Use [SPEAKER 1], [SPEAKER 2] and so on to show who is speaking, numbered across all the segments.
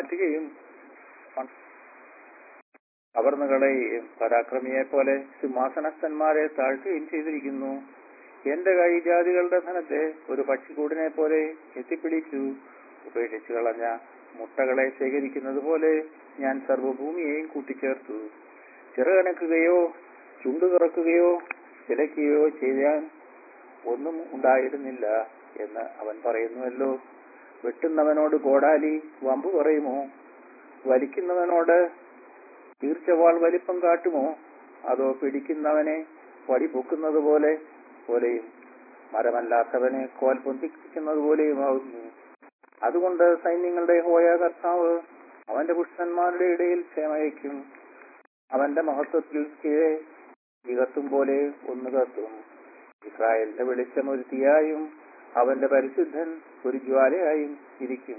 [SPEAKER 1] മാറ്റുകയും കവർന്നുകളെയും പരാക്രമിയെ പോലെ സിംഹാസനസ്ഥന്മാരെ താഴ്ത്തുകയും ചെയ്തിരിക്കുന്നു എന്റെ കൈ ജാതികളുടെ ധനത്തെ ഒരു പക്ഷിക്കൂടിനെ പോലെ എത്തിപ്പിടിച്ചു ഉപേക്ഷിച്ചു കളഞ്ഞ മുട്ടകളെ ശേഖരിക്കുന്നത് പോലെ ഞാൻ സർവ്വഭൂമിയെയും കൂട്ടിച്ചേർത്തു ചിറകനക്കുകയോ ചുണ്ടു തുറക്കുകയോ ചിലയ്ക്കുകയോ ചെയ്യാൻ ഒന്നും ഉണ്ടായിരുന്നില്ല എന്ന് അവൻ പറയുന്നുവല്ലോ വെട്ടുന്നവനോട് കോടാലി വമ്പു പറയുമോ വലിക്കുന്നവനോട് തീർച്ചവാൾ വലിപ്പം കാട്ടുമോ അതോ പിടിക്കുന്നവനെ വടി പൊക്കുന്നത് പോലെ പോലെയും മരമല്ലാത്തവനെ കോൽ പൊന്തിക്കുന്നത് പോലെയും ആകുന്നു അതുകൊണ്ട് സൈന്യങ്ങളുടെ ഹോയ കർത്താവ് അവന്റെ പുരുഷന്മാരുടെ ഇടയിൽ ക്ഷേമയക്കും അവന്റെ മഹത്വത്തിൽ കീഴെ വികത്തും പോലെ ഒന്ന് കത്തും ഇസ്രായേലിന്റെ വെളിച്ചം ഒരു തീയായും അവന്റെ പരിശുദ്ധൻ ഒരു ജ്വാലയായും ഇരിക്കും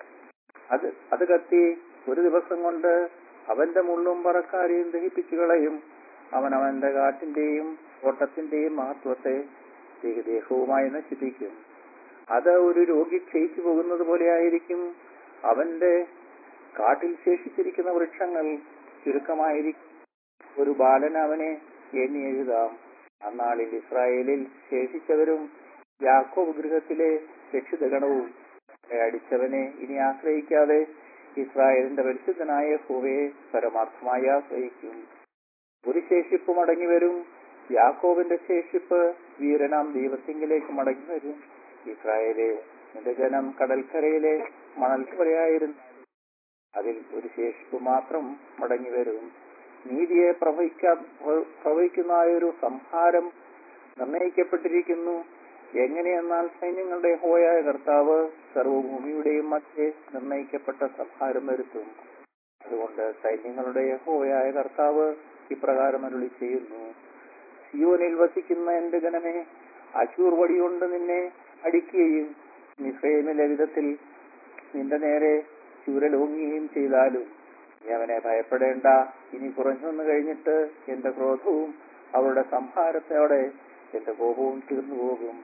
[SPEAKER 1] അത് അത് കത്തി ഒരു ദിവസം കൊണ്ട് അവന്റെ മുള്ളും പറക്കാരെയും ദഹിപ്പിച്ചു കളയും അവൻ അവന്റെ കാട്ടിന്റെയും ഓട്ടത്തിന്റെയും മഹത്വത്തെ ദേഹവുമായി നശിപ്പിക്കും അത് ഒരു രോഗി ക്ഷയിച്ചു പോകുന്നത് പോലെ ആയിരിക്കും അവന്റെ കാട്ടിൽ ശേഷിച്ചിരിക്കുന്ന വൃക്ഷങ്ങൾ ചുരുക്കമായിരിക്കും ഒരു ബാലൻ അവനെ എണ്ണി എഴുതാം അന്നാളിൽ ഇസ്രായേലിൽ ശേഷിച്ചവരും യാക്കോബ് ഗൃഹത്തിലെ രക്ഷിതഗണവും അടിച്ചവനെ ഇനി ആശ്രയിക്കാതെ ഇസ്രായേലിന്റെ പരിശുദ്ധനായ ഹോവയെ പരമാർത്ഥമായി ആശ്രയിക്കും ഒരു ശേഷിപ്പ് മടങ്ങി വരും യാക്കോബിന്റെ ശേഷിപ്പ് വീരനാം ദൈവത്തിങ്കിലേക്ക് മടങ്ങി വരും ഇസ്രായേലെ നിന്റെ ജനം കടൽക്കരയിലെ മണൽക്കരയായിരുന്നു അതിൽ ഒരു ശേഷിപ്പ് മാത്രം മടങ്ങി വരും നീതിയെ പ്രവഹിക്കാൻ പ്രവഹിക്കുന്ന ഒരു സംഹാരം നിർണയിക്കപ്പെട്ടിരിക്കുന്നു എങ്ങനെയെന്നാൽ സൈന്യങ്ങളുടെ ഹോയായ കർത്താവ് സർവഭൂമിയുടെയും മധ്യേ നിർണയിക്കപ്പെട്ട സംഹാരം വരുത്തും അതുകൊണ്ട് സൈന്യങ്ങളുടെ ഹോയായ കർത്താവ് ഇപ്രകാരം അരുളി ചെയ്യുന്നു സിയോനിൽ വസിക്കുന്ന എന്റെ ജനമേ അശൂർ വടികൊണ്ട് നിന്നെ അടിക്കുകയും മിസ്രൈമിലെ വിധത്തിൽ നിന്റെ നേരെ ചൂരലോങ്ങുകയും ചെയ്താലും നീ അവനെ ഭയപ്പെടേണ്ട ഇനി കുറഞ്ഞൊന്നു കഴിഞ്ഞിട്ട് എന്റെ ക്രോധവും അവരുടെ സംഹാരത്തോടെ എന്റെ കോപവും തീർന്നു പോകും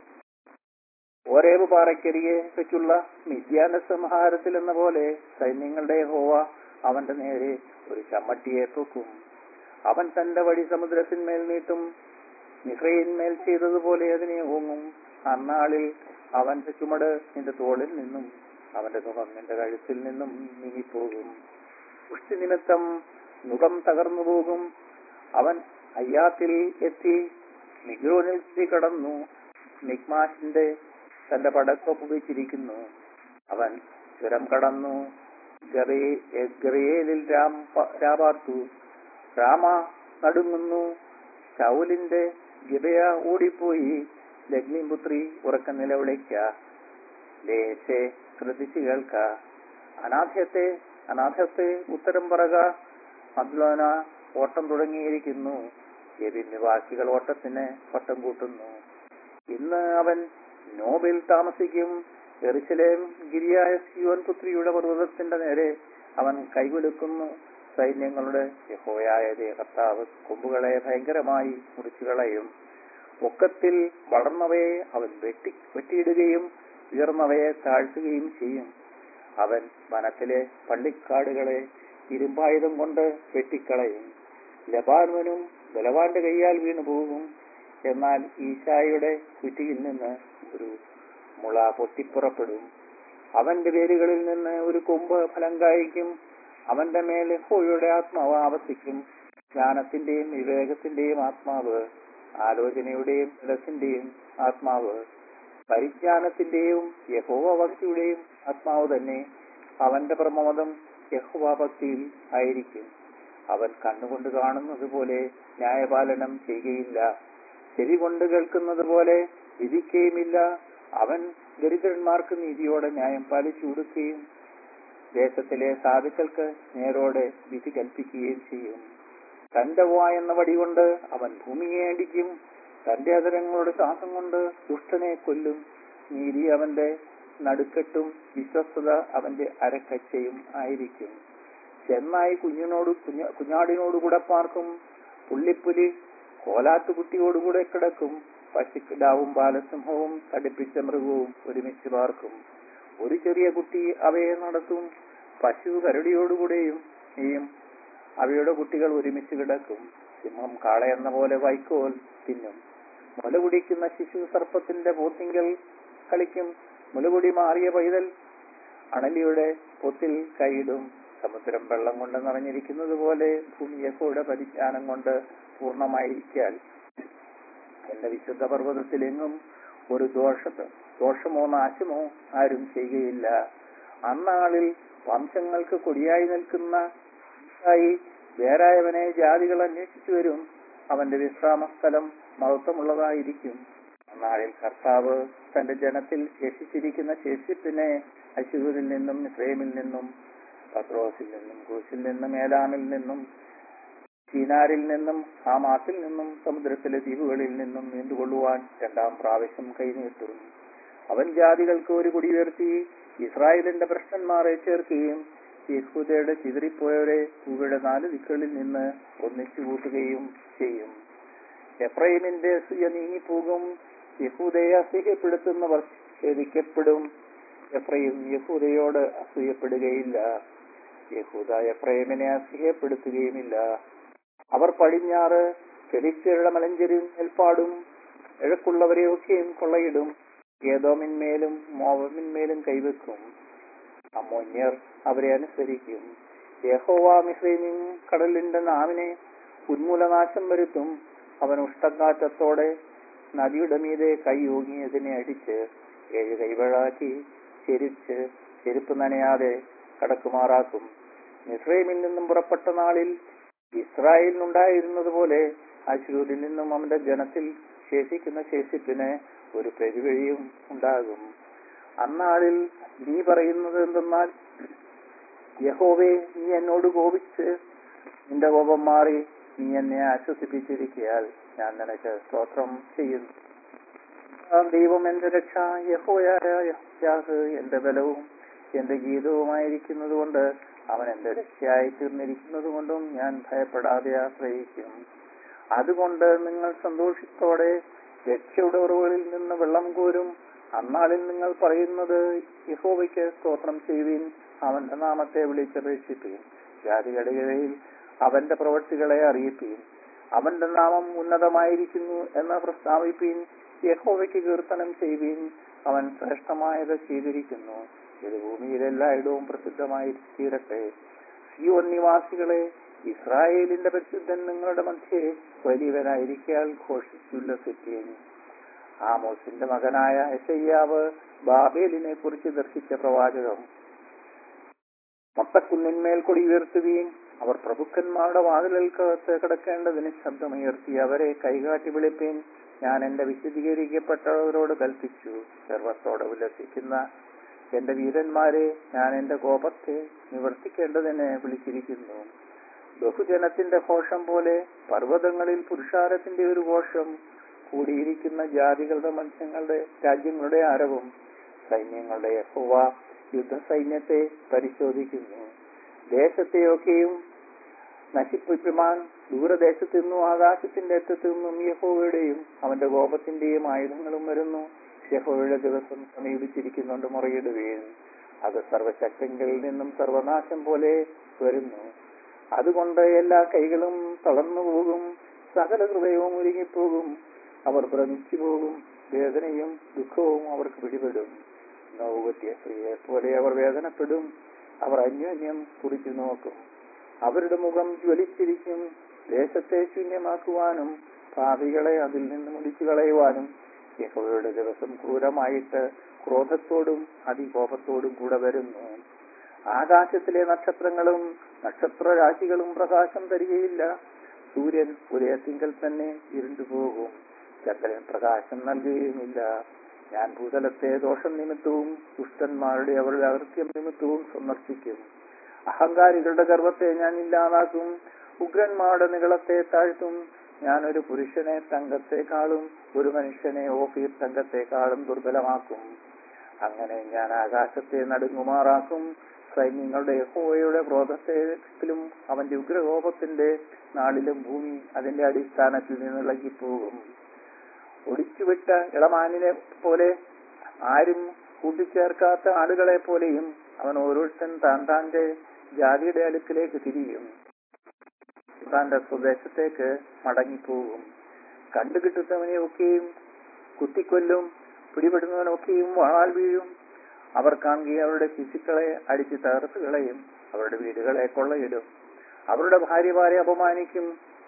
[SPEAKER 1] ഓരേവ് പാറയ്ക്കരികെ വെച്ചുള്ള മിഥ്യാന്റെ സംഹാരത്തിൽ എന്ന പോലെ സൈന്യങ്ങളുടെ ഹോവ അവന്റെ നേരെ ഒരു ചമ്മട്ടിയെ പൊക്കും അവൻ തന്റെ വഴി സമുദ്രത്തിന്മേൽ നീട്ടും മിഹ്രയിന്മേൽ ചെയ്തതുപോലെ അതിനെ ഓങ്ങും അന്നാളിൽ അവന്റെ ചുമട് നിന്റെ തോളിൽ നിന്നും അവന്റെ മുഖം നിന്റെ കഴുത്തിൽ നിന്നും നീങ്ങിപ്പോകും പുഷ്ടി നിമിത്തം മുഖം തകർന്നു പോകും അവൻ അയ്യാത്തിൽ എത്തി മിഗ്രോനിൽ കടന്നു മിഗ്മാഷിന്റെ തന്റെ പടക്കൊപ്പ് വെച്ചിരിക്കുന്നു അവൻ ചുരം കടന്നു ഗറിയേലിൽ രാം രാപാർത്തു രാമ നടുങ്ങുന്നു ശൗലിന്റെ ഗിബയ ഓടിപ്പോയി ലഗ്നിപുത്രി ഉറക്ക നിലവിളിക്ക ലേശെ ശ്രദ്ധിച്ചു കേൾക്ക അനാഥ്യത്തെ അനാഥത്തെ ഉത്തരം പറക മദ്ലോന ഓട്ടം തുടങ്ങിയിരിക്കുന്നു എബിൻ നിവാസികൾ ഓട്ടത്തിന് വട്ടം കൂട്ടുന്നു ഇന്ന് അവൻ നോബിൽ താമസിക്കും എറിശലേം ഗിരിയായ സിയോൻ പുത്രിയുടെ പർവ്വതത്തിന്റെ നേരെ അവൻ കൈകൊടുക്കുന്നു സൈന്യങ്ങളുടെ യഹോയായ കർത്താവ് കൊമ്പുകളെ ഭയങ്കരമായി മുറിച്ചു കളയും ഒക്കത്തിൽ വളർന്നവയെ അവൻ വെട്ടി വെട്ടിയിടുകയും ഉയർന്നവയെ താഴ്ത്തുകയും ചെയ്യും അവൻ വനത്തിലെ പള്ളിക്കാടുകളെ ഇരുമ്പായുധം കൊണ്ട് വെട്ടിക്കളയും ലബാൻവനും ബലവാന്റെ കൈയാൽ വീണു പോകും എന്നാൽ ഈശായുടെ കുറ്റിയിൽ നിന്ന് ഒരു മുള പൊട്ടിപ്പുറപ്പെടും അവന്റെ വേരുകളിൽ നിന്ന് ഒരു കൊമ്പ് ഫലം കായ്ക്കും അവന്റെ മേൽ ഹോയുടെ ആത്മാവ് ആവർത്തിക്കും ജ്ഞാനത്തിന്റെയും വിവേകത്തിന്റെയും ആത്മാവ് ആലോചനയുടെയും മനസ്സിന്റെയും ആത്മാവ് പരിജ്ഞാനത്തിന്റെയും യഹോവ ഭക്തിയുടെയും ആത്മാവ് തന്നെ അവന്റെ പ്രമോദം യഹോവ ഭക്തിയിൽ ആയിരിക്കും അവൻ കണ്ണുകൊണ്ട് കാണുന്നത് പോലെ ന്യായപാലനം ചെയ്യുകയില്ല ചെവി കൊണ്ട് കേൾക്കുന്നത് പോലെ വിധിക്കുകയുമില്ല അവൻ ദരിദ്രന്മാർക്ക് നീതിയോടെ ന്യായം പാലിച്ചു കൊടുക്കുകയും ദേശത്തിലെ സാധുക്കൾക്ക് നേരോടെ വിധി കൽപ്പിക്കുകയും ചെയ്യും തന്റെ വാ എന്ന വടി കൊണ്ട് അവൻ ഭൂമിയെ അടിക്കും തന്റെ അതരങ്ങളുടെ ശ്വാസം കൊണ്ട് ദുഷ്ടനെ കൊല്ലും നീതി അവന്റെ നടുക്കെട്ടും വിശ്വസ്തത അവന്റെ അരക്കച്ചയും ആയിരിക്കും ചെന്നായി കുഞ്ഞിനോട് കുഞ്ഞ കുഞ്ഞാടിനോടുകൂടെ പാർക്കും പുള്ളിപ്പുലി കോലാത്തുകുട്ടിയോടുകൂടെ കിടക്കും പശുക്കിടാവും ബാലസിംഹവും തടിപ്പിച്ച മൃഗവും ഒരുമിച്ച് പാർക്കും ഒരു ചെറിയ കുട്ടി അവയെ നടത്തും പശു കരടിയോടുകൂടെയും യും അവയുടെ കുട്ടികൾ ഒരുമിച്ച് കിടക്കും സിംഹം കാളയെന്ന പോലെ വൈക്കോൽ തിന്നും മുല കുടിക്കുന്ന ശിശു സർപ്പത്തിന്റെ പോത്തിങ്കൽ കളിക്കും മുലകുടി മാറിയ പൈതൽ അണലിയുടെ പൊത്തിൽ കൈയിടും സമുദ്രം വെള്ളം കൊണ്ട് നിറഞ്ഞിരിക്കുന്നത് പോലെ ഭൂമി യഹോയുടെ പരിജ്ഞാനം കൊണ്ട് പൂർണ്ണമായിരിക്കാൻ എന്റെ വിശുദ്ധ പർവ്വതത്തിലെങ്ങും ഒരു ദോഷ ദോഷമോ നാശമോ ആരും ചെയ്യുകയില്ല അന്നാളിൽ വംശങ്ങൾക്ക് കൊടിയായി നിൽക്കുന്ന ആയി വേറായവനെ ജാതികൾ അന്വേഷിച്ചു വരും അവന്റെ വിശ്രാമ സ്ഥലം മഹത്വമുള്ളതായിരിക്കും അന്നാളിൽ കർത്താവ് തന്റെ ജനത്തിൽ ശേഷിച്ചിരിക്കുന്ന ശേഷിപ്പിനെ അശൂരിൽ നിന്നും ഇസ്രേമിൽ നിന്നും പത്രോസിൽ നിന്നും ക്രൂശിൽ നിന്നും ഏലാമിൽ നിന്നും ചീനാരിൽ നിന്നും ഹാമാത്തിൽ നിന്നും സമുദ്രത്തിലെ ദ്വീപുകളിൽ നിന്നും നീണ്ടുകൊള്ളുവാൻ രണ്ടാം പ്രാവശ്യം കൈനീട്ടും അവൻ ജാതികൾക്ക് ഒരു കുടി ഉയർത്തി ഇസ്രായേലിന്റെ പ്രശ്നന്മാരെ ചേർക്കുകയും യഹൂദയുടെ ചിതറിപ്പോയവരെ ഭൂമിയുടെ നാല് ദിക്കുകളിൽ നിന്ന് ഒന്നിച്ചു കൂട്ടുകയും ചെയ്യും എഫ്രൈമിന്റെ അസൂയ നീങ്ങിപ്പോകും യഹൂദയെ അസൂയപ്പെടുത്തുന്നവർ ഛേദിക്കപ്പെടും എഫ്രൈം യഹൂദയോട് അസൂയപ്പെടുകയില്ല യഹൂദ എഫ്രൈമിനെ അസൂയപ്പെടുത്തുകയുമില്ല അവർ പടിഞ്ഞാറ് ഫെലിസ്തീരുടെ മലഞ്ചെരിയും നെൽപ്പാടും കിഴക്കുള്ളവരെയൊക്കെയും കൊള്ളയിടും ഏതോമിന്മേലും മോവമിന്മേലും കൈവെക്കും അമോന്യർ അവരെ അനുസരിക്കും യഹോവ മിസ്രൈമിൻ കടലിന്റെ നാവിനെ ഉന്മൂലനാശം വരുത്തും അവൻ ഉഷ്ടക്കാറ്റത്തോടെ നദിയുടെ മീതെ കൈ ഊങ്ങി അതിനെ അടിച്ച് ഏഴ് കൈവഴാക്കി ചെരിച്ച് ചെരുപ്പ് നനയാതെ കടക്കുമാറാക്കും മിസ്രൈമിൽ നിന്നും പുറപ്പെട്ട നാളിൽ ഇസ്രായേലിനുണ്ടായിരുന്നത് പോലെ അശൂരിൽ നിന്നും അവന്റെ ജനത്തിൽ ശേഷിക്കുന്ന ശേഷിപ്പിന് ഒരു പെരുവഴിയും ഉണ്ടാകും അന്നാളിൽ നീ പറയുന്നത് എന്തെന്നാൽ യഹോവേ നീ എന്നോട് കോപിച്ച് നിന്റെ കോപം മാറി നീ എന്നെ ആശ്വസിപ്പിച്ചിരിക്കയാൽ ഞാൻ നിനക്ക് സ്തോത്രം ചെയ്യുന്നു ആ ദൈവം എന്റെ രക്ഷ യഹോയായ യാഹ് എന്റെ ബലവും എന്റെ ഗീതവുമായിരിക്കുന്നത് കൊണ്ട് അവൻ എന്റെ രക്ഷയായി തീർന്നിരിക്കുന്നത് കൊണ്ടും ഞാൻ ഭയപ്പെടാതെ ആശ്രയിക്കും അതുകൊണ്ട് നിങ്ങൾ സന്തോഷത്തോടെ രക്ഷയുടെ ഉറവുകളിൽ നിന്ന് വെള്ളം കോരും അന്നാളിൽ നിങ്ങൾ പറയുന്നത് യഹോവയ്ക്ക് സ്തോത്രം ചെയ്യുവിൻ അവന്റെ നാമത്തെ വിളിച്ചപേക്ഷിപ്പീൻ ജാതികടികളിൽ അവന്റെ പ്രവൃത്തികളെ അറിയിപ്പീൻ അവന്റെ നാമം ഉന്നതമായിരിക്കുന്നു എന്ന് പ്രസ്താവിപ്പീൻ യഹോവയ്ക്ക് കീർത്തനം ചെയ്യുവീൻ അവൻ ശ്രേഷ്ഠമായത് ചെയ്തിരിക്കുന്നു ഇത് ഭൂമിയിലെല്ലായിടവും പ്രസിദ്ധമായി തീരട്ടെ സിയോൻ നിവാസികളെ ഇസ്രായേലിന്റെ പരിശുദ്ധൻ നിങ്ങളുടെ മധ്യേ വലിയവനായിരിക്കാൽ ഘോഷിച്ചുല്ലസിപ്പീൻ ആമോസിന്റെ മകനായ എസയ്യാവ് ബാബേലിനെ കുറിച്ച് ദർശിച്ച പ്രവാചകം മൊത്തക്കുന്നിന്മേൽ കൊടി ഉയർത്തുകയും അവർ പ്രഭുക്കന്മാരുടെ വാതിലൽക്കകത്ത് കിടക്കേണ്ടതിന് ശബ്ദമുയർത്തി അവരെ കൈകാട്ടി വിളിപ്പീൻ ഞാൻ എന്റെ വിശദീകരിക്കപ്പെട്ടവരോട് കൽപ്പിച്ചു സർവത്തോടെ ഉല്ലസിക്കുന്ന എന്റെ വീരന്മാരെ ഞാൻ എന്റെ കോപത്തെ നിവർത്തിക്കേണ്ടതിന് വിളിച്ചിരിക്കുന്നു ബഹുജനത്തിന്റെ ഘോഷം പോലെ പർവ്വതങ്ങളിൽ പുരുഷാരത്തിന്റെ ഒരു ഘോഷം കൂടിയിരിക്കുന്ന ജാതികളുടെ മത്സ്യങ്ങളുടെ രാജ്യങ്ങളുടെ ആരവും സൈന്യങ്ങളുടെ യഹോവ യുദ്ധസൈന്യത്തെ പരിശോധിക്കുന്നു ദേശത്തെയൊക്കെയും നശിപ്പിക്കുവാൻ ദൂരദേശത്തു നിന്നും ആകാശത്തിന്റെ അറ്റത്തു നിന്നും യഹോവയുടെയും അവന്റെ കോപത്തിന്റെയും ആയുധങ്ങളും വരുന്നു യഹോവയുടെ ദിവസം സമീപിച്ചിരിക്കുന്നുണ്ട് മുറയിടുകയും അത് സർവശക്തങ്ങളിൽ നിന്നും സർവനാശം പോലെ വരുന്നു അതുകൊണ്ട് എല്ലാ കൈകളും തളർന്നു പോകും സകല ഹൃദയവും ഉരുങ്ങിപ്പോകും അവർ ഭ്രമിച്ചു പോകും വേദനയും ദുഃഖവും അവർക്ക് പിടിപെടും നോവുകെട്ടിയ സ്ത്രീയെ പോലെ അവർ വേദനപ്പെടും അവർ അന്യോന്യം കുറിച്ചു നോക്കും അവരുടെ മുഖം ജ്വലിച്ചിരിക്കും ദേശത്തെ ശൂന്യമാക്കുവാനും ഭാവികളെ അതിൽ നിന്ന് മുടിച്ചു കളയുവാനും യഹോവയുടെ ദിവസം ക്രൂരമായിട്ട് ക്രോധത്തോടും അതികോപത്തോടും കൂടെ വരുന്നു ആകാശത്തിലെ നക്ഷത്രങ്ങളും നക്ഷത്രരാശികളും പ്രകാശം തരികയില്ല സൂര്യൻ ഉദയത്തിങ്കൽ തന്നെ ഇരുണ്ടുപോകും ചന്ദ്രൻ പ്രകാശം നൽകുകയുമില്ല ഞാൻ ഭൂതലത്തെ ദോഷം നിമിത്തവും ദുഷ്ടന്മാരുടെ അവരുടെ അകൃത്യം നിമിത്തവും സന്ദർശിക്കും അഹങ്കാരികളുടെ ഗർവത്തെ ഞാൻ ഇല്ലാതാക്കും ഉഗ്രന്മാരുടെ നികളത്തെ താഴ്ത്തും ഞാൻ ഒരു പുരുഷനെ തങ്കത്തെക്കാളും ഒരു മനുഷ്യനെ ഓഫീർ തങ്കത്തെക്കാളും ദുർബലമാക്കും അങ്ങനെ ഞാൻ ആകാശത്തെ നടുങ്ങുമാറാക്കും സൈന്യങ്ങളുടെ യഹോവയുടെ ക്രോധത്തിലും അവന്റെ ഉഗ്രകോപത്തിന്റെ നാളിലും ഭൂമി അതിന്റെ അടിസ്ഥാനത്തിൽ നിന്ന് ഇളകിപ്പോകും ഒടിച്ചുവിട്ട ഇളമാനിനെ പോലെ ആരും കൂട്ടിച്ചേർക്കാത്ത ആടുകളെ പോലെയും അവൻ ഓരോരുത്തൻ താൻ താന്റെ ജാതിയുടെ അടുക്കിലേക്ക് തിരിയും താന്റെ സ്വദേശത്തേക്ക് മടങ്ങിപ്പോകും കണ്ടുകിട്ടുന്നവനെയൊക്കെയും കുത്തിക്കൊല്ലും പിടിപെടുന്നവനൊക്കെയും വാളാൽ വീഴും അവർ കാണുകയും അവരുടെ ശിശുക്കളെ അടിച്ച് തകർത്ത് കളയും അവരുടെ വീടുകളെ കൊള്ളയിടും അവരുടെ ഭാര്യമാരെ അപമാനിക്കും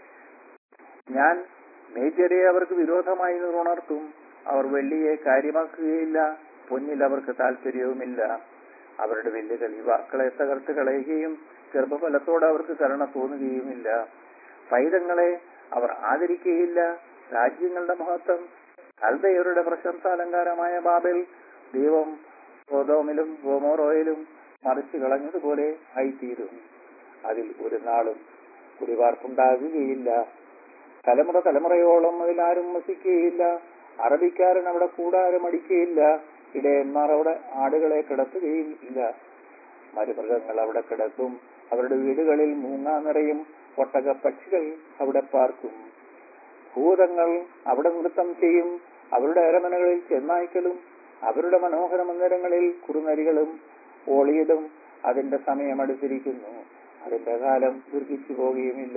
[SPEAKER 1] ഞാൻ മേജരെ അവർക്ക് വിരോധമായി ഉണർത്തും അവർ വെള്ളിയെ കാര്യമാക്കുകയില്ല പൊന്നിൽ അവർക്ക് താല്പര്യവുമില്ല അവരുടെ വെല്ലുകൾ യുവാക്കളെ തകർത്ത് കളയുകയും ഗർഭഫലത്തോട് അവർക്ക് കരുണ തോന്നുകയുമില്ല പൈതങ്ങളെ അവർ ആദരിക്കുകയില്ല രാജ്യങ്ങളുടെ മഹത്വം കൽദയരുടെ പ്രശംസാലങ്കാരമായ ബാബൽ ദൈവം സോതോമിലും ഗോമോറോയിലും മറിച്ചു കളഞ്ഞതുപോലെ ആയിത്തീരും അതിൽ ഒരു നാളും കുടിവാർപ്പുണ്ടാകുകയില്ല തലമുറ തലമുറയോളം അതിലാരും വസിക്കുകയില്ല അറബിക്കാരൻ അവിടെ കൂടാരം അടിക്കുകയില്ല ഇടയന്മാർ അവിടെ ആടുകളെ കിടത്തുകയും ഇല്ല മരുമൃഗങ്ങൾ അവിടെ കിടക്കും അവരുടെ വീടുകളിൽ മൂങ്ങാ നിറയും ഒട്ടക പക്ഷികൾ അവിടെ പാർക്കും ഭൂതങ്ങൾ അവിടെ നൃത്തം ചെയ്യും അവരുടെ അരമനകളിൽ ചെന്നായ്ക്കളും അവരുടെ മനോഹര മന്ദിരങ്ങളിൽ കുറുനരികളും ഓളിയതും അതിന്റെ സമയം അടുത്തിരിക്കുന്നു അതിന്റെ കാലം ദീർഘിച്ചു പോകുകയുമില്ല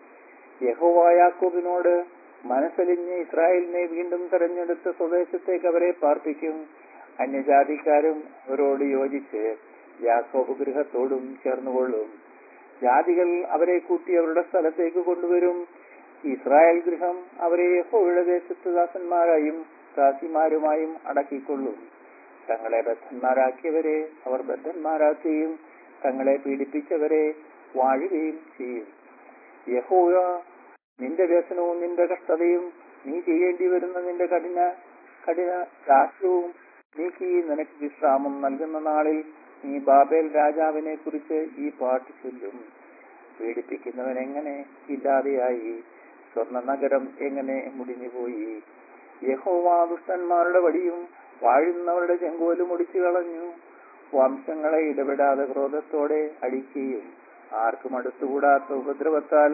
[SPEAKER 1] യഹോവായാക്കോബിനോട് മനസ്സലിഞ്ഞ് ഇസ്രായേലിനെ വീണ്ടും തെരഞ്ഞെടുത്ത സ്വദേശത്തേക്ക് അവരെ പാർപ്പിക്കും അന്യജാതിക്കാരും അവരോട് യോജിച്ച് യാക്കോബ് ഗൃഹത്തോടും ചേർന്നുകൊള്ളും ജാതികൾ അവരെ കൂട്ടി അവരുടെ സ്ഥലത്തേക്ക് കൊണ്ടുവരും ഇസ്രായേൽ ഗൃഹം അവരെ യഹോയുടെ ദേശത്ത് ദാസന്മാരായും ദാസിമാരുമായും അടക്കിക്കൊള്ളും തങ്ങളെ ബദ്ധന്മാരാക്കിയവരെ അവർ ബദ്ധന്മാരാക്കുകയും തങ്ങളെ പീഡിപ്പിച്ചവരെ വാഴുകയും ചെയ്യും യഹോവ നിന്റെ വ്യസനവും നിന്റെ കഷ്ടതയും നീ ചെയ്യേണ്ടി വരുന്ന നിന്റെ കഠിന കഠിന രാഷ്ട്രവും നീക്കി നിനക്ക് വിശ്രാമം നൽകുന്ന നാളിൽ നീ ബാബേൽ രാജാവിനെ കുറിച്ച് ഈ പാട്ട് ചൊല്ലും പീഡിപ്പിക്കുന്നവൻ എങ്ങനെ ഇല്ലാതെയായി സ്വർണ്ണ നഗരം എങ്ങനെ മുടിഞ്ഞുപോയി യഹോവ ദുഷ്ടന്മാരുടെ വടിയും വാഴുന്നവരുടെ ചെങ്കോലും ഒടിച്ചു കളഞ്ഞു വംശങ്ങളെ ഇടപെടാതെ ക്രോധത്തോടെ അടിക്കുകയും ആർക്കും അടുത്തുകൂടാത്ത ഉപദ്രവത്താൽ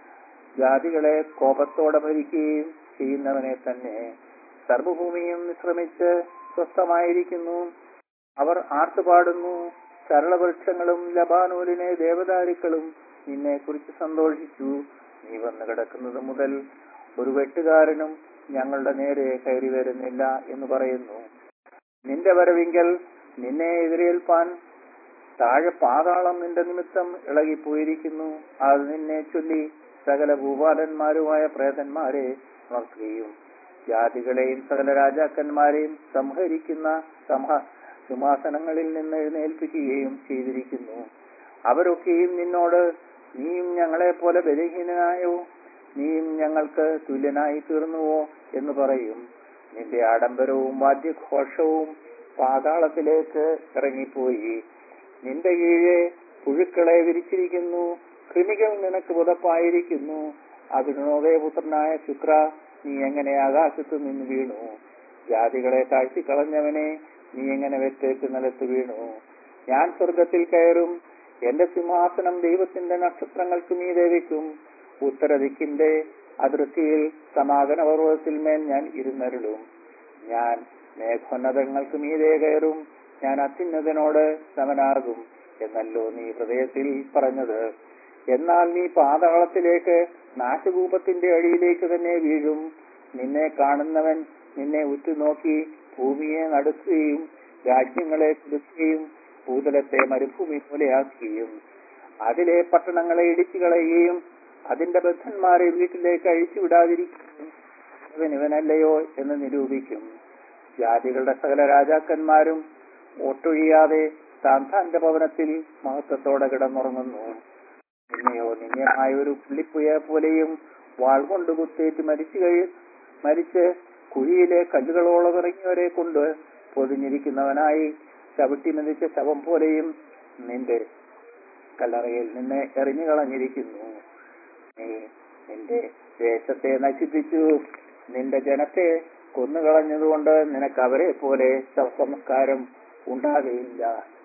[SPEAKER 1] ജാതികളെ കോപത്തോടെ ഭരിക്കുകയും ചെയ്യുന്നവനെ തന്നെ സർവഭൂമിയും വിശ്രമിച്ച് സ്വസ്ഥമായിരിക്കുന്നു അവർ ആർത്തുപാടുന്നു സരളവൃക്ഷങ്ങളും ലബാനൂലിനെ ദേവദാരുക്കളും നിന്നെ കുറിച്ച് സന്തോഷിച്ചു നീ വന്നു കിടക്കുന്നത് മുതൽ ഒരു വെട്ടുകാരനും ഞങ്ങളുടെ നേരെ കയറി വരുന്നില്ല എന്ന് പറയുന്നു നിന്റെ വരവിങ്കൽ നിന്നെ എതിരേൽപ്പാൻ താഴെ പാതാളം നിന്റെ നിമിത്തം ഇളകിപ്പോയിരിക്കുന്നു അത് നിന്നെ ചൊല്ലി സകല ഭൂപാലന്മാരുമായ പ്രേതന്മാരെ ഉണർത്തുകയും ജാതികളെയും സകല രാജാക്കന്മാരെയും സംഹരിക്കുന്ന സമ സിംഹാസനങ്ങളിൽ നിന്ന് എഴുന്നേൽപ്പിക്കുകയും ചെയ്തിരിക്കുന്നു അവരൊക്കെയും നിന്നോട് നീയും ഞങ്ങളെ പോലെ ബലഹീനനായോ നീയും ഞങ്ങൾക്ക് തുല്യനായി തീർന്നുവോ എന്ന് പറയും നിന്റെ ആഡംബരവും വാദ്യഘോഷവും പാതാളത്തിലേക്ക് ഇറങ്ങിപ്പോയി നിന്റെ കീഴെ പുഴുക്കളെ വിരിച്ചിരിക്കുന്നു കൃമികൾ നിനക്ക് പുതപ്പായിരിക്കുന്നു അതിനോദേ പുത്രനായ ശുക്ര നീ എങ്ങനെ ആകാശത്ത് നിന്ന് വീണു ജാതികളെ താഴ്ത്തിക്കളഞ്ഞവനെ നീ എങ്ങനെ വെറ്റേക്ക് നിലത്ത് വീണു ഞാൻ സ്വർഗത്തിൽ കയറും എന്റെ സിംഹാസനം ദൈവത്തിന്റെ നക്ഷത്രങ്ങൾക്ക് മീതെ വെക്കും ഉത്തരദിക്കിന്റെ അതിർത്തിയിൽ സമാഗമ പർവ്വതത്തിൽ മേൽ ഞാൻ ഇരുന്നരുളും ഞാൻ മേഘോന്നതങ്ങൾക്ക് മീതെ കയറും ഞാൻ അത്യുന്നതനോട് സമനാർഗും എന്നല്ലോ നീ ഹൃദയത്തിൽ പറഞ്ഞത് എന്നാൽ നീ പാതാളത്തിലേക്ക് നാശകൂപത്തിന്റെ അടിയിലേക്ക് തന്നെ വീഴും നിന്നെ കാണുന്നവൻ നിന്നെ ഉറ്റുനോക്കി ഭൂമിയെ നടുക്കുകയും രാജ്യങ്ങളെ കുടുക്കുകയും ഭൂതലത്തെ മരുഭൂമി പോലെയാക്കുകയും അതിലെ പട്ടണങ്ങളെ ഇടിച്ചു കളയുകയും അതിന്റെ ബദ്ധന്മാരെ വീട്ടിലേക്ക് അഴിച്ചുവിടാതിരിക്കുകയും ഇവൻ ഇവനല്ലയോ എന്ന് നിരൂപിക്കും ജാതികളുടെ സകല രാജാക്കന്മാരും ഒട്ടൊഴിയാതെ താൻ തന്റെ ഭവനത്തിൽ മഹത്വത്തോടെ കിടന്നുറങ്ങുന്നു നിന്നെയോ നിന്യമായ ഒരു പുള്ളിപ്പുയ പോലെയും വാൾ കൊണ്ട് കുത്തേറ്റ് മരിച്ചു കഴി മരിച്ച് കുഴിയിലെ കല്ലുകളോളം ഇറങ്ങിയവരെ കൊണ്ട് പൊതിഞ്ഞിരിക്കുന്നവനായി ചവിട്ടി മെതിച്ച ശവം പോലെയും നിന്റെ കല്ലറയിൽ നിന്നെ എറിഞ്ഞു കളഞ്ഞിരിക്കുന്നു നീ നിന്റെ ദേശത്തെ നശിപ്പിച്ചു നിന്റെ ജനത്തെ കൊന്നുകളഞ്ഞതുകൊണ്ട് നിനക്ക് അവരെ പോലെ ശവസംസ്കാരം ഉണ്ടാകയില്ല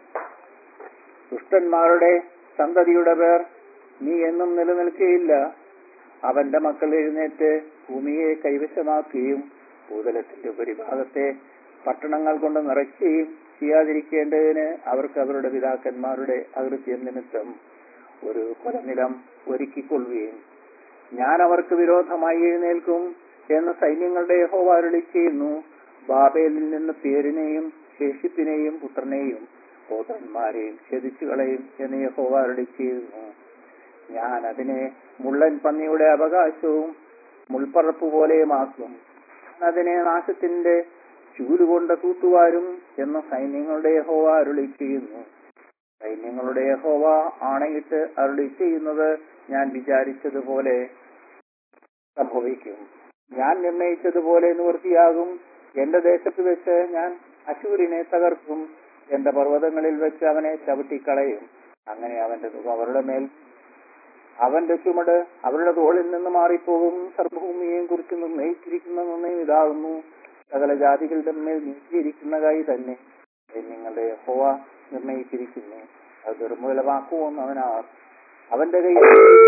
[SPEAKER 1] ദുഷ്ടന്മാരുടെ സന്തതിയുടെ പേർ നീ എന്നും നിലനിൽക്കുകയില്ല അവന്റെ മക്കൾ എഴുന്നേറ്റ് ഭൂമിയെ കൈവശമാക്കുകയും ഭൂതലത്തിന്റെ ഉപരിഭാഗത്തെ പട്ടണങ്ങൾ കൊണ്ട് നിറയ്ക്കുകയും ചെയ്യാതിരിക്കേണ്ടതിന് അവർക്ക് അവരുടെ പിതാക്കന്മാരുടെ അകൃത്യം നിമിത്തം ഒരു കൊലനിലം ഒരുക്കിക്കൊള്ളുകയും ഞാൻ അവർക്ക് വിരോധമായി എഴുന്നേൽക്കും എന്ന് സൈന്യങ്ങളുടെ യഹോവ അരുളി ചെയ്യുന്നു ബാബേലിൽ നിന്ന് പേരിനെയും ശേഷിപ്പിനെയും പുത്രനെയും പോത്രന്മാരെയും ഛേദിച്ചു കളയും എന്ന് യഹോവ അരുളി ചെയ്യുന്നു ഞാൻ അതിനെ മുള്ളൻ പന്നിയുടെ അവകാശവും മുൾപ്പറപ്പ് പോലെയുമാക്കും ഞാൻ അതിനെ നാശത്തിന്റെ ചൂലുകൊണ്ട് തൂത്തുവാരും എന്ന് സൈന്യങ്ങളുടെ യഹോവ അരുളി ചെയ്യുന്നു സൈന്യങ്ങളുടെ യഹോവ ആണയിട്ട് അരുളി ചെയ്യുന്നത് ഞാൻ വിചാരിച്ചതുപോലെ സംഭവിക്കും ഞാൻ നിർണയിച്ചതുപോലെ നിവൃത്തിയാകും എന്റെ ദേശത്ത് വെച്ച് ഞാൻ അശൂരിനെ തകർക്കും എന്റെ പർവ്വതങ്ങളിൽ വെച്ച് അവനെ ചവിട്ടിക്കളയും അങ്ങനെ അവന്റെ മുഖം അവരുടെ മേൽ അവന്റെ ചുമട് അവരുടെ തോളിൽ നിന്ന് മാറിപ്പോകും സർവഭൂമിയെയും കുറിച്ച് നിർണയിച്ചിരിക്കുന്ന നിർണയം ഇതാകുന്നു സകല ജാതികളുടെ മേൽ നീക്കിയിരിക്കുന്ന കൈ തന്നെ നിങ്ങളുടെ ഹോവ നിർണയിച്ചിരിക്കുന്നു അത് നിർമ്മൂലമാക്കുമെന്നവനാർ അവന്റെ കയ്യിൽ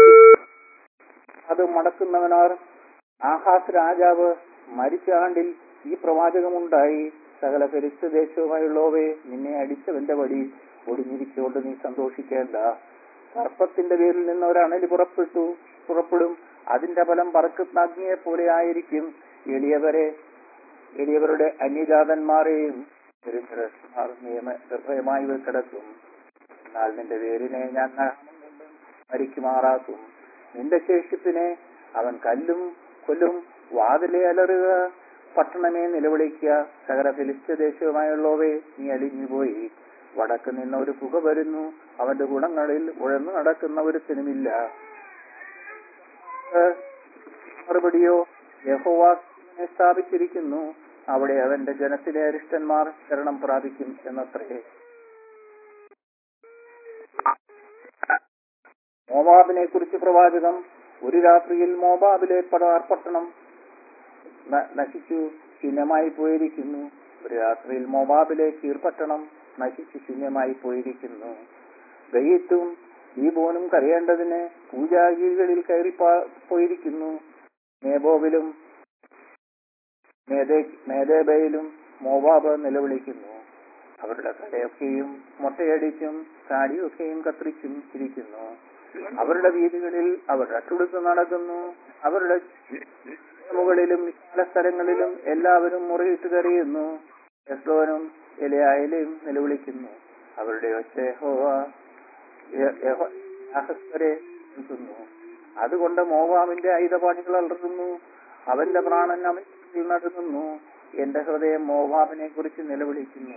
[SPEAKER 1] അത് മടക്കുന്നവനാർ ആഹാസ് രാജാവ് മരിച്ച ആണ്ടിൽ ഈ പ്രവാചകമുണ്ടായി സകല ഫെലിസ്ത് ദേശവുമായുള്ളവേ നിന്നെ അടിച്ചവന്റെ വടി ഒടിഞ്ഞിരിക്കൊണ്ട് നീ സന്തോഷിക്കേണ്ട സർപ്പത്തിന്റെ പേരിൽ നിന്ന് ഒരണലി പുറപ്പെട്ടു പുറപ്പെടും അതിന്റെ ഫലം പറക്കുന്ന അഗ്നിയെ പോലെ ആയിരിക്കും എളിയവരെ എളിയവരുടെ അന്യജാതന്മാരെയും ദരിദ്രന്മാർ നിയമ നിർഭയമായി കിടക്കും എന്നാൽ നിന്റെ പേരിനെ ഞാൻ നാമം കൊണ്ട് മരിക്കുമാറാക്കും നിന്റെ ശേഷിപ്പിനെ അവൻ കല്ലും കൊല്ലും വാതിലെ അലറുക പട്ടണമേ നിലവിളിക്കുക സകല ഫിലിസ്ത്യ ദേശവുമായുള്ളവേ നീ അലിഞ്ഞുപോയി വടക്ക് നിന്ന് ഒരു പുക വരുന്നു അവന്റെ ഗുണങ്ങളിൽ ഉഴന്നു നടക്കുന്ന ഒരുത്തിനുമില്ല മറുപടിയോ യഹോവാസിനെ സ്ഥാപിച്ചിരിക്കുന്നു അവിടെ അവന്റെ ജനത്തിലെ അരിഷ്ടന്മാർ ശരണം പ്രാപിക്കും എന്നത്രേ മോവാബിനെ കുറിച്ച് പ്രവാചകം ഒരു രാത്രിയിൽ മോബാബിലെ പടപട്ടണം നശിച്ചു ശൂന്യമായി പോയിരിക്കുന്നു ഒരു രാത്രിയിൽ മോബാബിലെ കീർപട്ടണം നശിച്ചു ശൂന്യമായി പോയിരിക്കുന്നു ഗയ്യത്തും ദീപോനും കരയേണ്ടതിന് പൂജാഗിരികളിൽ കയറി പോയിരിക്കുന്നു നേബോവിലും മേദേബയിലും മോബാബ് നിലവിളിക്കുന്നു അവരുടെ തലയൊക്കെയും മുട്ടയടിച്ചും താടിയൊക്കെയും കത്തിരിച്ചും ഇരിക്കുന്നു അവരുടെ വീതികളിൽ അവർ അട്ടുടുത്ത് നടക്കുന്നു അവരുടെ മുകളിലും വിശാല സ്ഥലങ്ങളിലും എല്ലാവരും മുറിയിട്ട് കറിയുന്നു എസ്ലോനും എലയായാലും നിലവിളിക്കുന്നു അവരുടെ ഒച്ച യഹോവ വരെ നിൽക്കുന്നു അതുകൊണ്ട് മോവാമിന്റെ ആയുധപാണികൾ അലറുന്നു അവന്റെ പ്രാണൻ അവൻ നടുങ്ങുന്നു എന്റെ ഹൃദയം മോവാബിനെ കുറിച്ച് നിലവിളിക്കുന്നു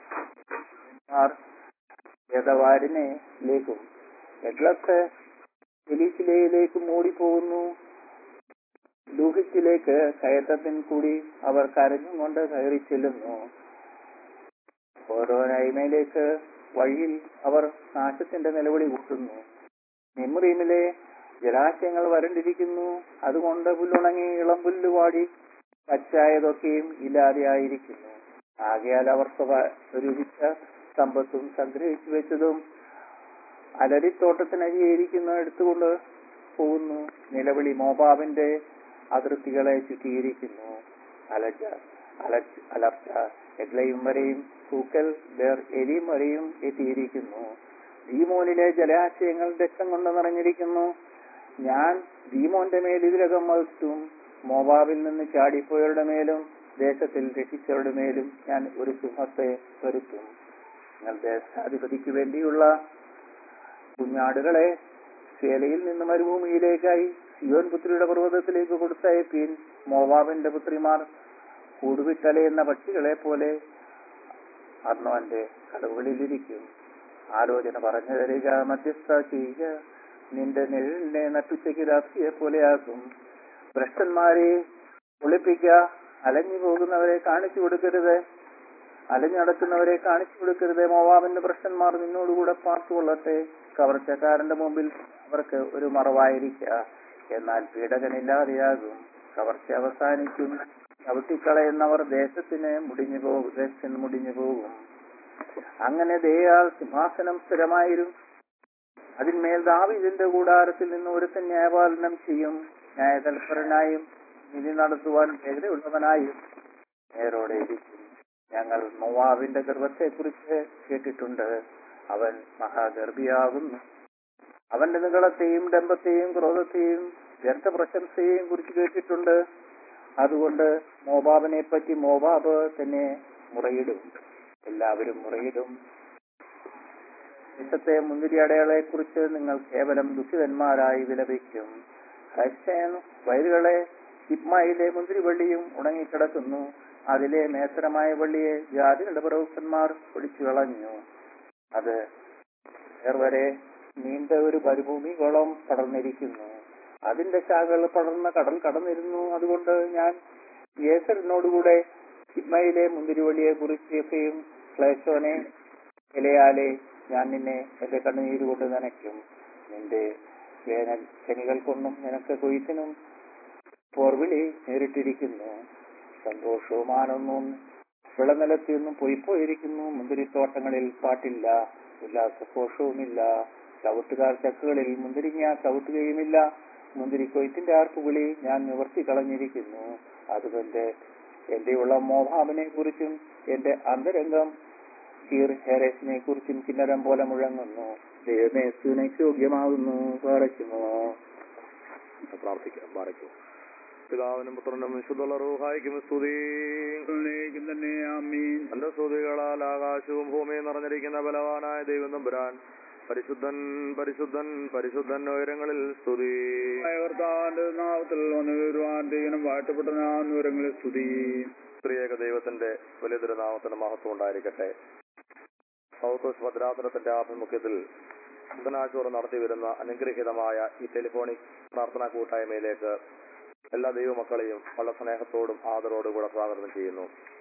[SPEAKER 1] ലേക്കും എഡ്ലസ് ഫിലിസിലയിലേക്കും ഓടിപ്പോകുന്നു ലൂഹിസിലേക്ക് കയറ്റത്തിൻ കൂടി അവർ കരഞ്ഞുകൊണ്ട് കയറി ചെല്ലുന്നു ഓരോ നൈമയിലേക്ക് വഴിയിൽ അവർ നാശത്തിന്റെ നിലവിളി കൂട്ടുന്നു നിമ്രീമിലെ ജലാശയങ്ങൾ വരണ്ടിരിക്കുന്നു അതുകൊണ്ട് പുല്ലുണങ്ങി ഇളം പുല്ല് പാടി പച്ചായതൊക്കെയും ഇല്ലാതെയായിരിക്കുന്നു ആകയാൽ അവർ സ്വരൂപിച്ച സമ്പത്തും സംഗ്രഹിച്ചു വെച്ചതും അലരിത്തോട്ടത്തിനരിയിരിക്കുന്ന എടുത്തുകൊണ്ട് പോകുന്നു നിലവിളി മോബാബിന്റെ അതിർത്തികളെ ചുറ്റിയിരിക്കുന്നു അലജ അലർച്ച അലർച്ച എഗ്ലയും വരെയും കൂക്കൽ ബേർ എരിയും വരെയും എത്തിയിരിക്കുന്നു ദീമോനിലെ ജലാശയങ്ങൾ രക്തം കൊണ്ട് നിറഞ്ഞിരിക്കുന്നു ഞാൻ ദീമോന്റെ മേൽ ഇതിലകം മത്സും മോബാബിൽ നിന്ന് ചാടിപ്പോയവരുടെ മേലും ദേശത്തിൽ രക്ഷിച്ചവരുടെ മേലും ഞാൻ ഒരു സിംഹത്തെ വരുത്തും നിങ്ങൾ ദേശാധിപതിക്ക് വേണ്ടിയുള്ള കുഞ്ഞാടുകളെ ശേലയിൽ നിന്ന് മരുഭൂമിയിലേക്കായി സിയോൻ പുത്രിയുടെ പർവ്വതത്തിലേക്ക് കൊടുത്തയപ്പീൻ മോവാബിന്റെ പുത്രിമാർ കൂടുവിട്ടലയുന്ന പക്ഷികളെ പോലെ അർണവന്റെ കടവുകളിലിരിക്കും ആലോചന പറഞ്ഞു തരിക മധ്യസ്ഥ ചെയ്യുക നിന്റെ നിഴലിനെ നട്ടുച്ചയ്ക്ക് രാത്രിയെ പോലെയാക്കും ഭ്രഷ്ടന്മാരെ ഒളിപ്പിക്ക അലഞ്ഞു പോകുന്നവരെ കാണിച്ചു കൊടുക്കരുത് അലഞ്ഞു നടക്കുന്നവരെ കാണിച്ചു കൊടുക്കരുത് മോവാബിന്റെ ഭ്രഷ്ടന്മാർ നിന്നോടുകൂടെ പാർത്തുകൊള്ളട്ടെ കവർച്ചക്കാരന്റെ മുമ്പിൽ അവർക്ക് ഒരു മറവായിരിക്കുക എന്നാൽ പീഡകനില്ലാതെയാകും കവർച്ച അവസാനിക്കും ചവിട്ടിക്കളയുന്നവർ ദേശത്തിന് മുടിഞ്ഞു പോകും ദേശത്തിന് മുടിഞ്ഞു പോകും അങ്ങനെ ദയാൽ സിംഹാസനം സ്ഥിരമായിരും അതിന്മേൽ ദാവിദിന്റെ കൂടാരത്തിൽ നിന്ന് ഒരുത്തൻ ന്യായപാലനം ചെയ്യും ന്യായതൽപരനായും നിധി നടത്തുവാൻ വേഗതയുള്ളവനായും നേരോടെ ഇരിക്കും ഞങ്ങൾ മൊവാബിന്റെ ഗർഭത്തെക്കുറിച്ച് കേട്ടിട്ടുണ്ട് അവൻ മഹാഗർഭിയാകുന്നു അവന്റെ നികളത്തെയും ഡംബത്തെയും ക്രോധത്തെയും വ്യർത്ഥ പ്രശംസയെയും കുറിച്ച് കേട്ടിട്ടുണ്ട് അതുകൊണ്ട് മോബാബിനെ പറ്റി മോബാബ് തന്നെ മുറയിടും എല്ലാവരും മുറയിടും വിശത്തെ മുന്തിരി അടയാളെ കുറിച്ച് നിങ്ങൾ കേവലം ദുഃഖിതന്മാരായി വിലപിക്കും ഹൈസേൻ വയലുകളെ ഇപ്മായിലെ മുന്തിരിവള്ളിയും ഉണങ്ങിക്കിടക്കുന്നു അതിലെ മേസരമായ വള്ളിയെ ജാതികളുടെ പ്രഭുക്കന്മാർ ഒടിച്ചു കളഞ്ഞു അത് വരെ നീണ്ട ഒരു മരുഭൂമികോളം പടർന്നിരിക്കുന്നു അതിന്റെ ശാഖകൾ പടർന്ന കടൽ കടന്നിരുന്നു അതുകൊണ്ട് ഞാൻ യേസറിനോടുകൂടെ ഇസ്മയിലെ മുന്തിരിവള്ളിയെ കുറിച്ചൊക്കെയും ക്ലേശോനെ ഇലയാലെ ഞാൻ നിന്നെ എന്റെ കണ്ണുനീര് കൊണ്ട് നനയ്ക്കും നിന്റെ വേനൽ കനികൾ കൊണ്ടും നിനക്ക് കൊയ്ത്തിനും പോർവിളി നേരിട്ടിരിക്കുന്നു സന്തോഷവും ആനന്ദവും വിളനിലത്തിയൊന്നും പൊയ്പോയിരിക്കുന്നു മുന്തിരിത്തോട്ടങ്ങളിൽ പാട്ടില്ല ഉല്ലാസഘോഷവുമില്ല ചവിട്ടുകാർ ചക്കുകളിൽ മുന്തിരിങ്ങ ചവിട്ടുകയുമില്ല മുന്തിരി കൊയ്ത്തിന്റെ ആർപ്പുവിളി ഞാൻ നിവർത്തി കളഞ്ഞിരിക്കുന്നു അതുകൊണ്ട് എന്റെ ഉള്ള മോഹാബിനെ കുറിച്ചും എന്റെ അന്തരംഗം കീർ ഹെറേസിനെ കുറിച്ചും കിന്നരം പോലെ മുഴങ്ങുന്നു ദൈവമേ സുനയ്ക്ക് യോഗ്യമാകുന്നു പറയ്ക്കുമോ
[SPEAKER 2] പ്രാർത്ഥിക്കാം പാറയ്ക്കും പിതാവിനും പുത്രനും വിശുദ്ധുള്ള റൂഹായിക്കും സ്തുതി
[SPEAKER 3] തന്നെ ആമീൻ
[SPEAKER 2] തന്റെ സ്തുതികളാൽ ആകാശവും ഭൂമിയും നിറഞ്ഞിരിക്കുന്ന ബലവാനായ ദൈവം തമ്പുരാൻ പരിശുദ്ധൻ പരിശുദ്ധൻ പരിശുദ്ധൻ ഉയരങ്ങളിൽ സ്തുതി
[SPEAKER 3] കർത്താവിന്റെ നാമത്തിൽ വന്നു വരുവാൻ ദൈവം വാഴ്ത്തപ്പെട്ട നാന്നൂരങ്ങളിൽ സ്തുതി
[SPEAKER 2] സ്ത്രീയേക ദൈവത്തിന്റെ വലിയ തിരുനാമത്തിന് മഹത്വം ഉണ്ടായിരിക്കട്ടെ സൗത്തോസ് ഭദ്രാസനത്തിന്റെ ആഭിമുഖ്യത്തിൽ ബുധനാഴ്ച നടത്തി വരുന്ന അനുഗ്രഹീതമായ ഈ ടെലിഫോണിക് പ്രാർത്ഥനാ കൂട്ടായ്മയിലേക്ക് എല്ലാ ദൈവമക്കളെയും വളരെ സ്നേഹത്തോടും ആദരവോടും കൂടെ സ്വാഗതം ചെയ്യുന്നു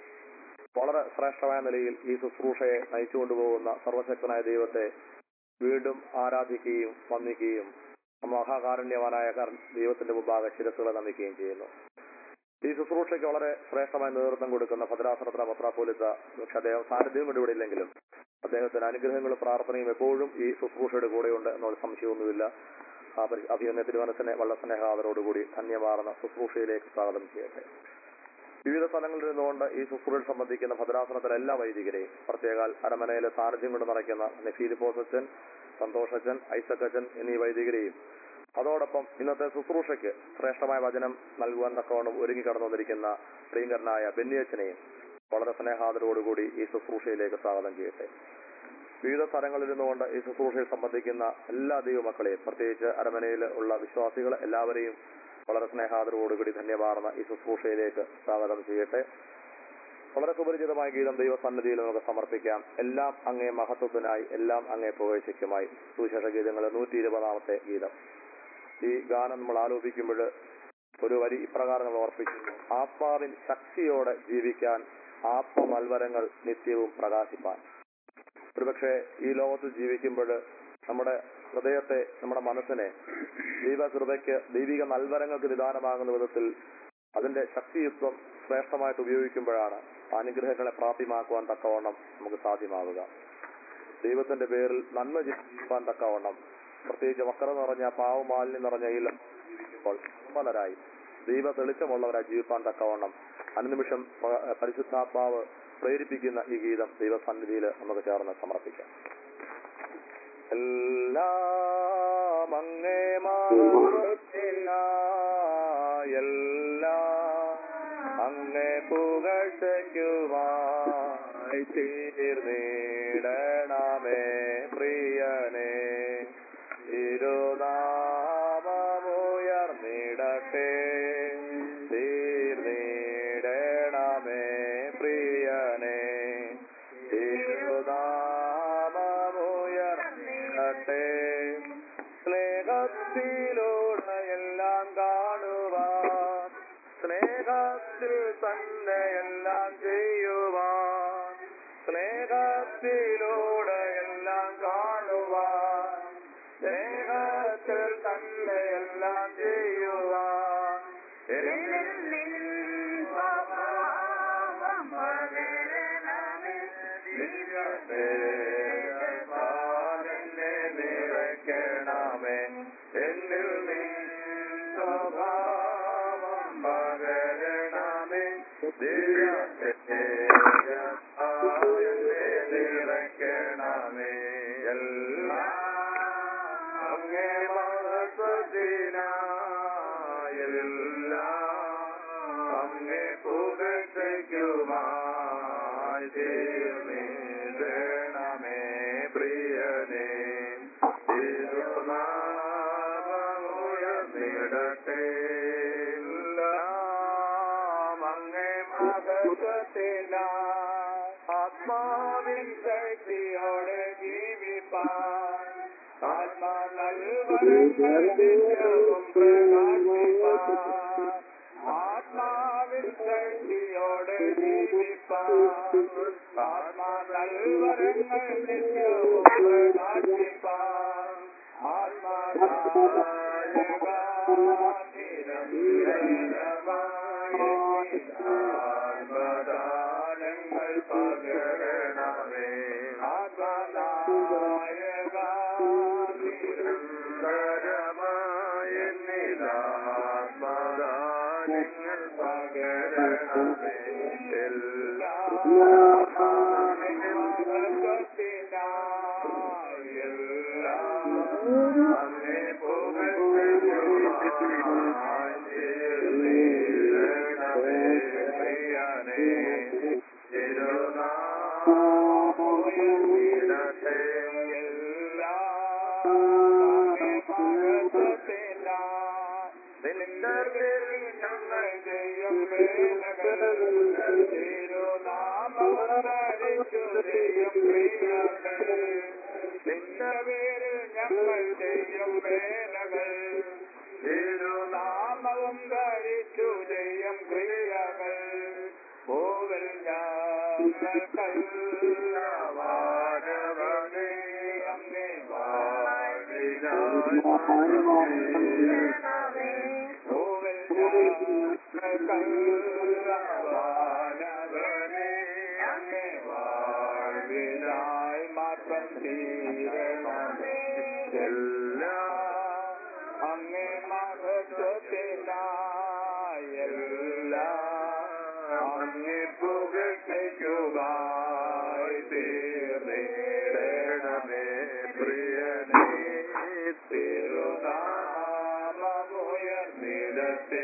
[SPEAKER 2] വളരെ ശ്രേഷ്ഠമായ നിലയിൽ ഈ ശുശ്രൂഷയെ നയിച്ചുകൊണ്ടുപോകുന്ന സർവശക്തനായ ദൈവത്തെ വീണ്ടും ആരാധിക്കുകയും വന്ദിക്കുകയും മഹാകാരുണ്യവാനായ കർ- ദൈവത്തിന്റെ മുമ്പാകെ ശിരസുകളെ നമിക്കുകയും ചെയ്യുന്നു ഈ ശുശ്രൂഷയ്ക്ക് വളരെ ശ്രേഷ്ഠമായ നേതൃത്വം കൊടുക്കുന്ന ഭദ്രാസനത്തിലെ പത്രാപോലിത്ത പക്ഷെ അദ്ദേഹം സാന്നിധ്യം കൊണ്ട് ഇവിടെ ഇല്ലെങ്കിലും അദ്ദേഹത്തിന് അനുഗ്രഹങ്ങളും പ്രാർത്ഥനയും എപ്പോഴും ഈ ശുശ്രൂഷയുടെ കൂടെയുണ്ട് എന്നുള്ള സംശയമൊന്നുമില്ല ആ പരി- അഭിനന്ദ തിരുമനസിനെ വളരെ സ്നേഹാദരോടുകൂടി ധന്യമാർന്ന ശുശ്രൂഷയിലേക്ക് സ്വാഗതം ചെയ്യട്ടെ വിവിധ സ്ഥലങ്ങളിൽ നിന്നുകൊണ്ട് ഈ ശുശ്രൂഷയിൽ സംബന്ധിക്കുന്ന ഭദ്രാസനത്തിലെ എല്ലാ വൈദികരെയും പ്രത്യേകാൽ അരമനയിലെ സാന്നിധ്യം കൊണ്ട് നിറയ്ക്കുന്ന ഫീലിപ്പോസച്ചൻ സന്തോഷച്ചൻ ഐസക്കച്ചൻ എന്നീ വൈദികരെയും അതോടൊപ്പം ഇന്നത്തെ ശുശ്രൂഷയ്ക്ക് ശ്രേഷ്ഠമായ വചനം നൽകുവാൻ തക്കവണ്ണം ഒരുങ്ങി കടന്നു വന്നിരിക്കുന്ന പ്രിയങ്കരനായ ബെന്നിയച്ചനെയും വളരെ സ്നേഹാദരോടുകൂടി ഈ ശുശ്രൂഷയിലേക്ക് സ്വാഗതം ചെയ്യട്ടെ വിവിധ സ്ഥലങ്ങളിൽ നിന്നുകൊണ്ട് ഈ ശുശ്രൂഷയിൽ സംബന്ധിക്കുന്ന എല്ലാ ദൈവമക്കളെയും പ്രത്യേകിച്ച് അരമനയിൽ ഉള്ള വിശ്വാസികൾ എല്ലാവരെയും വളരെ സ്നേഹാദരോടുകൂടി ധന്യമാർന്ന ഈ ശുശ്രൂഷയിലേക്ക് സ്വാഗതം ചെയ്യട്ടെ വളരെ സുപരിചിതമായ ഗീതം ദൈവസന്നിധിയിൽ നമുക്ക് സമർപ്പിക്കാം എല്ലാം അങ്ങേ മഹത്വത്തിനായി എല്ലാം അങ്ങേ പുകഴ്ചയ്ക്കുമായി സുവിശേഷ ഗീതങ്ങൾ നൂറ്റി ഇരുപതാമത്തെ ഗീതം ഈ ഗാനം നമ്മൾ ആലോചിക്കുമ്പോൾ ഒരു വരി ഇപ്രകാരം നമ്മൾ ഓർപ്പിക്കുന്നു ആത്മാവിൻ ശക്തിയോടെ ജീവിക്കാൻ ആത്മമൽവരങ്ങൾ നിത്യവും പ്രകാശിപ്പാൻ ഒരുപക്ഷെ ഈ ലോകത്ത് ജീവിക്കുമ്പോൾ നമ്മുടെ ഹൃദയത്തെ നമ്മുടെ മനസ്സിനെ ദൈവകൃപയ്ക്ക് ദൈവിക നൽവരങ്ങൾക്ക് നിദാനമാകുന്ന വിധത്തിൽ അതിന്റെ ശക്തിയുക്തം ശ്രേഷ്ഠമായിട്ട് ഉപയോഗിക്കുമ്പോഴാണ് അനുഗ്രഹങ്ങളെ പ്രാപ്യമാക്കുവാൻ തക്കവണ്ണം നമുക്ക് സാധ്യമാവുക ദൈവത്തിന്റെ പേരിൽ നന്മ ജീവിക്കാൻ തക്കവണ്ണം പ്രത്യേകിച്ച് വക്ര നിറഞ്ഞ പാവമാലിന്യം നിറഞ്ഞ ഈ ലോകത്ത് ജീവിക്കുമ്പോൾ നിർമ്മലരായി ദൈവ തെളിച്ചമുള്ളവരായി ജീവിക്കാൻ തക്കവണ്ണം അനുനിമിഷം പ- പരിശുദ്ധാത്മാവ് പ്രേരിപ്പിക്കുന്ന ഈ ഗീതം ദൈവസന്നിധിയിൽ നമുക്ക് ചേർന്ന് സമർപ്പിക്കാം എല്ലാം അങ്ങേ മഹത്വത്തിനായി എല്ലാം അങ്ങേ പുകഴ്ചയ്ക്കുമായി തീർന്നിടണമേ പ്രിയനേ തിരുനാമമുയർന്നിടട്ടെ തീർന്നിടണമേ പ്രിയനേ തിരുനാമമുയർന്നിടട്ടെ സ്നേഹത്തിലൂടെ എല്ലാം കാണുവാൻ സ്നേഹത്തിൽ തന്നെ എല്ലാം ചെയ്യുവാൻ സ്നേഹത്തിലൂടെ എല്ലാം കാണുവാൻ സ്നേഹത്തിൽ തന്നെ എല്ലാം ചെയ്യുവാൻ എന്നിൽ നിൻ സ്വഭാവം പകരണമേ. ദിവ്യതേജസ്സാലെന്നെ നിറയ്ക്കണമേ. എന്നിൽ നിൻ സ്വഭാവം പകരണമേ. ദിവ്യതേജസ്സാലെന്നെ നിറയ്ക്കണമേ എല്ലാം അങ്ങേ മഹത്വത്തിനായെല്ലാം അങ്ങേ പുകഴ്ചയ്ക്കുമായി തീർന്നിടണമേ പ്രിയനേ തിരുനാമമുയർന്നിടട്ടെ എല്ലാം അങ്ങേ മഹത്വത്തിനാ ആത്മാവിൻ ശക്തിയോടെ ജീവിപ്പാൻ ആത്മാ നൽവരങ്ങൾ നിത്യവും പ്രകാശിപ്പാൻ ആത്മാവിൻ ശക്തിയോടെ ജീവിപ്പാൻ ആത്മാ നൽവരങ്ങൾ നിത്യവും പ്രകാശിപ്പാൻ ആത്മാനായക നിരന്തരമായ ആത്മദാനങ്ങൾ പകരണമേ ആത്മനായക നിരന്തരമായ ആത്മദാനങ്ങൾ പകരണമേ എല്ലാം അങ്ങേ നിന്റെ പേരിൽ ഞങ്ങൾ ചെയ്യും വേലകൾ തിരുനാമവും ധരിച്ചു ചെയ്യും ക്രിയകൾ പോകൽ ഞങ്ങൾക്കല്ലവാനവനേ അങ്ങേ വാഴിനായി പോകൽ ഞങ്ങൾക്കല്ലവാനവനേ അങ്ങേ വാഴിനായി മാത്രം തീരണമേ എല്ലാം അങ്ങേ മഹത്വത്തിനായെല്ലാം അങ്ങേ പുകഴ്ചയ്ക്കുമായി തീർന്നേടണമേ പ്രിയനേ തിരുനാമമുയർന്നിടത്തെ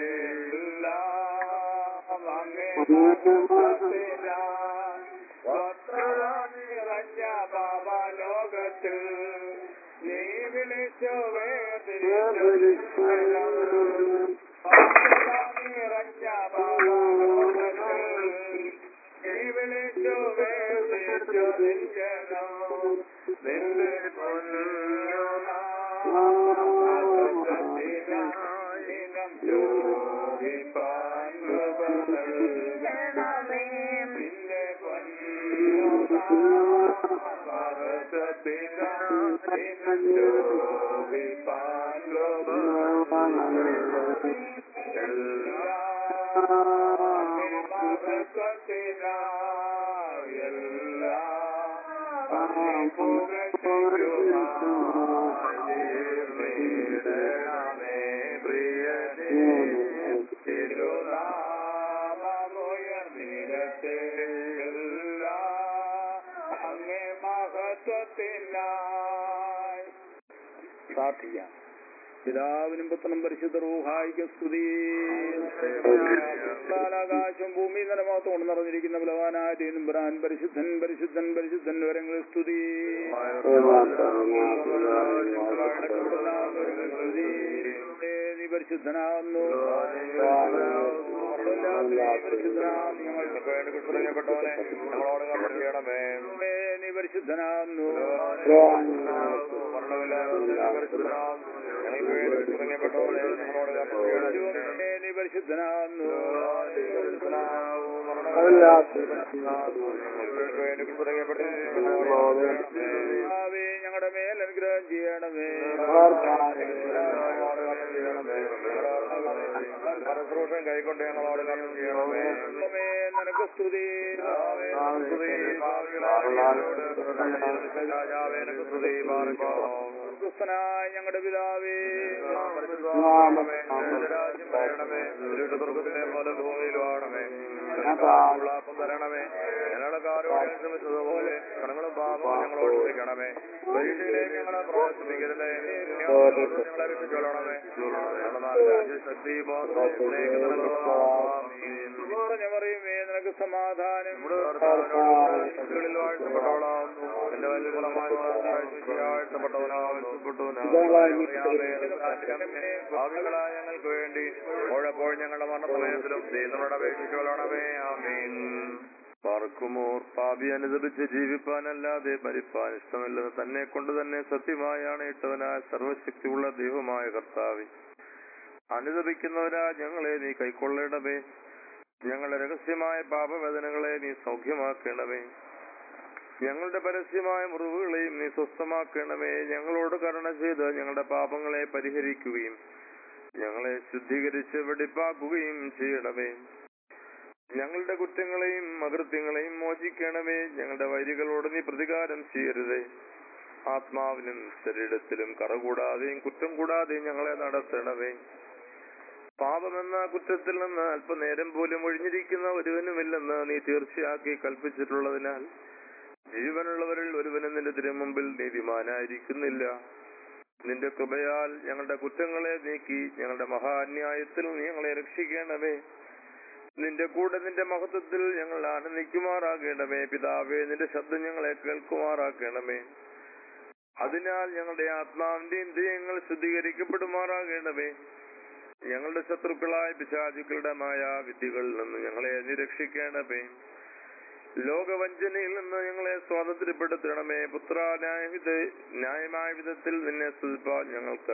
[SPEAKER 2] എല്ലാം അങ്ങേ മഹത്വത്തിനായി നിറഞ്ഞ പാപലോകത്തിൽ നീ വിളിച്ചു വേദിച്ചു നിറഞ്ഞ പാപലോകത്തിൽ നീ വിളിച്ചു വേദിച്ചു നിഞ്ചനോ നിന്റെ പൊന്നുനാമത്തിനായിനം ചോദിപ്പാൻ കൃപ നൽകണമേ നിന്റെ പൊന്നുനാമത്തിനായിനം ചോദിപ്പാൻ കൃപ നൽകണമേ അങ്ങേ മഹത്വത്തിനായി
[SPEAKER 3] പ്രാർത്ഥിക്കാം പിതാവിനും പുത്രനും പരിശുദ്ധ റൂഹായിക്ക് സ്തുതി ആകാശം ഭൂമി നിലമാത്തോണ്ട് നിറഞ്ഞിരിക്കുന്ന ബലവാനായ ദൈവം പരിശുദ്ധൻ പരിശുദ്ധൻ പരിശുദ്ധൻ വരങ്ങളിൽ സ്തുതി സ്തുതി. നീ പരിശുദ്ധനാകുന്നു പരിശുദ്ധനാകുന്നു ഞങ്ങൾക്ക് വേണ്ടി കുറിക്കപ്പെട്ടവനെ ഞങ്ങളോട് കർമ്മ ചെയ്യണമേ നീ പരിശുദ്ധനാകുന്നു ഞങ്ങൾക്ക് വേണ്ടി കുറിക്കപ്പെട്ടവനെ ഞങ്ങളോട് കർമ്മ ചെയ്യണമേ നീ പരിശുദ്ധനാകുന്നു ഞങ്ങൾക്ക് വേണ്ടി കുറിക്കപ്പെട്ടവനെ ഞങ്ങളോട് ഞങ്ങളുടെ മേൽ അനുഗ്രഹം ചെയ്യണമേ
[SPEAKER 2] പരസ്പരം കൈക്കൊണ്ട് ഞങ്ങളോട് കർമ്മം ചെയ്യണമേ
[SPEAKER 3] ദൈവമേ, നിനക്ക് സ്തുതി ക്രിസ്തനായ ഞങ്ങളുടെ പിതാവേ
[SPEAKER 2] ഭൂമിയിലുമാണമേ തരണമേ ഞങ്ങളുടെ കാരോട് ശ്രമിച്ചതുപോലെ കടങ്ങളും പാപവും ഞങ്ങളോട് ക്ഷമിക്കണമേ പരീക്ഷയിലേക്ക് ഞങ്ങളെ പ്രവർത്തിപ്പിക്കരുതേ ഞങ്ങളെ രക്ഷിച്ചോളണമേ ഞങ്ങളുടെ നാട്ടിലെ ശക്തി
[SPEAKER 3] പറഞ്ഞ പറയുമേ നിനക്ക് സമാധാനം
[SPEAKER 2] ിൽ വാഴ്ത്തപ്പെട്ടവളാം എന്റെ വലിയ ഫലമായി ഭാവികളായ ഞങ്ങൾക്ക് വേണ്ടി ഓഴപ്പോൾ ഞങ്ങളുടെ മരണസമയത്തിലും ദൈവങ്ങളുടെ അപേക്ഷിച്ചോളണമേ ആമീൻ പാർക്കുമോർ പാപി അനുസരിച്ച് ജീവിപ്പാനല്ലാതെ മരിപ്പാൻ ഇഷ്ടമില്ലെന്ന് തന്നെ കൊണ്ട് തന്നെ സത്യമായാണ് ഇട്ടവനായ സർവശക്തിയുള്ള ദൈവമായ കർത്താവെ അനുദപിക്കുന്നവരാ ഞങ്ങളെ നീ കൈക്കൊള്ളണമേ ഞങ്ങളുടെ രഹസ്യമായ പാപവേദനകളെ നീ സൗഖ്യമാക്കണമേ ഞങ്ങളുടെ പരസ്യമായ മുറിവുകളെയും നീ സ്വസ്ഥമാക്കണമേ ഞങ്ങളോട് കരുണ ചെയ്ത് ഞങ്ങളുടെ പാപങ്ങളെ പരിഹരിക്കുകയും ഞങ്ങളെ ശുദ്ധീകരിച്ച് വെടിപ്പാക്കുകയും ചെയ്യണമേ ഞങ്ങളുടെ കുറ്റങ്ങളെയും അകൃത്യങ്ങളെയും മോചിക്കണമേ ഞങ്ങളുടെ വൈരികളോട് നീ പ്രതികാരം ചെയ്യരുതേ ആത്മാവിനും ശരീരത്തിലും കറകൂടാതെയും കുറ്റം കൂടാതെയും ഞങ്ങളെ നടത്തണമേ പാപമെന്ന കുറ്റത്തിൽ നിന്ന് അല്പനേരം പോലും ഒഴിഞ്ഞിരിക്കുന്ന ഒരുവനുമില്ലെന്ന് നീ തീർച്ചയാക്കി കൽപ്പിച്ചിട്ടുള്ളതിനാൽ ജീവനുള്ളവരിൽ ഒരുവനും നിന്റെ തിരുമുമ്പിൽ നീതിമാനായിരിക്കുന്നില്ല നിന്റെ കൃപയാൽ ഞങ്ങളുടെ കുറ്റങ്ങളെ നീക്കി ഞങ്ങളുടെ മഹാന്യായത്തിൽ നീ ഞങ്ങളെ രക്ഷിക്കണമേ നിന്റെ കൂടെ നിന്റെ മഹത്വത്തിൽ ഞങ്ങൾ ആനന്ദിക്കുമാറാകണമേ പിതാവേ നിന്റെ ശബ്ദം ഞങ്ങളെ കേൾക്കുമാറാക്കണമേ അതിനാൽ ഞങ്ങളുടെ ആത്മാവിന്റെ ഇന്ദ്രിയങ്ങൾ ശുദ്ധീകരിക്കപ്പെടുമാറാകണമേ ഞങ്ങളുടെ ശത്രുക്കളായ പിശാചുക്കളുടെ മായ വിദ്യകളിൽ നിന്ന് ഞങ്ങളെ നിരക്ഷിക്കണമേ ലോകവഞ്ചനയിൽ നിന്ന് ഞങ്ങളെ സ്വാതന്ത്ര്യപ്പെടുത്തണമേ പുത്ര ന്യായവിധ ന്യായമായ വിധത്തിൽ നിന്നെ സ്തുതിപ്പാൻ ഞങ്ങൾക്ക്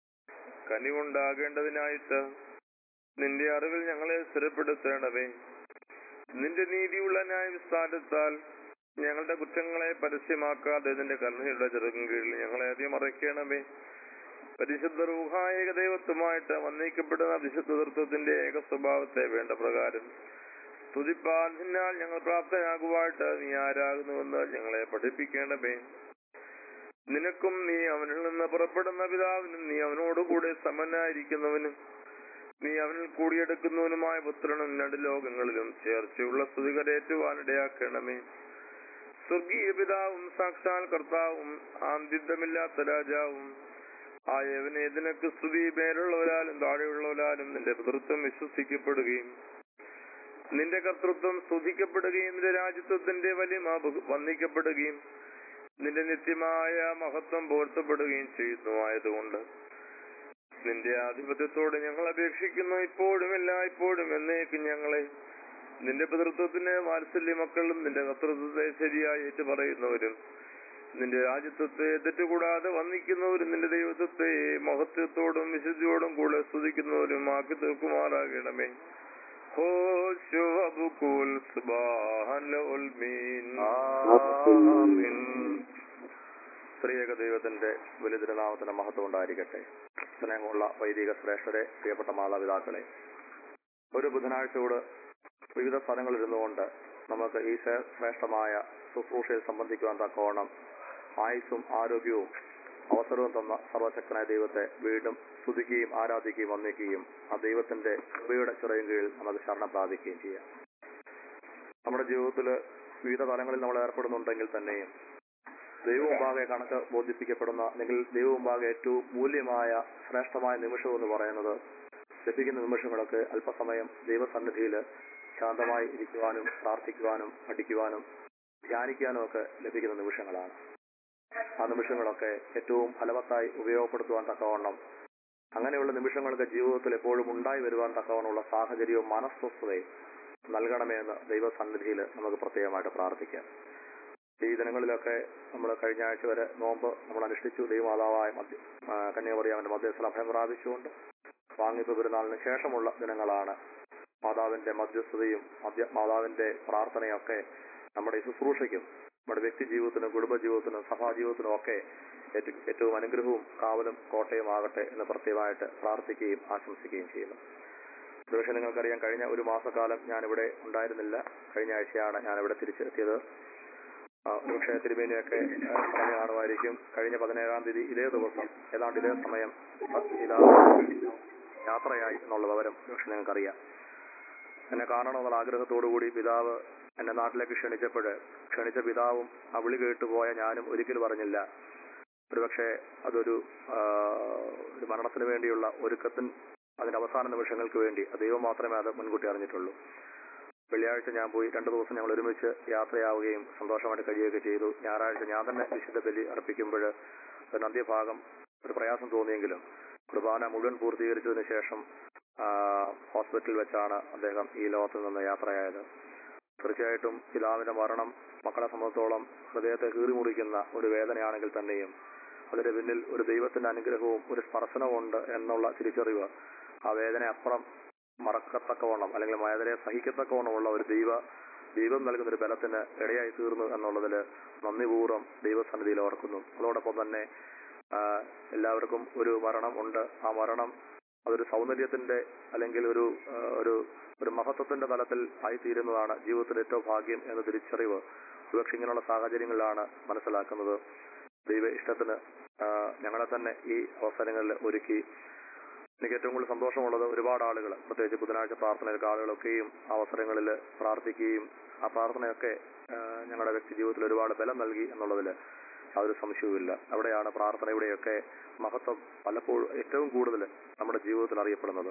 [SPEAKER 2] കനിവുണ്ടാകേണ്ടതിനായിട്ട് നിന്റെ അറിവിൽ ഞങ്ങളെ സ്ഥിരപ്പെടുത്തണമേ നിന്റെ നീതിയുള്ള ന്യായവിസ്ഥാനത്താൽ ഞങ്ങളുടെ കുറ്റങ്ങളെ പരസ്യമാക്കാതെ നിന്റെ കരുണയുടെ ചെറുക്കും കീഴിൽ ഞങ്ങളെ അധികം മറയ്ക്കണമേ പരിശുദ്ധ റൂഹായക ദൈവത്വമായിട്ട് വന്നയിക്കപ്പെടുന്ന വിശുദ്ധ തൃത്വത്തിന്റെ ഏക സ്വഭാവത്തെ വേണ്ട പ്രകാരം സ്തുതിപ്പാൻ നിന്നാൽ ഞങ്ങൾ പ്രാപ്തനാകുവായിട്ട് നീ ആരാകുന്നുവെന്ന് ഞങ്ങളെ പഠിപ്പിക്കണമേ നിനക്കും നീ അവനിൽ നിന്ന് പുറപ്പെടുന്ന പിതാവിനും നീ അവനോടുകൂടെ സമനായിരിക്കുന്നവനും നീ അവനിൽ കൂടിയെടുക്കുന്നവനുമായ പുത്രനും നടുലോകങ്ങളിലും ചേർച്ചയുള്ള സ്തുതികരേറ്റുവാനിടയാക്കണമേ സ്വർഗീയ പിതാവും സാക്ഷാൽ കർത്താവും ആന്തിത്വമില്ലാത്ത രാജാവും ആയവനെ നിനക്ക് സ്തുതി മേലുള്ളവരാലും താഴെയുള്ളവരാലും നിന്റെ പിതൃത്വം വിശ്വസിക്കപ്പെടുകയും നിന്റെ കർത്തൃത്വം സ്തുതിക്കപ്പെടുകയും നിന്റെ രാജ്യത്വത്തിന്റെ വലിമ ബഹു- വന്ദിക്കപ്പെടുകയും നിന്റെ നിത്യമായ മഹത്വം പോർത്തപ്പെടുകയും ചെയ്യുന്നു ആയതുകൊണ്ട് നിന്റെ ആധിപത്യത്തോട് ഞങ്ങൾ അപേക്ഷിക്കുന്നു ഇപ്പോഴും എല്ലായ്പ്പോഴും എന്നേക്കും ഞങ്ങളെ നിന്റെ പിതൃത്വത്തിന് വാത്സല്യ മക്കളും നിന്റെ കർത്തൃത്വത്തെ ശരിയായി ഏറ്റുപറയുന്നവരും നിന്റെ രാജ്യത്വത്തെ തെറ്റുകൂടാതെ വന്ദിക്കുന്നവരും നിന്റെ ദൈവത്വത്തെ മഹത്വത്തോടും വിശുദ്ധിയോടും കൂടെ സ്തുതിക്കുന്നവരും ആക്കി തീർക്കുമാറാകണമേ ഹോ ശുഭബുക്കുൽ സുബ്ഹാനൽ മീൻ ആമീൻ സ്ത്രീയക ദൈവത്തിന്റെ വലിയ തിരുനാമത്തിന്റെ മഹത്വം ഉണ്ടായിരിക്കട്ടെ സ്നേഹമുള്ള വൈദിക ശ്രേഷ്ഠരെ പ്രിയപ്പെട്ട മാതാപിതാക്കളെ ഒരു ബുധനാഴ്ചയോട് വിവിധ സ്ഥലങ്ങളിൽ ഇരുന്നുകൊണ്ട് നമുക്ക് ഈ ശ്രേ- ശ്രേഷ്ഠമായ ശുശ്രൂഷയിൽ സംബന്ധിക്കുവാൻ തക്കവണ്ണം ആയുസ്സും ആരോഗ്യവും അവസരവും തന്ന സർവശക്തനായ ദൈവത്തെ വീണ്ടും സ്തുതിക്കുകയും ആരാധിക്കുകയും വന്ദിക്കുകയും ആ ദൈവത്തിന്റെ കൃപയുടെ ചിറയും കീഴിൽ നമുക്ക് ശരണം പ്രാപിക്കുകയും ചെയ്യാം നമ്മുടെ ജീവിതത്തിൽ വിവിധ തലങ്ങളിൽ നമ്മൾ ഏർപ്പെടുന്നുണ്ടെങ്കിൽ തന്നെയും ദൈവമുമ്പാകെ കണക്ക് ബോധിപ്പിക്കപ്പെടുന്ന അല്ലെങ്കിൽ ദൈവമുമ്പാകെ ഏറ്റവും മൂല്യമായ ശ്രേഷ്ഠമായ നിമിഷം എന്ന് പറയുന്നത് ലഭിക്കുന്ന നിമിഷങ്ങളൊക്കെ അല്പസമയം ദൈവസന്നിധിയിൽ ശാന്തമായി ഇരിക്കുവാനും പ്രാർത്ഥിക്കുവാനും പഠിക്കുവാനും ധ്യാനിക്കാനും ഒക്കെ ലഭിക്കുന്ന നിമിഷങ്ങളാണ് ആ നിമിഷങ്ങളൊക്കെ ഏറ്റവും ഫലവത്തായി ഉപയോഗപ്പെടുത്തുവാൻ തക്കവണ്ണം അങ്ങനെയുള്ള നിമിഷങ്ങൾക്ക് ജീവിതത്തിൽ എപ്പോഴും ഉണ്ടായി വരുവാൻ തക്കവണ്ണമുള്ള സാഹചര്യവും മനസ്വസ്ഥതയും നൽകണമേ എന്ന് ദൈവസന്നിധിയിൽ നമുക്ക് പ്രത്യേകമായിട്ട് പ്രാർത്ഥിക്കാം ഈ ദിനങ്ങളിലൊക്കെ നമ്മൾ കഴിഞ്ഞ ആഴ്ച വരെ നോമ്പ് നമ്മൾ അനുഷ്ഠിച്ചു ദൈവമാതാവായ മധ്യ ആ, കന്യാകുമാരിയാവിന്റെ മധ്യസ്ഥല അഭയം പ്രാപിച്ചുകൊണ്ട് വാങ്ങിപ്പ് പെരുന്നാളിന് ശേഷമുള്ള ദിനങ്ങളാണ് മാതാവിന്റെ മധ്യസ്ഥതയും മധ്യ മാതാവിന്റെ പ്രാർത്ഥനയൊക്കെ നമ്മുടെ ഈ ശുശ്രൂഷയ്ക്കും നമ്മുടെ വ്യക്തി ജീവിതത്തിനും കുടുംബ ജീവിതത്തിനും സഭാ ജീവിതത്തിനും ഒക്കെ ഏറ്റ- ഏറ്റവും അനുഗ്രഹവും കാവലും കോട്ടയും ആകട്ടെ എന്ന് പ്രത്യേകമായിട്ട് പ്രാർത്ഥിക്കുകയും ആശംസിക്കുകയും ചെയ്യുന്നു ഒരുപക്ഷെ നിങ്ങൾക്കറിയാം കഴിഞ്ഞ ഒരു മാസക്കാലം ഞാനിവിടെ ഉണ്ടായിരുന്നില്ല കഴിഞ്ഞ ആഴ്ചയാണ് ഞാനിവിടെ തിരിച്ചെത്തിയത് ആ, ഒരുപക്ഷെ തിരുമേനിയൊക്കെ ആ, പറഞ്ഞു കാണുമായിരിക്കും കഴിഞ്ഞ പതിനേഴാം തീയതി ഇതേ ദിവസം ഏതാണ്ട് ഇതേ സമയം ഇതാ യാത്രയായി എന്നുള്ള വിവരം ഒരുപക്ഷെ നിങ്ങൾക്കറിയാം എന്നെ കാണണമെന്നുള്ള ആഗ്രഹത്തോടുകൂടി പിതാവ് എന്നെ നാട്ടിലേക്ക് ക്ഷണിച്ചപ്പോൾ ക്ഷണിച്ച പിതാവും ആ വിളി കേട്ടുപോയ ഞാനും ഒരിക്കലും പറഞ്ഞില്ല ഒരുപക്ഷെ അതൊരു ആ, ഒരു മരണത്തിന് വേണ്ടിയുള്ള ഒരുക്കത്തിൻ അതിന്റെ അവസാന നിമിഷങ്ങൾക്ക് വേണ്ടി ദൈവം മാത്രമേ അത് മുൻകൂട്ടി അറിഞ്ഞിട്ടുള്ളൂ വെള്ളിയാഴ്ച ഞാൻ പോയി രണ്ടു ദിവസം ഞങ്ങൾ ഒരുമിച്ച് യാത്രയാവുകയും സന്തോഷമായിട്ട് കഴിയുകയൊക്കെ ചെയ്തു ഞായറാഴ്ച ഞാൻ തന്നെ വിശുദ്ധ ബലി അർപ്പിക്കുമ്പോൾ ഒരു അന്ത്യഭാഗം ഒരു പ്രയാസം തോന്നിയെങ്കിലും കുർബാന മുഴുവൻ പൂർത്തീകരിച്ചതിന് ശേഷം ആ, ഹോസ്പിറ്റലിൽ വെച്ചാണ് അദ്ദേഹം ഈ ലോകത്തിൽ നിന്ന് യാത്രയായത് തീർച്ചയായിട്ടും പിതാവിന്റെ മരണം മക്കളെ സംബന്ധിച്ചോളം ഹൃദയത്തെ കീറിമുറിക്കുന്ന ഒരു വേദനയാണെങ്കിൽ തന്നെയും അതിന്റെ പിന്നിൽ ഒരു ദൈവത്തിന്റെ അനുഗ്രഹവും ഒരു സ്പർശനവും ഉണ്ട് എന്നുള്ള തിരിച്ചറിവ് ആ വേദന അപ്പുറം മറക്കത്തക്കവണ്ണം അല്ലെങ്കിൽ വേദനയെ സഹിക്കത്തക്കവണ്ണമുള്ള ഒരു ദൈവ ദൈവം നൽകുന്ന ഒരു ബലത്തിന് ഇടയായി തീർന്നു എന്നുള്ളതിൽ നന്ദിപൂർവ്വം ദൈവസന്നിധിയിൽ ഓർക്കുന്നു അതോടൊപ്പം തന്നെ ആ, എല്ലാവർക്കും ഒരു മരണം ഉണ്ട് ആ മരണം അതൊരു സൗന്ദര്യത്തിന്റെ അല്ലെങ്കിൽ ഒരു ആ, ഒരു ഒരു മഹത്വത്തിന്റെ തലത്തിൽ ആയിത്തീരുന്നതാണ് ജീവിതത്തിലെ ഏറ്റവും ഭാഗ്യം എന്ന തിരിച്ചറിവ് ഒരുപക്ഷെ ഇങ്ങനെയുള്ള സാഹചര്യങ്ങളിലാണ് മനസ്സിലാക്കുന്നത് ദൈവ ഇഷ്ടത്തിന് ആ, ഞങ്ങളെ തന്നെ ഈ അവസരങ്ങളിൽ ഒരുക്കി എനിക്ക് ഏറ്റവും കൂടുതൽ സന്തോഷമുള്ളത് ഒരുപാട് ആളുകൾ പ്രത്യേകിച്ച് ബുധനാഴ്ച പ്രാർത്ഥനയിലൊക്കെ ആളുകളൊക്കെയും ആ അവസരങ്ങളിൽ പ്രാർത്ഥിക്കുകയും ആ പ്രാർത്ഥനയൊക്കെ ആ, ഞങ്ങളുടെ വ്യക്തി ജീവിതത്തിൽ ഒരുപാട് ബലം നൽകി എന്നുള്ളതിൽ യാതൊരു സംശയവുമില്ല അവിടെയാണ് പ്രാർത്ഥനയുടെയൊക്കെ മഹത്വം പലപ്പോഴും ഏറ്റവും കൂടുതൽ നമ്മുടെ ജീവിതത്തിൽ അറിയപ്പെടുന്നത്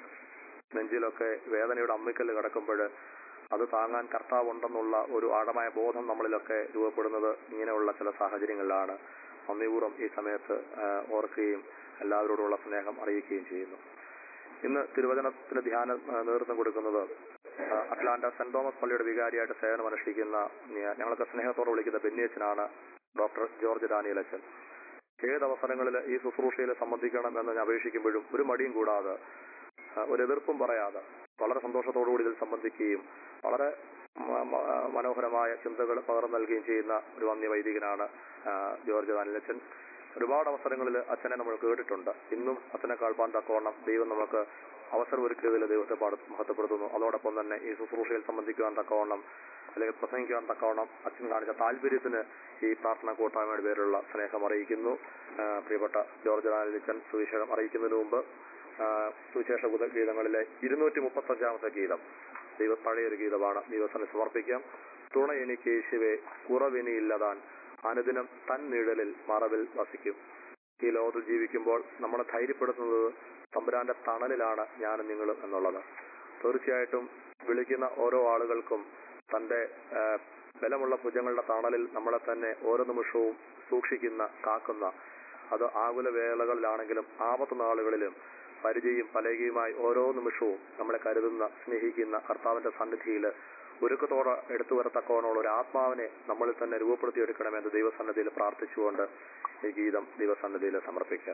[SPEAKER 2] നെഞ്ചിലൊക്കെ വേദനയുടെ അമ്മിക്കല്ല് കിടക്കുമ്പോൾ അത് താങ്ങാൻ കർത്താവുണ്ടെന്നുള്ള ഒരു ആഴമായ ബോധം നമ്മളിലൊക്കെ രൂപപ്പെടുന്നത് ഇങ്ങനെയുള്ള ചില സാഹചര്യങ്ങളിലാണ് നന്ദിപൂർവ്വം ഈ സമയത്ത് ആ, ഓർക്കുകയും എല്ലാവരോടുള്ള സ്നേഹം അറിയിക്കുകയും ചെയ്യുന്നു ഇന്ന് തിരുവചനത്തിന് ധ്യാനം ആ, നേതൃത്വം കൊടുക്കുന്നത് ആ, അറ്റ്ലാന്റ സെന്റ് തോമസ് പള്ളിയുടെ വികാരിയായിട്ട് സേവനം അനുഷ്ഠിക്കുന്ന ഞ- ഞങ്ങളൊക്കെ സ്നേഹത്തോടെ വിളിക്കുന്ന ബെന്നിയച്ചനാണ് ഡോക്ടർ ജോർജ് ഡാനിയൽ അച്ഛൻ ഏത് അവസരങ്ങളിൽ ഈ ശുശ്രൂഷയിൽ സംബന്ധിക്കണം എന്ന് ഞാൻ അപേക്ഷിക്കുമ്പോഴും ഒരു മടിയും കൂടാതെ ആ, ഒരു എതിർപ്പും പറയാതെ വളരെ സന്തോഷത്തോടുകൂടി ഇതിൽ സംബന്ധിക്കുകയും വളരെ മ- മ- മനോഹരമായ ചിന്തകൾ പകർന്നു നൽകുകയും ചെയ്യുന്ന ഒരു വന്യ വൈദികനാണ് ആ, ജോർജ് ദാനിലച്ചൻ ഒരുപാട് അവസരങ്ങളിൽ അച്ഛനെ നമ്മൾ കേട്ടിട്ടുണ്ട് ഇന്നും അച്ഛനെക്കാൾ പാൻ തക്കവണ്ണം ദൈവം നമുക്ക് അവസരം ഒരുക്കിയതിൽ ദൈവത്തെ പാട് മഹത്വപ്പെടുത്തുന്നു അതോടൊപ്പം തന്നെ ഈ ശുശ്രൂഷയിൽ സംബന്ധിക്കുവാൻ തക്കവണ്ണം അല്ലെങ്കിൽ പ്രസംഗിക്കുവാൻ തക്കവണ്ണം അച്ഛൻ കാണിച്ച താല്പര്യത്തിന് ഈ പ്രാർത്ഥന കൂട്ടായ്മയുടെ പേരിലുള്ള സ്നേഹം അറിയിക്കുന്നു ആ, പ്രിയപ്പെട്ട ജോർജ് ദാനിലച്ചൻ സുവിശേഷം അറിയിക്കുന്നതിന് മുമ്പ് ആ, സുവിശേഷ ഗുത- ഗീതങ്ങളിലെ ഇരുന്നൂറ്റി മുപ്പത്തി അഞ്ചാമത്തെ ഗീതം ദൈവ പഴയൊരു ഗീതമാണ് ദൈവത്തിന് സമർപ്പിക്കാം തുണ എനിക്ക് യേശുവെ കുറവിനിയില്ലതാൻ അനുദിനം തൻ നിഴലിൽ മറവിൽ വസിക്കും ഈ ലോകത്തിൽ ജീവിക്കുമ്പോൾ നമ്മളെ ധൈര്യപ്പെടുത്തുന്നത് തമ്പുരാന്റെ തണലിലാണ് ഞാനും നിങ്ങളും എന്നുള്ളത് തീർച്ചയായിട്ടും വിളിക്കുന്ന ഓരോ ആളുകൾക്കും തന്റെ ആ, ബലമുള്ള ഭുജങ്ങളുടെ തണലിൽ നമ്മളെ തന്നെ ഓരോ നിമിഷവും സൂക്ഷിക്കുന്ന കാക്കുന്ന അത് ആകുല വേളകളിലാണെങ്കിലും ആപത്ത് നാളുകളിലും പരിചയം പലകയുമായി ഓരോ നിമിഷവും നമ്മളെ കരുതുന്ന സ്നേഹിക്കുന്ന കർത്താവിന്റെ സന്നിധിയിൽ ഒരുക്കത്തോടെ എടുത്തു വരത്തക്കവണ്ണമുള്ള ഒരു ആത്മാവിനെ നമ്മളിൽ തന്നെ രൂപപ്പെടുത്തിയെടുക്കണമെന്ന് ദൈവസന്നിധിയിൽ പ്രാർത്ഥിച്ചുകൊണ്ട് ഈ ഗീതം ദൈവസന്നിധിയിൽ സമർപ്പിക്കാം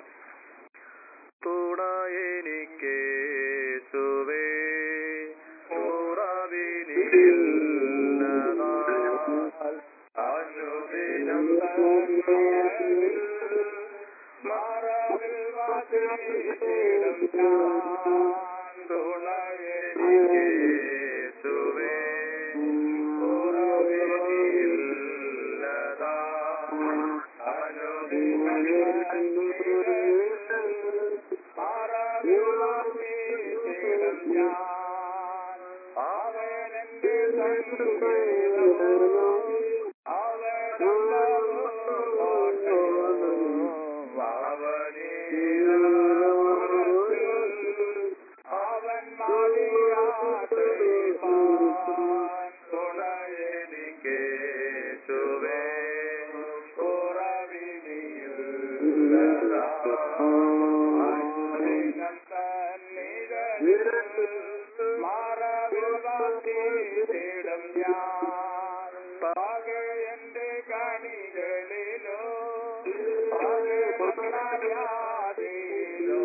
[SPEAKER 2] തുണ എനിക്കേശുവേ ഉറവിനിൽ അനുദിനം തന്നിൽ
[SPEAKER 3] മാറാവിൽ വാതിലിടും ഞാൻ
[SPEAKER 2] തുണയെനിക്കേശുവേ ഉറവിനില്ലതാ അനുദിനം തന്നിൽ
[SPEAKER 3] മാറാവിൽ വാതിലിടും ഞാൻ അവനെന്റെ സങ്കേതമോ അവൻ
[SPEAKER 2] തുണയെനിക്കേശുവേ
[SPEAKER 3] മാറാവിടും ഞാൻ പാകെ എന്റെ കണികളിലോ പാകെ മംഗളാദിയിലോ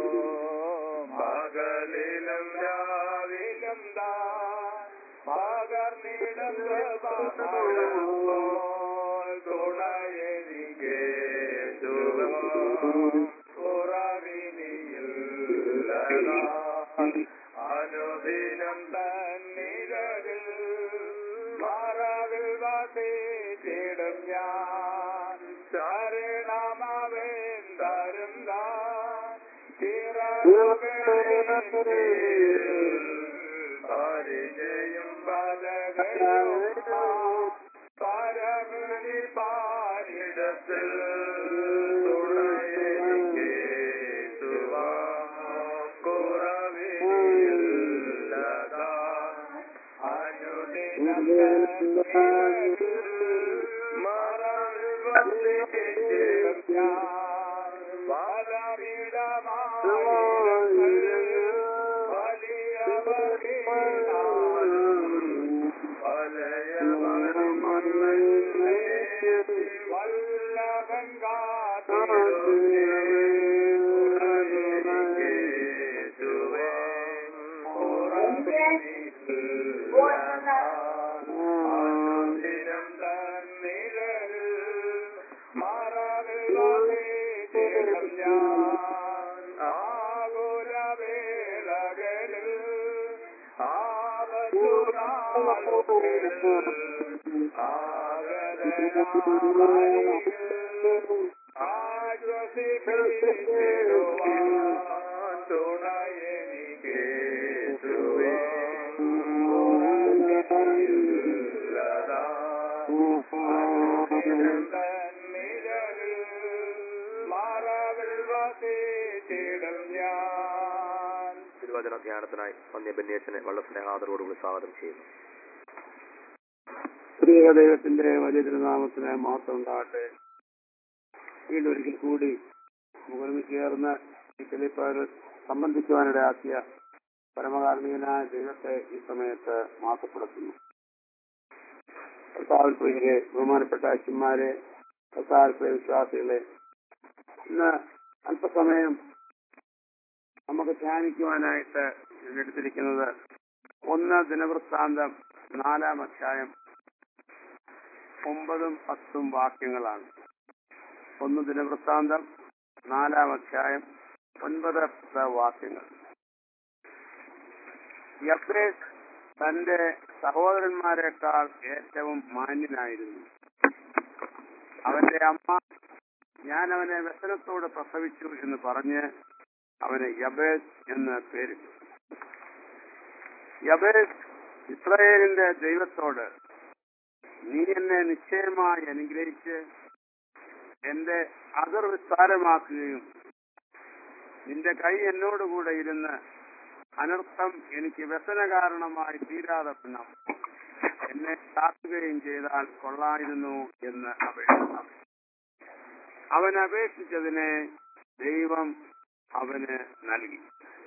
[SPEAKER 2] പകലിലും
[SPEAKER 3] രാവിലും താ പകർന്നിടം തുണയെനിക്ക്
[SPEAKER 2] തുണയെനിക്കേശുവേ
[SPEAKER 3] പരിചയം പലകയും പരമണി പാരിടത്തിൽ തുണയെനിക്ക് കുറവില്ലതാ അനുദിനം ദിനം തന്നിഴൽ മാറാതെ ചേരും ഞാൻ ആകുല വേളകളിൽ ആവതുരാളുകളിൽ ആശ്വസിപ്പിച്ചിടുവാൻ തുണയെനിക്ക് ഞാൻ
[SPEAKER 2] തിരുവചന ധ്യാനത്തിനായി വന്യ ബന്യേശനെ വളരെ സ്നേഹാദരോടുകൂടി സ്വാഗതം ചെയ്യുന്നു
[SPEAKER 4] പ്രിയ ദൈവത്തിന്റെ വലിയ തിരുനാമത്തിന് മാത്രം ഉണ്ടാകട്ടെ വീണ്ടും ഒരിക്കൽ കൂടി നമുക്ക് ഒരുമിച്ച് ചേർന്ന് ഈ തെളിപ്പാറ് സംബന്ധിക്കുവാനിടയാക്കിയ പരമകാരുണികനായ ദൈവത്തെ ഈ സമയത്ത് മാസപ്പെടുത്തുന്നു കർത്താവിൽ പ്രിയരെ ബഹുമാനപ്പെട്ട അച്ഛന്മാരെ കർത്താവിൽ പ്രിയ വിശ്വാസികളെ ഇന്ന് അല്പസമയം നമുക്ക് ധ്യാനിക്കുവാനായിട്ട് എടുത്തിരിക്കുന്നത് ഒന്ന് ദിനവൃത്താന്തം നാലാം അധ്യായം ഒമ്പതും പത്തും വാക്യങ്ങളാണ് ഒന്ന് ദിനവൃത്താന്തം നാലാം അധ്യായം ഒൻപത് പത്ത് വാക്യങ്ങൾ യബ്രേസ് തന്റെ സഹോദരന്മാരെക്കാൾ ഏറ്റവും മാന്യനായിരുന്നു അവന്റെ അമ്മ ഞാൻ അവനെ വ്യസനത്തോടെ പ്രസവിച്ചു എന്ന് പറഞ്ഞ് അവന് യബേസ് എന്ന് പേരിട്ടു യബേസ് ഇസ്രായേലിന്റെ ദൈവത്തോട് നീ എന്നെ നിശ്ചയമായി അനുഗ്രഹിച്ച് എന്റെ അതിർ വിസ്താരമാക്കുകയും നിന്റെ കൈ എന്നോടുകൂടെ ഇരുന്ന് അനർത്ഥം എനിക്ക് വ്യസന കാരണമായി തീരാതെ വണ്ണം എന്നെ കാക്കുകയും ചെയ്താൽ കൊള്ളായിരുന്നു എന്ന് അപേക്ഷിച്ചു അവൻ അപേക്ഷിച്ചതിനെ ദൈവം അവന് നൽകി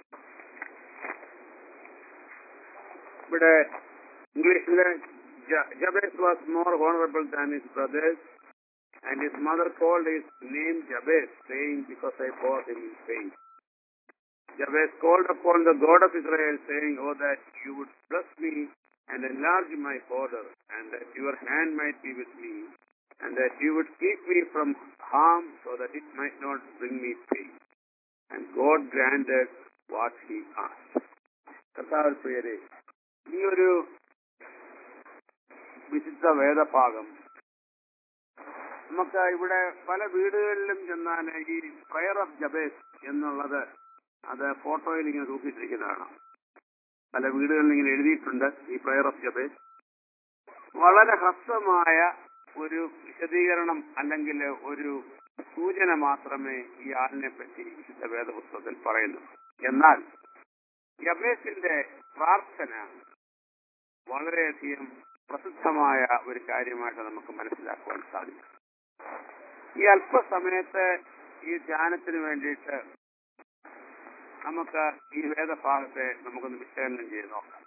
[SPEAKER 4] ഇവിടെ ഇംഗ്ലീഷിലെ Jabez was more honourable than his brothers and his mother called his name Jabez, saying, Because I bore him in pain. Jabez called upon the God of Israel, saying, Oh, that you would bless me and enlarge my border, and that your hand might be with me, and that you would keep me from harm, so that it might not bring me pain. And God granted what he asked. കർത്താവ് പ്രിയരെ ഈ ഒരു വിശുദ്ധ വേദഭാഗം നമുക്ക് ഇവിടെ പല വീടുകളിലും ചെന്നാൽ ഈ പ്രയർ ഓഫ് ജബേസ് എന്നുള്ളത് അത് ഫോട്ടോയിൽ ഇങ്ങനെ തൂക്കിയിട്ടിരിക്കുന്നതാണ് പല വീടുകളിൽ ഇങ്ങനെ എഴുതിയിട്ടുണ്ട് ഈ പ്രയർ ഓഫ് ജബേസ് വളരെ ഹ്രസ്വമായ ഒരു വിശദീകരണം അല്ലെങ്കിൽ ഒരു സൂചന മാത്രമേ ഈ ആളിനെ പറ്റി വിശുദ്ധ വേദപുസ്തകത്തിൽ പറയുന്നു എന്നാൽ യബേസിന്റെ പ്രാർത്ഥന വളരെയധികം പ്രസിദ്ധമായ ഒരു കാര്യമായിട്ട് നമുക്ക് മനസ്സിലാക്കുവാൻ സാധിക്കും ഈ അല്പസമയത്ത് ഈ ധ്യാനത്തിന് വേണ്ടിയിട്ട് നമുക്ക് ഈ വേദഭാഗത്തെ നമുക്കൊന്ന് വിശകലനം ചെയ്ത് നോക്കാം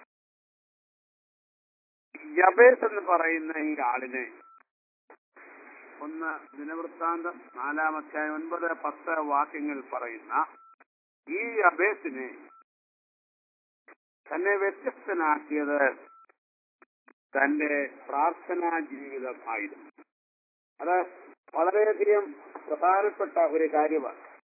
[SPEAKER 4] യബേസ് എന്ന് പറയുന്ന ഈ ആളിനെ ഒന്ന് ദിനവൃത്താന്തം നാലാം അധ്യായം ഒൻപത് പത്ത് വാക്യങ്ങൾ പറയുന്ന ഈ യബേസിനെ തന്നെ വ്യത്യസ്തനാക്കിയത് തന്റെ പ്രാർത്ഥനാ ജീവിതമായിരുന്നു അത് വളരെയധികം പ്രധാനപ്പെട്ട ഒരു കാര്യമാണ്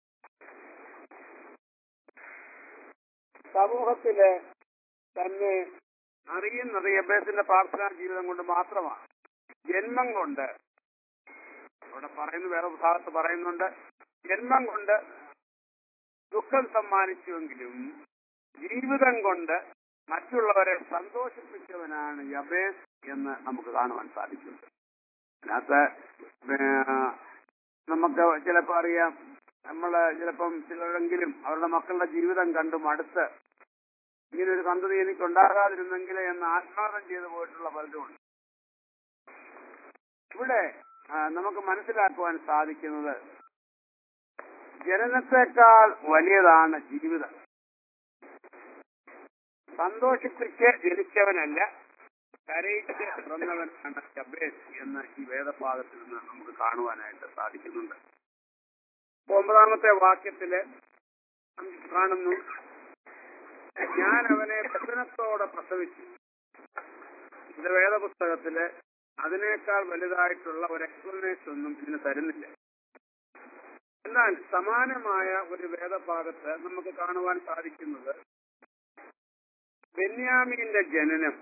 [SPEAKER 4] സമൂഹത്തില് തന്നെ അറിയുന്നത് യബേസിന്റെ പ്രാർത്ഥനാ ജീവിതം കൊണ്ട് മാത്രമാണ് ജന്മം കൊണ്ട് അവിടെ പറയുന്നു വേറെ ഭാഗത്ത് പറയുന്നുണ്ട് ജന്മം കൊണ്ട് ദുഃഖം സമ്മാനിച്ചുവെങ്കിലും ജീവിതം കൊണ്ട് മറ്റുള്ളവരെ സന്തോഷിപ്പിച്ചവനാണ് യബേസ് എന്ന് നമുക്ക് കാണുവാൻ സാധിക്കുന്നത് അതിനകത്ത് ഏർ, നമുക്ക് ചിലപ്പോ അറിയാം നമ്മള് ചിലപ്പം ചിലരെങ്കിലും അവരുടെ മക്കളുടെ ജീവിതം കണ്ടും അടുത്ത് ഇങ്ങനൊരു സന്തതി എനിക്ക് ഉണ്ടാകാതിരുന്നെങ്കിൽ എന്ന് ആത്മാർത്ഥം ചെയ്തു പോയിട്ടുള്ള പലരുമുണ്ട് ഇവിടെ ആ, നമുക്ക് മനസ്സിലാക്കുവാൻ സാധിക്കുന്നത് ജനനത്തെക്കാൾ വലിയതാണ് ജീവിതം സന്തോഷിപ്പിച്ച് ജനിച്ചവനല്ല കരയിച്ച് പിറന്നവനാണ് ജബേസ് എന്ന് ഈ വേദപാദത്തിൽ നിന്ന് നമുക്ക് കാണുവാനായിട്ട് സാധിക്കുന്നുണ്ട് ഒമ്പതാമത്തെ വാക്യത്തില് നമുക്ക് കാണുന്നു ഞാൻ അവനെ പ്രസനത്തോടെ പ്രസവിച്ചു ഇത് വേദപുസ്തകത്തില് അതിനേക്കാൾ വലുതായിട്ടുള്ള ഒരു എക്സ്പ്ലനേഷൻ ഒന്നും ഇതിന് തരുന്നില്ല എന്നാൽ സമാനമായ ഒരു വേദഭാഗത്ത് നമുക്ക് കാണുവാൻ സാധിക്കുന്നത് ബെന്യാമീന്റെ ജനനം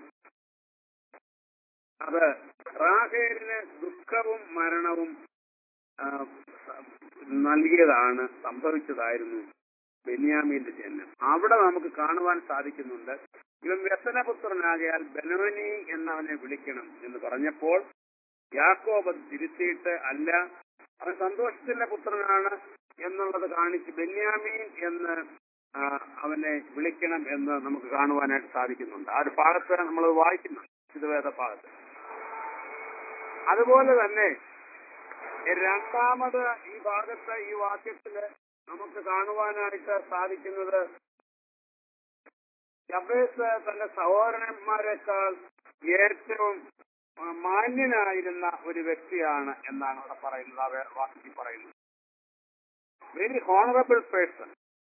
[SPEAKER 4] അത് റാഹേലിന് ദുഃഖവും മരണവും ആ, നൽകിയതാണ് സംഭവിച്ചതായിരുന്നു ബെന്യാമീന്റെ ജനനം അവിടെ നമുക്ക് കാണുവാൻ സാധിക്കുന്നുണ്ട് ഇവൻ വ്യസനപുത്രനാകയാൽ ബനോനി എന്നവനെ വിളിക്കണം എന്ന് പറഞ്ഞപ്പോൾ യാക്കോബ് അത് തിരുത്തിയിട്ട് അല്ല അവൻ സന്തോഷത്തിന്റെ പുത്രനാണ് എന്നുള്ളത് കാണിച്ച് ബെന്യാമീൻ എന്ന് ആ, അവനെ വിളിക്കണം എന്ന് നമുക്ക് കാണുവാനായിട്ട് സാധിക്കുന്നുണ്ട് ആ ഒരു ഭാഗത്ത് നമ്മൾ വായിക്കുന്നു ഇത് വേദ ഭാഗത്ത് അതുപോലെ തന്നെ രണ്ടാമത് ഈ ഭാഗത്ത് ഈ വാക്യത്തില് നമുക്ക് കാണുവാനായിട്ട് സാധിക്കുന്നത് ജബേസ് തന്റെ സഹോദരന്മാരെക്കാൾ ഏറ്റവും ആ, മാന്യനായിരുന്ന ഒരു വ്യക്തിയാണ് എന്നാണ് അവിടെ പറയുന്നത് ആ വേ- വാക്യത്തിൽ പറയുന്നത് very honourable person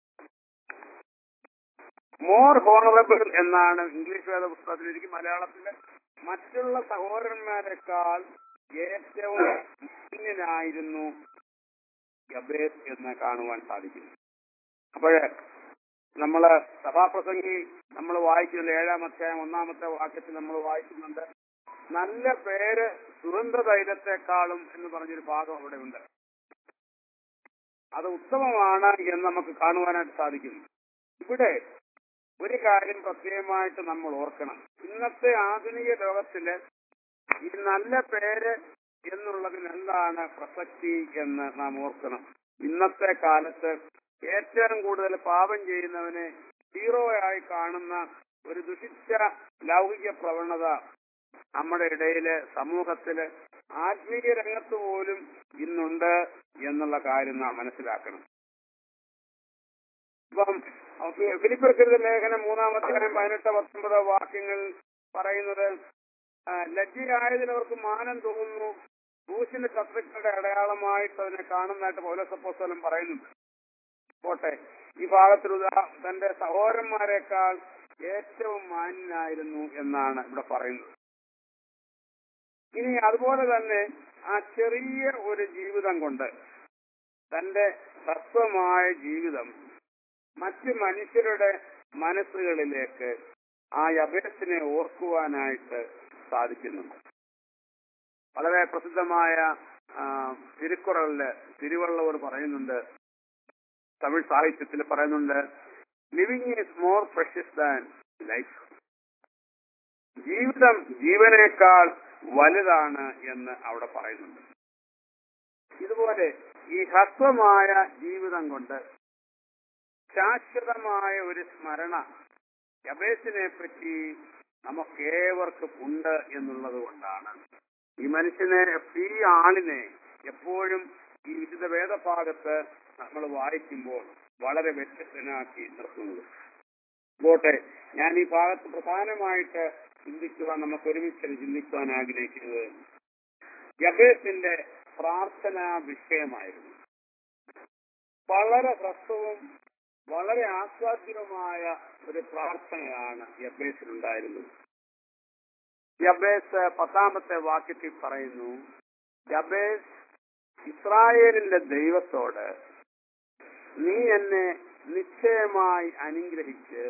[SPEAKER 4] more honourable എന്നാണ് ഇംഗ്ലീഷ് വേദ പുസ്തകത്തിൽ എനിക്ക് മലയാളത്തില് മറ്റുള്ള സഹോദരന്മാരെക്കാൾ ഏറ്റവും മാന്യനായിരുന്നു യബേസ് എന്ന് കാണുവാൻ സാധിക്കുന്നു അപ്പോഴ് നമ്മള് സഭാപ്രസംഗി നമ്മൾ വായിക്കുന്നത് ഏഴാം അധ്യായം ഒന്നാമത്തെ വാക്യത്തിൽ നമ്മൾ വായിക്കുന്നുണ്ട് നല്ല പേര് സുഗന്ധ തൈലത്തെക്കാളും എന്ന് പറഞ്ഞൊരു ഭാഗം അവിടെ ഉണ്ട് അത് ഉത്തമമാണ് എന്ന് നമുക്ക് കാണുവാനായിട്ട് സാധിക്കുന്നു ഇവിടെ ഒരു കാര്യം പ്രത്യേകമായിട്ട് നമ്മൾ ഓർക്കണം ഇന്നത്തെ ആധുനിക ലോകത്തില് ഈ നല്ല പേര് എന്നുള്ളതിന് എന്താണ് പ്രസക്തി എന്ന് നാം ഓർക്കണം ഇന്നത്തെ കാലത്ത് ഏറ്റവും കൂടുതൽ പാപം ചെയ്യുന്നവനെ ഹീറോയായി കാണുന്ന ഒരു ദുഷിച്ച ലൗകിക പ്രവണത നമ്മുടെ ഇടയില് സമൂഹത്തില് ആത്മീയ രംഗത്ത് പോലും ഇന്നുണ്ട് എന്നുള്ള കാര്യം നാം മനസ്സിലാക്കണം ഇപ്പം ഫിലിപ്പർക്കരുത് ലേഖനം മൂന്നാമത്തെ പതിനെട്ട് പത്തൊമ്പത് വാക്യങ്ങൾ പറയുന്നത് ആ, ലജ്ജയായതിൽ അവർക്ക് മാനം തോന്നുന്നു ക്രൂശിന്റെ ശത്രുക്കളുടെ അടയാളമായിട്ട് അതിനെ കാണുന്നതായിട്ട് പൗലസപ്പോസ്തലം പറയുന്നുണ്ട് പോട്ടെ ഈ ഭാഗത്തിൽ ഉദാ- തന്റെ സഹോദരന്മാരെക്കാൾ ഏറ്റവും മാന്യനായിരുന്നു എന്നാണ് ഇവിടെ പറയുന്നത് ഇനി അതുപോലെ തന്നെ ആ ചെറിയ ഒരു ജീവിതം കൊണ്ട് തന്റെ ഹ്രസ്വമായ ജീവിതം മറ്റ് മനുഷ്യരുടെ മനസ്സുകളിലേക്ക് ആ അഭ്യസിനെ ഓർക്കുവാനായിട്ട് സാധിക്കുന്നുണ്ട് വളരെ പ്രസിദ്ധമായ ആ, തിരുക്കുറളില് തിരുവള്ളവർ പറയുന്നുണ്ട് തമിഴ് സാഹിത്യത്തിൽ പറയുന്നുണ്ട് living is more precious than life ജീവിതം ജീവനേക്കാൾ വലുതാണ് എന്ന് അവിടെ പറയുന്നുണ്ട് ഇതുപോലെ ഈ ഹ്രസ്വമായ ജീവിതം കൊണ്ട് ശാശ്വതമായ ഒരു സ്മരണ യബേസിനെ പറ്റി നമുക്കേവർക്കും ഉണ്ട് എന്നുള്ളത് കൊണ്ടാണ് ഈ മനുഷ്യനെ ഈ ആളിനെ എപ്പോഴും ഈ വിശുദ്ധ വേദഭാഗത്ത് നമ്മൾ വായിക്കുമ്പോൾ വളരെ വ്യത്യസ്തനാക്കി നിർത്തുന്നത് പോട്ടെ ഞാൻ ഈ ഭാഗത്ത് പ്രധാനമായിട്ട് ചിന്തിക്കുവാൻ നമുക്ക് ഒരുമിച്ച് ചിന്തിക്കുവാൻ ആഗ്രഹിക്കുന്നത് യബേസിന്റെ പ്രാർത്ഥനാ വിഷയമായിരുന്നു വളരെ ഹ്രസ്വവും വളരെ ആസ്വാദ്യവുമായ ഒരു പ്രാർത്ഥനയാണ് യബേസിനുണ്ടായിരുന്നത് യബേസ് പത്താമത്തെ വാക്യത്തിൽ പറയുന്നു യബേസ് ഇസ്രായേലിന്റെ ദൈവത്തോട് നീ എന്നെ നിശ്ചയമായി അനുഗ്രഹിച്ച്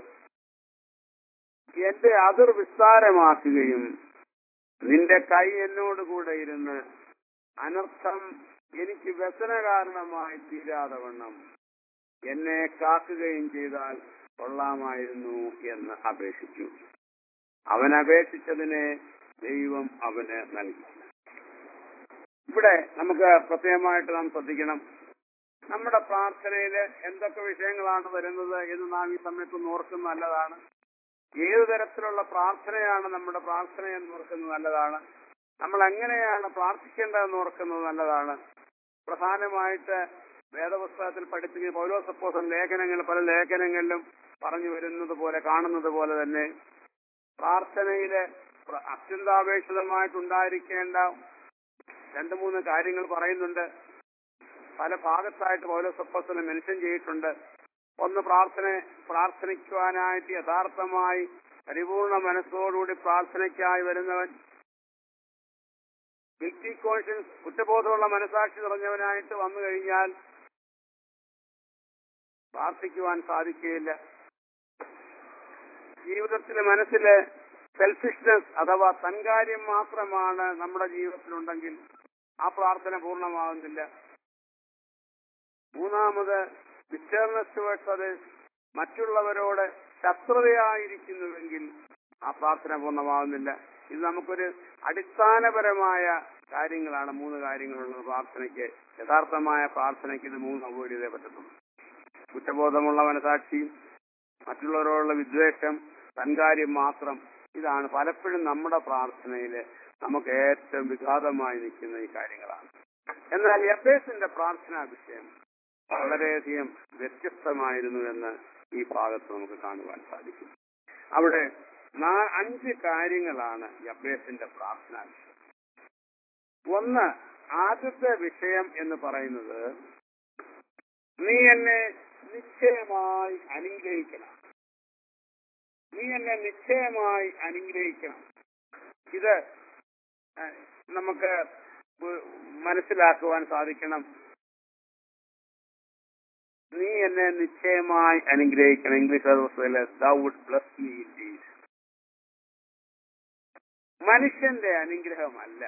[SPEAKER 4] എന്റെ അതിർ വിസ്താരമാക്കുകയും നിന്റെ കൈ എന്നോട് കൂടെ ഇരുന്ന് അനർത്ഥം എനിക്ക് വ്യസന കാരണമായി തീരാതെ വണ്ണം എന്നെ കാക്കുകയും ചെയ്താൽ കൊള്ളാമായിരുന്നു എന്ന് അപേക്ഷിച്ചു അവൻ അപേക്ഷിച്ചതിനെ ദൈവം അവന് നൽകി ഇവിടെ നമുക്ക് പ്രത്യേകമായിട്ട് നാം ശ്രദ്ധിക്കണം നമ്മുടെ പ്രാർത്ഥനയിൽ എന്തൊക്കെ വിഷയങ്ങളാണ് വരുന്നത് എന്ന് നാം ഈ സമയത്ത് ഒന്ന് ഓർക്കുന്നത് നല്ലതാണ് ഏതു തരത്തിലുള്ള പ്രാർത്ഥനയാണ് നമ്മുടെ പ്രാർത്ഥന എന്ന് ഓർക്കുന്നത് നല്ലതാണ് നമ്മൾ എങ്ങനെയാണ് പ്രാർത്ഥിക്കേണ്ടതെന്ന് ഓർക്കുന്നത് നല്ലതാണ് പ്രധാനമായിട്ട് വേദപുസ്തകത്തിൽ പഠിപ്പിക്കുന്ന പൗലോസപ്പോസൻ ലേഖനങ്ങൾ പല ലേഖനങ്ങളിലും പറഞ്ഞു വരുന്നത് പോലെ കാണുന്നത് പോലെ തന്നെ പ്രാർത്ഥനയില് പ്ര- അത്യന്താപേക്ഷിതമായിട്ടുണ്ടായിരിക്കേണ്ട രണ്ട് മൂന്ന് കാര്യങ്ങൾ പറയുന്നുണ്ട് പല ഭാഗത്തായിട്ട് പൗലോസപ്പോസനെ മെൻഷൻ ചെയ്തിട്ടുണ്ട് ഒന്ന് പ്രാർത്ഥന പ്രാർത്ഥനിക്കുവാനായിട്ട് യഥാർത്ഥമായി പരിപൂർണ മനസ്സോടുകൂടി പ്രാർത്ഥനയ്ക്കായി വരുന്നവൻ ഗിൽറ്റി കോൺഷ്യൻസ് കുറ്റബോധമുള്ള മനസാക്ഷി നിറഞ്ഞവനായിട്ട് വന്നു കഴിഞ്ഞാൽ പ്രാർത്ഥിക്കുവാൻ സാധിക്കുകയില്ല ജീവിതത്തിലെ മനസ്സില് സെൽഫിഷ്നെസ് അഥവാ തൻകാര്യം മാത്രമാണ് നമ്മുടെ ജീവിതത്തിലുണ്ടെങ്കിൽ ആ പ്രാർത്ഥന പൂർണ്ണമാകുന്നില്ല മൂന്നാമത് ബിറ്റേർനെസ് ടുവേർഡ്സ് അതേഴ്സ് മറ്റുള്ളവരോട് ശത്രുതയായിരിക്കുന്നുവെങ്കിൽ ആ പ്രാർത്ഥന പൂർണ്ണമാകുന്നില്ല ഇത് നമുക്കൊരു അടിസ്ഥാനപരമായ കാര്യങ്ങളാണ് മൂന്ന് കാര്യങ്ങളുള്ളത് പ്രാർത്ഥനയ്ക്ക് യഥാർത്ഥമായ പ്രാർത്ഥനയ്ക്ക് ഇത് മൂന്ന് അവോയ്ഡ് ചെയ്തേ പറ്റത്തുള്ളൂ കുറ്റബോധമുള്ള മനസാക്ഷിയും മറ്റുള്ളവരോടുള്ള വിദ്വേഷം തൻകാര്യം മാത്രം ഇതാണ് പലപ്പോഴും നമ്മുടെ പ്രാർത്ഥനയിൽ നമുക്ക് ഏറ്റവും വിഘാതമായി നിൽക്കുന്ന ഈ കാര്യങ്ങളാണ് എന്നാൽ എഫേസിന്റെ പ്രാർത്ഥനാ വിഷയം വളരെയധികം വ്യത്യസ്തമായിരുന്നു എന്ന് ഈ ഭാഗത്ത് നമുക്ക് കാണുവാൻ സാധിക്കും അവിടെ നാ- അഞ്ച് കാര്യങ്ങളാണ് യബേസിന്റെ പ്രാർത്ഥന വിഷയം ഒന്ന് ആദ്യത്തെ വിഷയം എന്ന് പറയുന്നത് നീ എന്നെ നിശ്ചയമായി അനുഗ്രഹിക്കണം നീ എന്നെ നിശ്ചയമായി അനുഗ്രഹിക്കണം ഇത് ഏഹ്, നമുക്ക് ഉ- മനസ്സിലാക്കുവാൻ സാധിക്കണം നീ എന്നെ നിശ്ചയമായി അനുഗ്രഹിക്കണം English thou would bless me indeed മനുഷ്യന്റെ അനുഗ്രഹമല്ല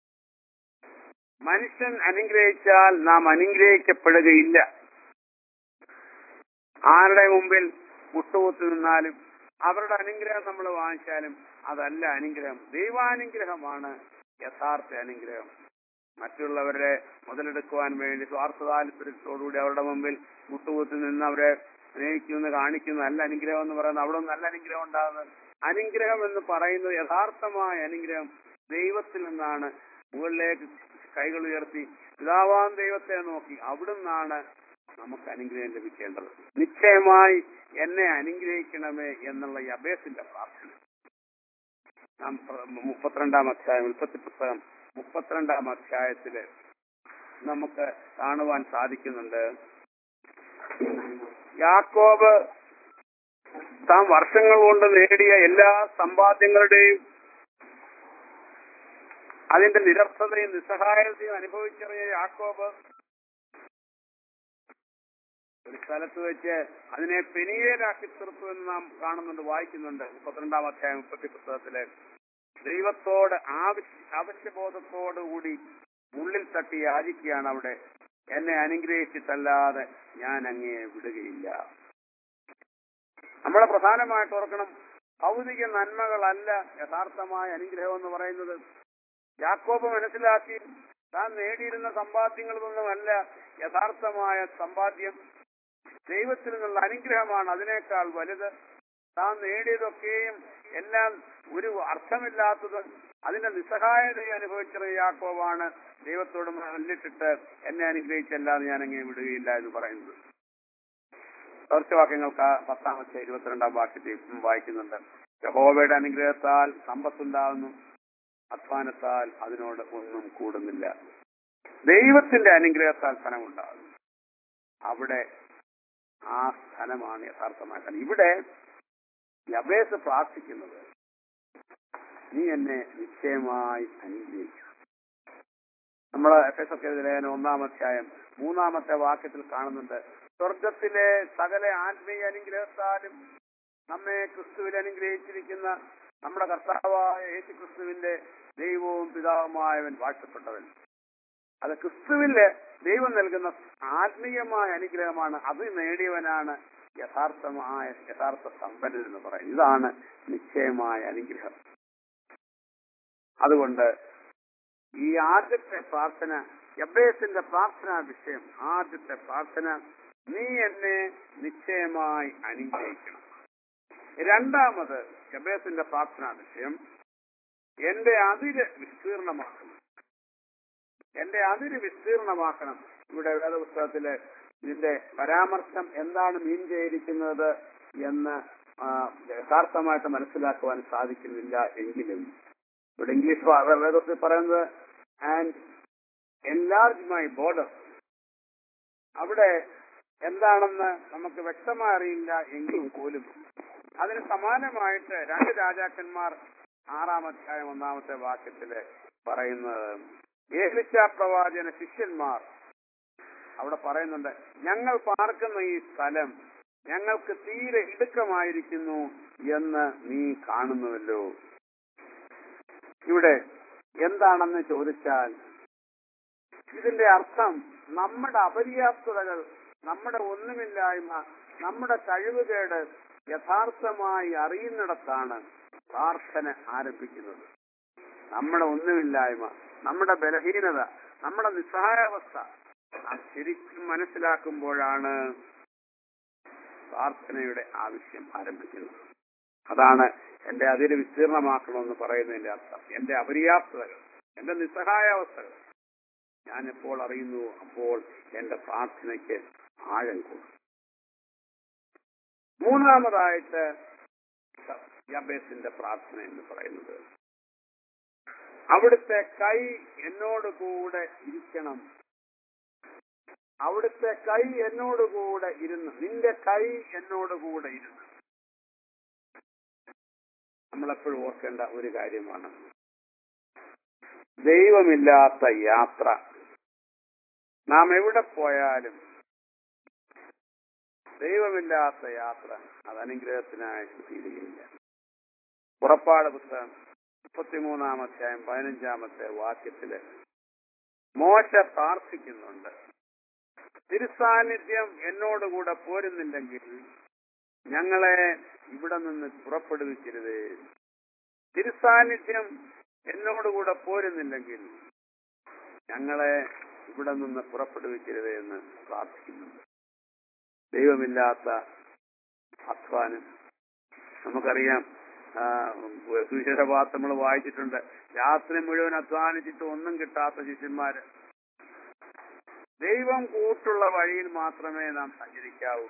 [SPEAKER 4] മനുഷ്യൻ അനുഗ്രഹിച്ചാൽ നാം അനുഗ്രഹിക്കപ്പെടുകയില്ല ആരുടെ മുമ്പിൽ മുട്ടുകുത്തി നിന്നാലും അവരുടെ അനുഗ്രഹം നമ്മൾ വാങ്ങിച്ചാലും അതല്ല അനുഗ്രഹം ദൈവാനുഗ്രഹമാണ് യഥാർത്ഥ അനുഗ്രഹം മറ്റുള്ളവരെ മുതലെടുക്കുവാൻ വേണ്ടി സ്വാർത്ഥ താല്പര്യത്തോടുകൂടി അവരുടെ മുമ്പിൽ മുട്ടുകുത്തി നിന്ന് അവരെ സ്നേഹിക്കുന്നു കാണിക്കുന്നു നല്ല അനുഗ്രഹം എന്ന് പറയുന്നത് അവിടെ നല്ല അനുഗ്രഹം ഉണ്ടാകുന്നത് അനുഗ്രഹം എന്ന് പറയുന്നത് യഥാർത്ഥമായ അനുഗ്രഹം ദൈവത്തിൽ നിന്നാണ് മുകളിലേക്ക് കൈകൾ ഉയർത്തി പിതാവാൻ ദൈവത്തെ നോക്കി അവിടുന്നാണ് നമുക്ക് അനുഗ്രഹം ലഭിക്കേണ്ടത് നിശ്ചയമായി എന്നെ അനുഗ്രഹിക്കണമേ എന്നുള്ള ഈ അഭേസിന്റെ പ്രാർത്ഥന നാം പ്ര- മുപ്പത്തിരണ്ടാം അധ്യായം ഉൽപ്പത്തി പുസ്തകം മുപ്പത്തിരണ്ടാം അധ്യായത്തില് നമുക്ക് കാണുവാൻ സാധിക്കുന്നുണ്ട് യാക്കോബ് താൻ വർഷങ്ങൾ കൊണ്ട് നേടിയ എല്ലാ സമ്പാദ്യങ്ങളുടെയും അതിന്റെ നിരർത്ഥതയും നിസ്സഹായതയും അനുഭവിച്ചറിയ യാക്കോബ് ഒരു സ്ഥലത്ത് വെച്ച് അതിനെ പെനിയേലാക്കി തീർത്തു എന്ന് നാം കാണുന്നുണ്ട് വായിക്കുന്നുണ്ട് മുപ്പത്തിരണ്ടാം അധ്യായം മുപ്പത്തി പുസ്തകത്തില് ദൈവത്തോട് ആവശ്യ ആവശ്യബോധത്തോടുകൂടി ഉള്ളിൽ തട്ടി യാചിക്കുകയാണ് അവിടെ എന്നെ അനുഗ്രഹിച്ചിട്ടല്ലാതെ ഞാൻ അങ്ങയെ വിടുകയില്ല നമ്മളെ പ്രധാനമായിട്ട് ഓർക്കണം ഭൗതിക നന്മകളല്ല യഥാർത്ഥമായ അനുഗ്രഹം എന്ന് പറയുന്നത് യാക്കോബ് മനസ്സിലാക്കി താൻ നേടിയിരുന്ന സമ്പാദ്യങ്ങളൊന്നുമല്ല യഥാർത്ഥമായ സമ്പാദ്യം ദൈവത്തിൽ നിന്നുള്ള അനുഗ്രഹമാണ് അതിനേക്കാൾ വലുത് താൻ നേടിയതൊക്കെയും എല്ലാം ഒരു അർത്ഥമില്ലാത്തത് അതിന്റെ നിസ്സഹായതയെ അനുഭവിച്ച യാക്കോബാണ് ദൈവത്തോട് മല്ലിട്ടിട്ട് എന്നെ അനുഗ്രഹിച്ചല്ലാതെ ഞാൻ അങ്ങനെ വിടുകയില്ല എന്ന് പറയുന്നത് വാക്യങ്ങൾക്ക് പത്താമത്തെ ഇരുപത്തിരണ്ടാം വാക്യത്തിൽ വായിക്കുന്നുണ്ട് യഹോവയുടെ അനുഗ്രഹത്താൽ സമ്പത്തുണ്ടാകുന്നു അധ്വാനത്താൽ അതിനോട് ഒന്നും കൂടുന്നില്ല ദൈവത്തിന്റെ അനുഗ്രഹത്താൽ ധനമുണ്ടാകുന്നു അവിടെ ആ ധനമാണ് യഥാർത്ഥമാക്കാൻ ഇവിടെ യബേസ് പ്രാർത്ഥിക്കുന്നത് നീ എന്നെ നിശ്ചയമായി അനുഗ്രഹിക്കണം നമ്മൾ എഫ് എസ് ഒക്കെ ലേഖനം ഒന്നാം അധ്യായം മൂന്നാമത്തെ വാക്യത്തിൽ കാണുന്നുണ്ട് സ്വർഗത്തിലെ സകല ആത്മീയ അനുഗ്രഹത്താലും നമ്മെ ക്രിസ്തുവിൽ അനുഗ്രഹിച്ചിരിക്കുന്ന നമ്മുടെ കർത്താവായ യേശു ക്രിസ്തുവിന്റെ ദൈവവും പിതാവുമായവൻ വാഴ്ത്തപ്പെട്ടവൻ അത് ക്രിസ്തുവില് ദൈവം നൽകുന്ന ആത്മീയമായ അനുഗ്രഹമാണ് അത് നേടിയവനാണ് യഥാർത്ഥമായ യഥാർത്ഥ സമ്പന്നൻ എന്ന് പറയുന്നത് ഇതാണ് നിശ്ചയമായ അനുഗ്രഹം അതുകൊണ്ട് ഈ ആദ്യത്തെ പ്രാർത്ഥന എബ്ബേസിന്റെ പ്രാർത്ഥനാ വിഷയം ആദ്യത്തെ പ്രാർത്ഥന നീ എന്നെ നിശ്ചയമായി അനുഗ്രഹിക്കണം രണ്ടാമത് എബേസിന്റെ പ്രാർത്ഥനാ വിഷയം എന്റെ അതിര് വിസ്തീർണമാക്കണം എന്റെ അതിര് വിസ്തീർണമാക്കണം ഇവിടെ വേദപുസ്തകത്തില് ഇതിന്റെ പരാമർശം എന്താണ് മീൻ ചെയ്തിരിക്കുന്നത് എന്ന് ആ, യഥാർത്ഥമായിട്ട് മനസ്സിലാക്കുവാൻ സാധിക്കുന്നില്ല എങ്കിലും ഇവിടെ ഇംഗ്ലീഷ് വ- വേദത്തിൽ പറയുന്നത് ആൻഡ് എൻലാർജ് മൈ ബോർഡർ അവിടെ എന്താണെന്ന് നമുക്ക് വ്യക്തമായി അറിയില്ല എങ്കിൽ പോലും അതിന് സമാനമായിട്ട് രണ്ട് രാജാക്കന്മാർ ആറാം അധ്യായം ഒന്നാമത്തെ വാക്യത്തില് പറയുന്നത് ഏലിച്ച പ്രവാചന ശിഷ്യന്മാർ അവിടെ പറയുന്നുണ്ട് ഞങ്ങൾ പാർക്കുന്ന ഈ സ്ഥലം ഞങ്ങൾക്ക് തീരെ ഇടുക്കമായിരിക്കുന്നു എന്ന് നീ കാണുന്നുവല്ലോ ഇവിടെ എന്താണെന്ന് ചോദിച്ചാൽ ഇതിന്റെ അർത്ഥം നമ്മുടെ അപര്യാപ്തതകൾ നമ്മുടെ ഒന്നുമില്ലായ്മ നമ്മുടെ കഴിവുകേട് യഥാർത്ഥമായി അറിയുന്നിടത്താണ് പ്രാർത്ഥന ആരംഭിക്കുന്നത് നമ്മുടെ ഒന്നുമില്ലായ്മ നമ്മുടെ ബലഹീനത നമ്മുടെ നിസ്സഹായാവസ്ഥ നാം ശരിക്കും മനസ്സിലാക്കുമ്പോഴാണ് പ്രാർത്ഥനയുടെ ആവശ്യം ആരംഭിക്കുന്നത് അതാണ് എന്റെ അതിര് വിസ്തീർണമാക്കണമെന്ന് പറയുന്നതിന്റെ അർത്ഥം എന്റെ അപര്യാപ്തതകൾ എന്റെ നിസ്സഹായാവസ്ഥകൾ ഞാൻ എപ്പോൾ അറിയുന്നു അപ്പോൾ എന്റെ പ്രാർത്ഥനയ്ക്ക് ആഴം കൂടും മൂന്നാമതായിട്ട് യബേസിന്റെ പ്രാർത്ഥന എന്ന് പറയുന്നത് അവിടുത്തെ കൈ എന്നോട് കൂടെ ഇരിക്കണം അവിടുത്തെ കൈ എന്നോട് കൂടെ ഇരുന്ന് നിന്റെ കൈ എന്നോട് കൂടെ ഇരുന്ന് നമ്മളെപ്പോഴും ഓർക്കേണ്ട ഒരു കാര്യമാണ് ദൈവമില്ലാത്ത യാത്ര നാം എവിടെ പോയാലും ദൈവമില്ലാത്ത യാത്ര അത് അനുഗ്രഹത്തിനായിട്ട് തീരുകയില്ല പുറപ്പാട് പുസ്തകം മുപ്പത്തിമൂന്നാം അധ്യായം പതിനഞ്ചാമത്തെ വാക്യത്തില് മോശ പ്രാർത്ഥിക്കുന്നുണ്ട് തിരുസാന്നിധ്യം എന്നോടുകൂടെ പോരുന്നില്ലെങ്കിൽ ഞങ്ങളെ ഇവിടെ നിന്ന് പുറപ്പെടുവിക്കരുത് തിരുസാന്നിധ്യം എന്നോടുകൂടെ പോരുന്നില്ലെങ്കിൽ ഞങ്ങളെ ഇവിടെ നിന്ന് പുറപ്പെടുവിക്കരുത് എന്ന് പ്രാർത്ഥിക്കുന്നുണ്ട് ദൈവമില്ലാത്ത അധ്വാനം നമുക്കറിയാം ആ, സുവിശേഷഭാഗത്ത് നമ്മൾ വായിച്ചിട്ടുണ്ട് രാത്രി മുഴുവൻ അധ്വാനിച്ചിട്ട് ഒന്നും കിട്ടാത്ത ശിഷ്യന്മാര് ദൈവം കൂട്ടുള്ള വഴിയിൽ മാത്രമേ നാം സഞ്ചരിക്കാവൂ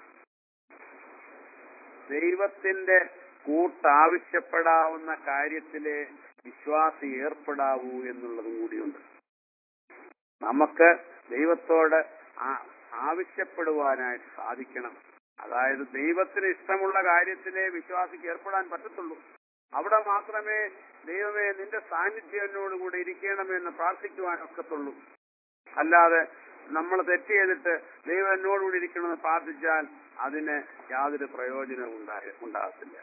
[SPEAKER 4] ദൈവത്തിന്റെ കൂട്ടാവശ്യപ്പെടാവുന്ന കാര്യത്തിലെ വിശ്വാസി ഏർപ്പെടാവൂ എന്നുള്ളതും കൂടിയുണ്ട് നമുക്ക് ദൈവത്തോട് ആ- ആവശ്യപ്പെടുവാനായിട്ട് സാധിക്കണം അതായത് ദൈവത്തിന് ഇഷ്ടമുള്ള കാര്യത്തിലെ വിശ്വാസിക്ക് ഏർപ്പെടാൻ പറ്റത്തുള്ളൂ അവിടെ മാത്രമേ ദൈവമേ നിന്റെ സാന്നിധ്യം എന്നോടുകൂടെ ഇരിക്കണമെന്ന് പ്രാർത്ഥിക്കുവാൻ ഒക്കത്തുള്ളൂ അല്ലാതെ നമ്മൾ തെറ്റ് ചെയ്തിട്ട് ദൈവം എന്നോടുകൂടി ഇരിക്കണമെന്ന് പ്രാർത്ഥിച്ചാൽ അതിന് യാതൊരു പ്രയോജനവും ഉണ്ടായ ഉണ്ടാകത്തില്ല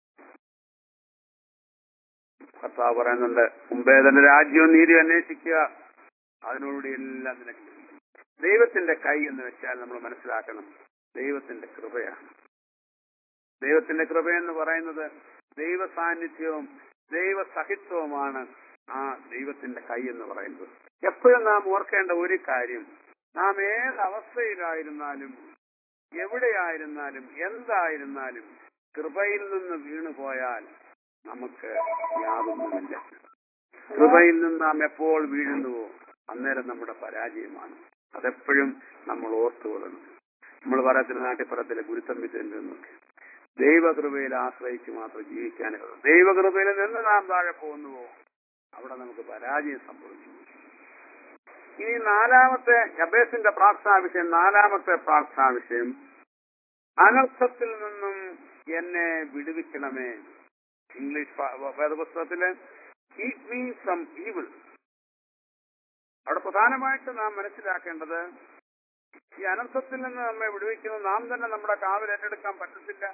[SPEAKER 4] കർത്താവ് പറയുന്നുണ്ട് മുമ്പേ തന്നെ രാജ്യവും നീതി അന്വേഷിക്കുക അതിനോടുകൂടി എല്ലാം നിനക്ക് ലഭിക്കും. ദൈവത്തിന്റെ കൈ എന്ന് വെച്ചാൽ നമ്മൾ മനസ്സിലാക്കണം ദൈവത്തിന്റെ കൃപയാണ് ദൈവത്തിന്റെ കൃപ എന്ന് പറയുന്നത് ദൈവ സാന്നിധ്യവും ദൈവ സഹിത്വവുമാണ് ആ ദൈവത്തിന്റെ കൈ എന്ന് പറയുന്നത് എപ്പോഴും നാം ഓർക്കേണ്ട ഒരു കാര്യം നാം ഏത് അവസ്ഥയിലായിരുന്നാലും എവിടെയായിരുന്നാലും എന്തായിരുന്നാലും കൃപയിൽ നിന്ന് വീണുപോയാൽ നമുക്ക് യാതൊന്നുമില്ല കൃപയിൽ നിന്ന് നാം എപ്പോൾ വീഴുന്നുവോ അന്നേരം നമ്മുടെ പരാജയമാണ് അതെപ്പോഴും നമ്മൾ ഓർത്തുകൊള്ളണം നമ്മൾ പറയത്തില്ല നാട്ടിപ്പുറത്തിലെ ഗുരുത്തം വിദ്യന്നൊക്കെ ദൈവകൃപയിൽ ആശ്രയിച്ച് മാത്രം ജീവിക്കാനുള്ളത് ദൈവകൃപയിൽ നിന്ന് നാം താഴെ പോകുന്നുവോ അവിടെ നമുക്ക് പരാജയം സംഭവിക്കും ഇനി നാലാമത്തെ അബേസിന്റെ പ്രാർത്ഥനാ വിഷയം നാലാമത്തെ പ്രാർത്ഥനാ വിഷയം അനർത്ഥത്തിൽ നിന്നും എന്നെ വിടുവിക്കണമേ ഇംഗ്ലീഷ് പ- വേദപുസ്തകത്തില് കീപ് മീ ഫ്രം ഈവിൾ അവിടെ പ്രധാനമായിട്ട് നാം മനസ്സിലാക്കേണ്ടത് ഈ അനർത്ഥത്തിൽ നിന്ന് നമ്മെ വിടുവിക്കുന്നത് നാം തന്നെ നമ്മുടെ കാവിൽ ഏറ്റെടുക്കാൻ പറ്റത്തില്ല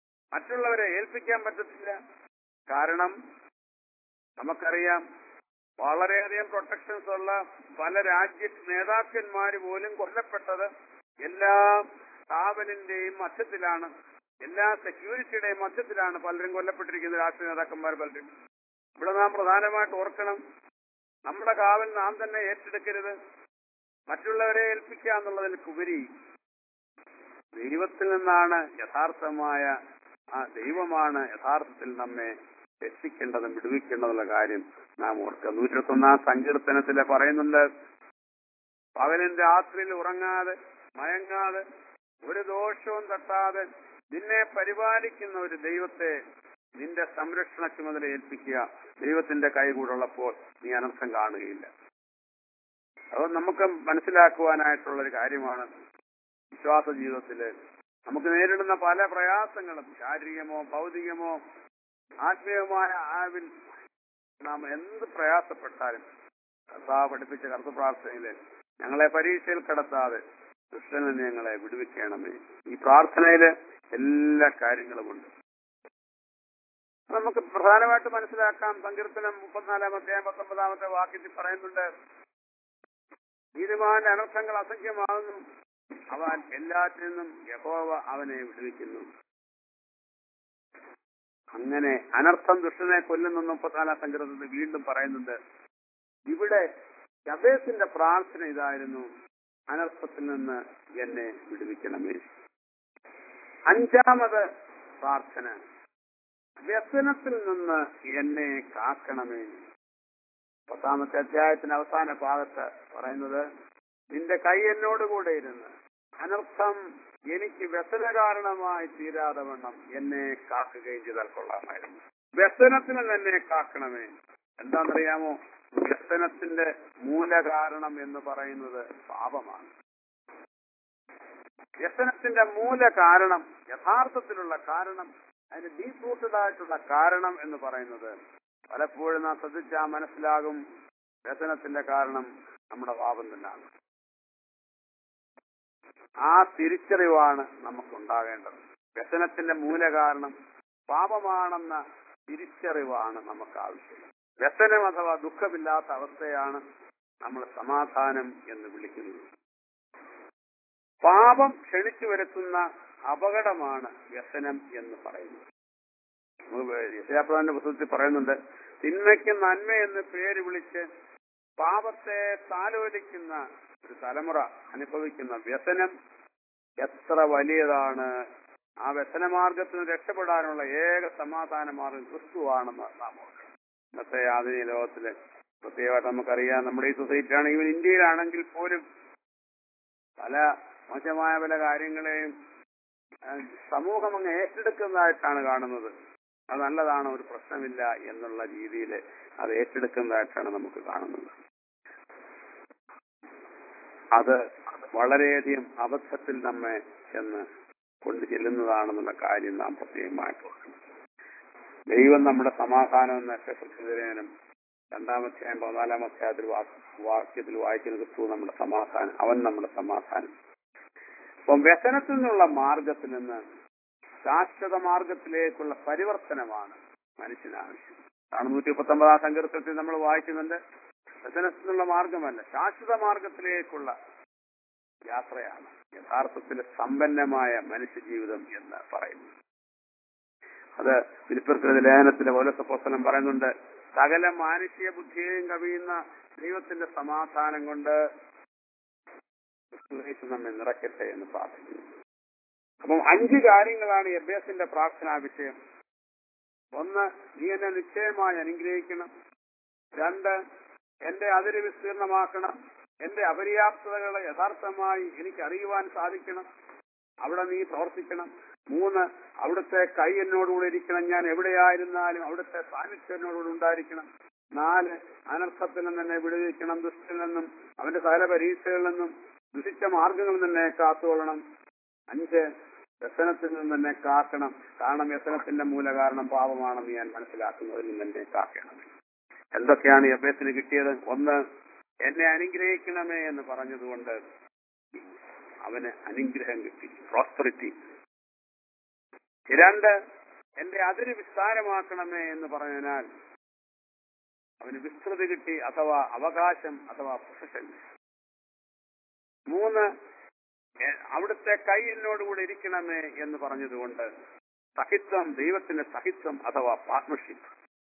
[SPEAKER 4] മറ്റുള്ളവരെ ഏൽപ്പിക്കാൻ പറ്റത്തില്ല കാരണം നമുക്കറിയാം വളരെയധികം പ്രൊട്ടക്ഷൻസ് ഉള്ള പല രാജ്യ നേതാക്കന്മാര് പോലും കൊല്ലപ്പെട്ടത് എല്ലാ സ്ഥാപനന്റെയും മധ്യത്തിലാണ് എല്ലാ സെക്യൂരിറ്റിയുടെയും മധ്യത്തിലാണ് പലരും കൊല്ലപ്പെട്ടിരിക്കുന്നത് രാഷ്ട്രീയ നേതാക്കന്മാർ പലരും ഇവിടെ നാം പ്രധാനമായിട്ട് ഓർക്കണം നമ്മുടെ കാവൽ നാം തന്നെ ഏറ്റെടുക്കരുത് മറ്റുള്ളവരെ ഏൽപ്പിക്കുക എന്നുള്ളതിൽക്കുപരി ദൈവത്തിൽ നിന്നാണ് യഥാർത്ഥമായ ആ ദൈവമാണ് യഥാർത്ഥത്തിൽ നമ്മെ രക്ഷിക്കേണ്ടതും വിടുവിക്കേണ്ടതുള്ള കാര്യം നാം ഓർക്കുക നൂറ്റിയൊന്നാം സങ്കീർത്തനത്തില് പറയുന്നുണ്ട് പകലും രാത്രിയിൽ ഉറങ്ങാതെ മയങ്ങാതെ ഒരു ദോഷവും തട്ടാതെ നിന്നെ പരിപാലിക്കുന്ന ഒരു ദൈവത്തെ നിന്റെ സംരക്ഷണ ചുമതല ഏൽപ്പിക്കുക ദൈവത്തിന്റെ കൈ കൂടുള്ളപ്പോൾ നീ അനർത്ഥം കാണുകയില്ല അത് നമുക്ക് മനസ്സിലാക്കുവാനായിട്ടുള്ള ഒരു കാര്യമാണ് വിശ്വാസ ജീവിതത്തില് നമുക്ക് നേരിടുന്ന പല പ്രയാസങ്ങളും ശാരീരികമോ ഭൗതികമോ ആത്മീയമായ ആവിൽ നാം എന്ത് പ്രയാസപ്പെട്ടാലും കർത്താവ് പഠിപ്പിച്ച കർത്ത പ്രാർത്ഥനയില് ഞങ്ങളെ പരീക്ഷയിൽ കടത്താതെ കൃഷ്ണനെ ഞങ്ങളെ വിടുവിക്കണമേ ഈ പ്രാർത്ഥനയില് എല്ലാ കാര്യങ്ങളുമുണ്ട് നമുക്ക് പ്രധാനമായിട്ട് മനസ്സിലാക്കാം സങ്കീർത്തനം മുപ്പത്തിനാലാമത്തെ പത്തൊമ്പതാമത്തെ വാക്യത്തിൽ പറയുന്നുണ്ട് നീതിമാന്റെ അനർത്ഥങ്ങൾ അസംഖ്യമാകുന്നു അവൻ എല്ലാറ്റിൽ നിന്നും യഹോവ അവനെ വിടുവിക്കുന്നു അങ്ങനെ അനർത്ഥം ദുഷ്ടനെ കൊല്ലുന്ന മുപ്പത്തിനാലാം സങ്കീർത്തത്തിൽ വീണ്ടും പറയുന്നുണ്ട് ഇവിടെ ജബേസിന്റെ പ്രാർത്ഥന ഇതായിരുന്നു അനർത്ഥത്തിൽ നിന്ന് എന്നെ വിടുവിക്കണമേ അഞ്ചാമത് പ്രാർത്ഥന വ്യസനത്തിൽ നിന്ന് എന്നെ കാക്കണമേ പത്താമത്തെ അധ്യായത്തിന് അവസാന ഭാഗത്ത് പറയുന്നത് നിന്റെ കൈ എന്നോടുകൂടെ ഇരുന്ന് അനർത്ഥം എനിക്ക് വ്യസന കാരണമായി തീരാതെ വണ്ണം എന്നെ കാക്കുകയും ചെയ്താൽ കൊള്ളാമായിരുന്നു വ്യസനത്തിന് തന്നെ കാക്കണമേ എന്താണെന്നറിയാമോ വ്യസനത്തിന്റെ മൂലകാരണം എന്ന് പറയുന്നത് പാപമാണ് വ്യസനത്തിന്റെ മൂല കാരണം യഥാർത്ഥത്തിലുള്ള കാരണം അതിന് ഡീപ് റൂട്ടഡ് ആയിട്ടുള്ള കാരണം എന്ന് പറയുന്നത് പലപ്പോഴും നാം ശ്രദ്ധിച്ചാൽ മനസ്സിലാകും വ്യസനത്തിന്റെ കാരണം നമ്മുടെ പാപം തന്നെയാണ് ആ തിരിച്ചറിവാണ് നമുക്കുണ്ടാകേണ്ടത് വ്യസനത്തിന്റെ മൂല കാരണം പാപമാണെന്ന തിരിച്ചറിവാണ് നമുക്ക് ആവശ്യം വ്യസനം അഥവാ ദുഃഖമില്ലാത്ത അവസ്ഥയാണ് നമ്മൾ സമാധാനം എന്ന് വിളിക്കുന്നത് പാപം ക്ഷണിച്ചു വരുത്തുന്ന അപകടമാണ് വ്യസനം എന്ന് പറയുന്നത് യശയാപ്രധാന്റെ പുസ്തകത്തിൽ പറയുന്നുണ്ട് തിന്മയ്ക്ക് നന്മ എന്ന് പേര് വിളിച്ച് പാപത്തെ താലോലിക്കുന്ന ഒരു തലമുറ അനുഭവിക്കുന്ന വ്യസനം എത്ര വലിയതാണ് ആ വ്യസനമാർഗത്തിന് രക്ഷപ്പെടാനുള്ള ഏക സമാധാന മാർഗം ക്രിസ്തുവാണെന്ന് നാം ഓർക്കണം ഇന്നത്തെ ആധുനിക ലോകത്തില് പ്രത്യേകമായിട്ട് നമുക്കറിയാം നമ്മുടെ ഈ സൊസൈറ്റി ആണെങ്കിൽ ഇന്ത്യയിലാണെങ്കിൽ പോലും പല മോശമായ പല കാര്യങ്ങളെയും സമൂഹം അങ്ങ് ഏറ്റെടുക്കുന്നതായിട്ടാണ് കാണുന്നത് അത് നല്ലതാണ് ഒരു പ്രശ്നമില്ല എന്നുള്ള രീതിയിൽ അത് ഏറ്റെടുക്കുന്നതായിട്ടാണ് നമുക്ക് കാണുന്നത് അത് വളരെയധികം അബദ്ധത്തിൽ നമ്മെ ചെന്ന് കൊണ്ടു ചെല്ലുന്നതാണെന്നുള്ള കാര്യം നാം പ്രത്യേകമായിട്ട് ഓർക്കണം ദൈവം നമ്മുടെ സമാധാനം എന്ന ശസ്ത്രചിതരനും രണ്ടാമത്തെ പതിനാലാം അധ്യായത്തിൽ വാക്യത്തിൽ വായിക്കുന്ന ക്രിസ്തു നമ്മുടെ സമാധാനം അവൻ നമ്മുടെ സമാധാനം അപ്പം വ്യസനത്തിൽ നിന്നുള്ള മാർഗത്തിൽ നിന്ന് ശാശ്വത മാർഗത്തിലേക്കുള്ള പരിവർത്തനമാണ് മനുഷ്യന് ആവശ്യം ആണ് നൂറ്റി മുപ്പത്തൊമ്പതാം സങ്കീർത്തനത്തിൽ നമ്മൾ വായിക്കുന്നുണ്ട് വ്യസനത്തിൽ നിന്നുള്ള മാർഗമല്ല ശാശ്വത മാർഗത്തിലേക്കുള്ള യാത്രയാണ് യഥാർത്ഥത്തിൽ സമ്പന്നമായ മനുഷ്യജീവിതം എന്ന് പറയുന്നു അത് വിൽപ്പൃകൃതി ലേഖനത്തിലെ പോലീസ് പറയുന്നുണ്ട് സകല മാനുഷിക ബുദ്ധിയെയും കവിയുന്ന ദൈവത്തിന്റെ സമാധാനം കൊണ്ട് ക്രിസ്തുയേശു നമ്മെ നിറയ്ക്കട്ടെ എന്ന് പ്രാർത്ഥിക്കുന്നു അപ്പം അഞ്ച് കാര്യങ്ങളാണ് എബേസിന്റെ പ്രാർത്ഥനാ വിഷയം ഒന്ന് നീ എന്നെ നിശ്ചയമായി അനുഗ്രഹിക്കണം രണ്ട് എന്റെ അതിര് വിസ്തീർണമാക്കണം എന്റെ അപര്യാപ്തതകളെ യഥാർത്ഥമായി എനിക്ക് അറിയുവാൻ സാധിക്കണം അവിടെ നീ പ്രവർത്തിക്കണം മൂന്ന് അവിടുത്തെ കൈ എന്നോടുകൂടെ ഇരിക്കണം ഞാൻ എവിടെയായിരുന്നാലും അവിടുത്തെ സാന്നിധ്യം എന്നോടുകൂടെ ഉണ്ടായിരിക്കണം നാല് അനർത്ഥത്തിൽ നിന്ന് എന്നെ വിടുവിക്കണം ദുഷ്ടത്തിൽ നിന്നും അവന്റെ സകല പരീക്ഷകളിൽ നിന്നും ദുഷിച്ച മാർഗങ്ങളിൽ തന്നെ കാത്തുകൊള്ളണം അഞ്ച് വ്യസനത്തിൽ നിന്ന് തന്നെ കാക്കണം കാരണം വ്യസനത്തിന്റെ മൂല കാരണം പാപമാണെന്ന് ഞാൻ മനസ്സിലാക്കുന്നതിൽ നിന്ന് എന്നെ കാക്കണം എന്തൊക്കെയാണ് എബേസിന് കിട്ടിയത് ഒന്ന് എന്നെ അനുഗ്രഹിക്കണമേ എന്ന് പറഞ്ഞതുകൊണ്ട് അവന് അനുഗ്രഹം കിട്ടി പ്രോസ്പെറിറ്റി രണ്ട് എന്റെ അതിര് വിസ്താരമാക്കണമേ എന്ന് പറഞ്ഞതിനാൽ അവന് വിസ്തൃതി കിട്ടി അഥവാ അവകാശം അഥവാ പൊസിഷൻ മൂന്ന് എ- അവിടുത്തെ കൈ എന്നോടുകൂടെ ഇരിക്കണമേ എന്ന് പറഞ്ഞതുകൊണ്ട് സഹിത്വം ദൈവത്തിന്റെ സഹിത്വം അഥവാ പാർട്ണർഷിപ്പ്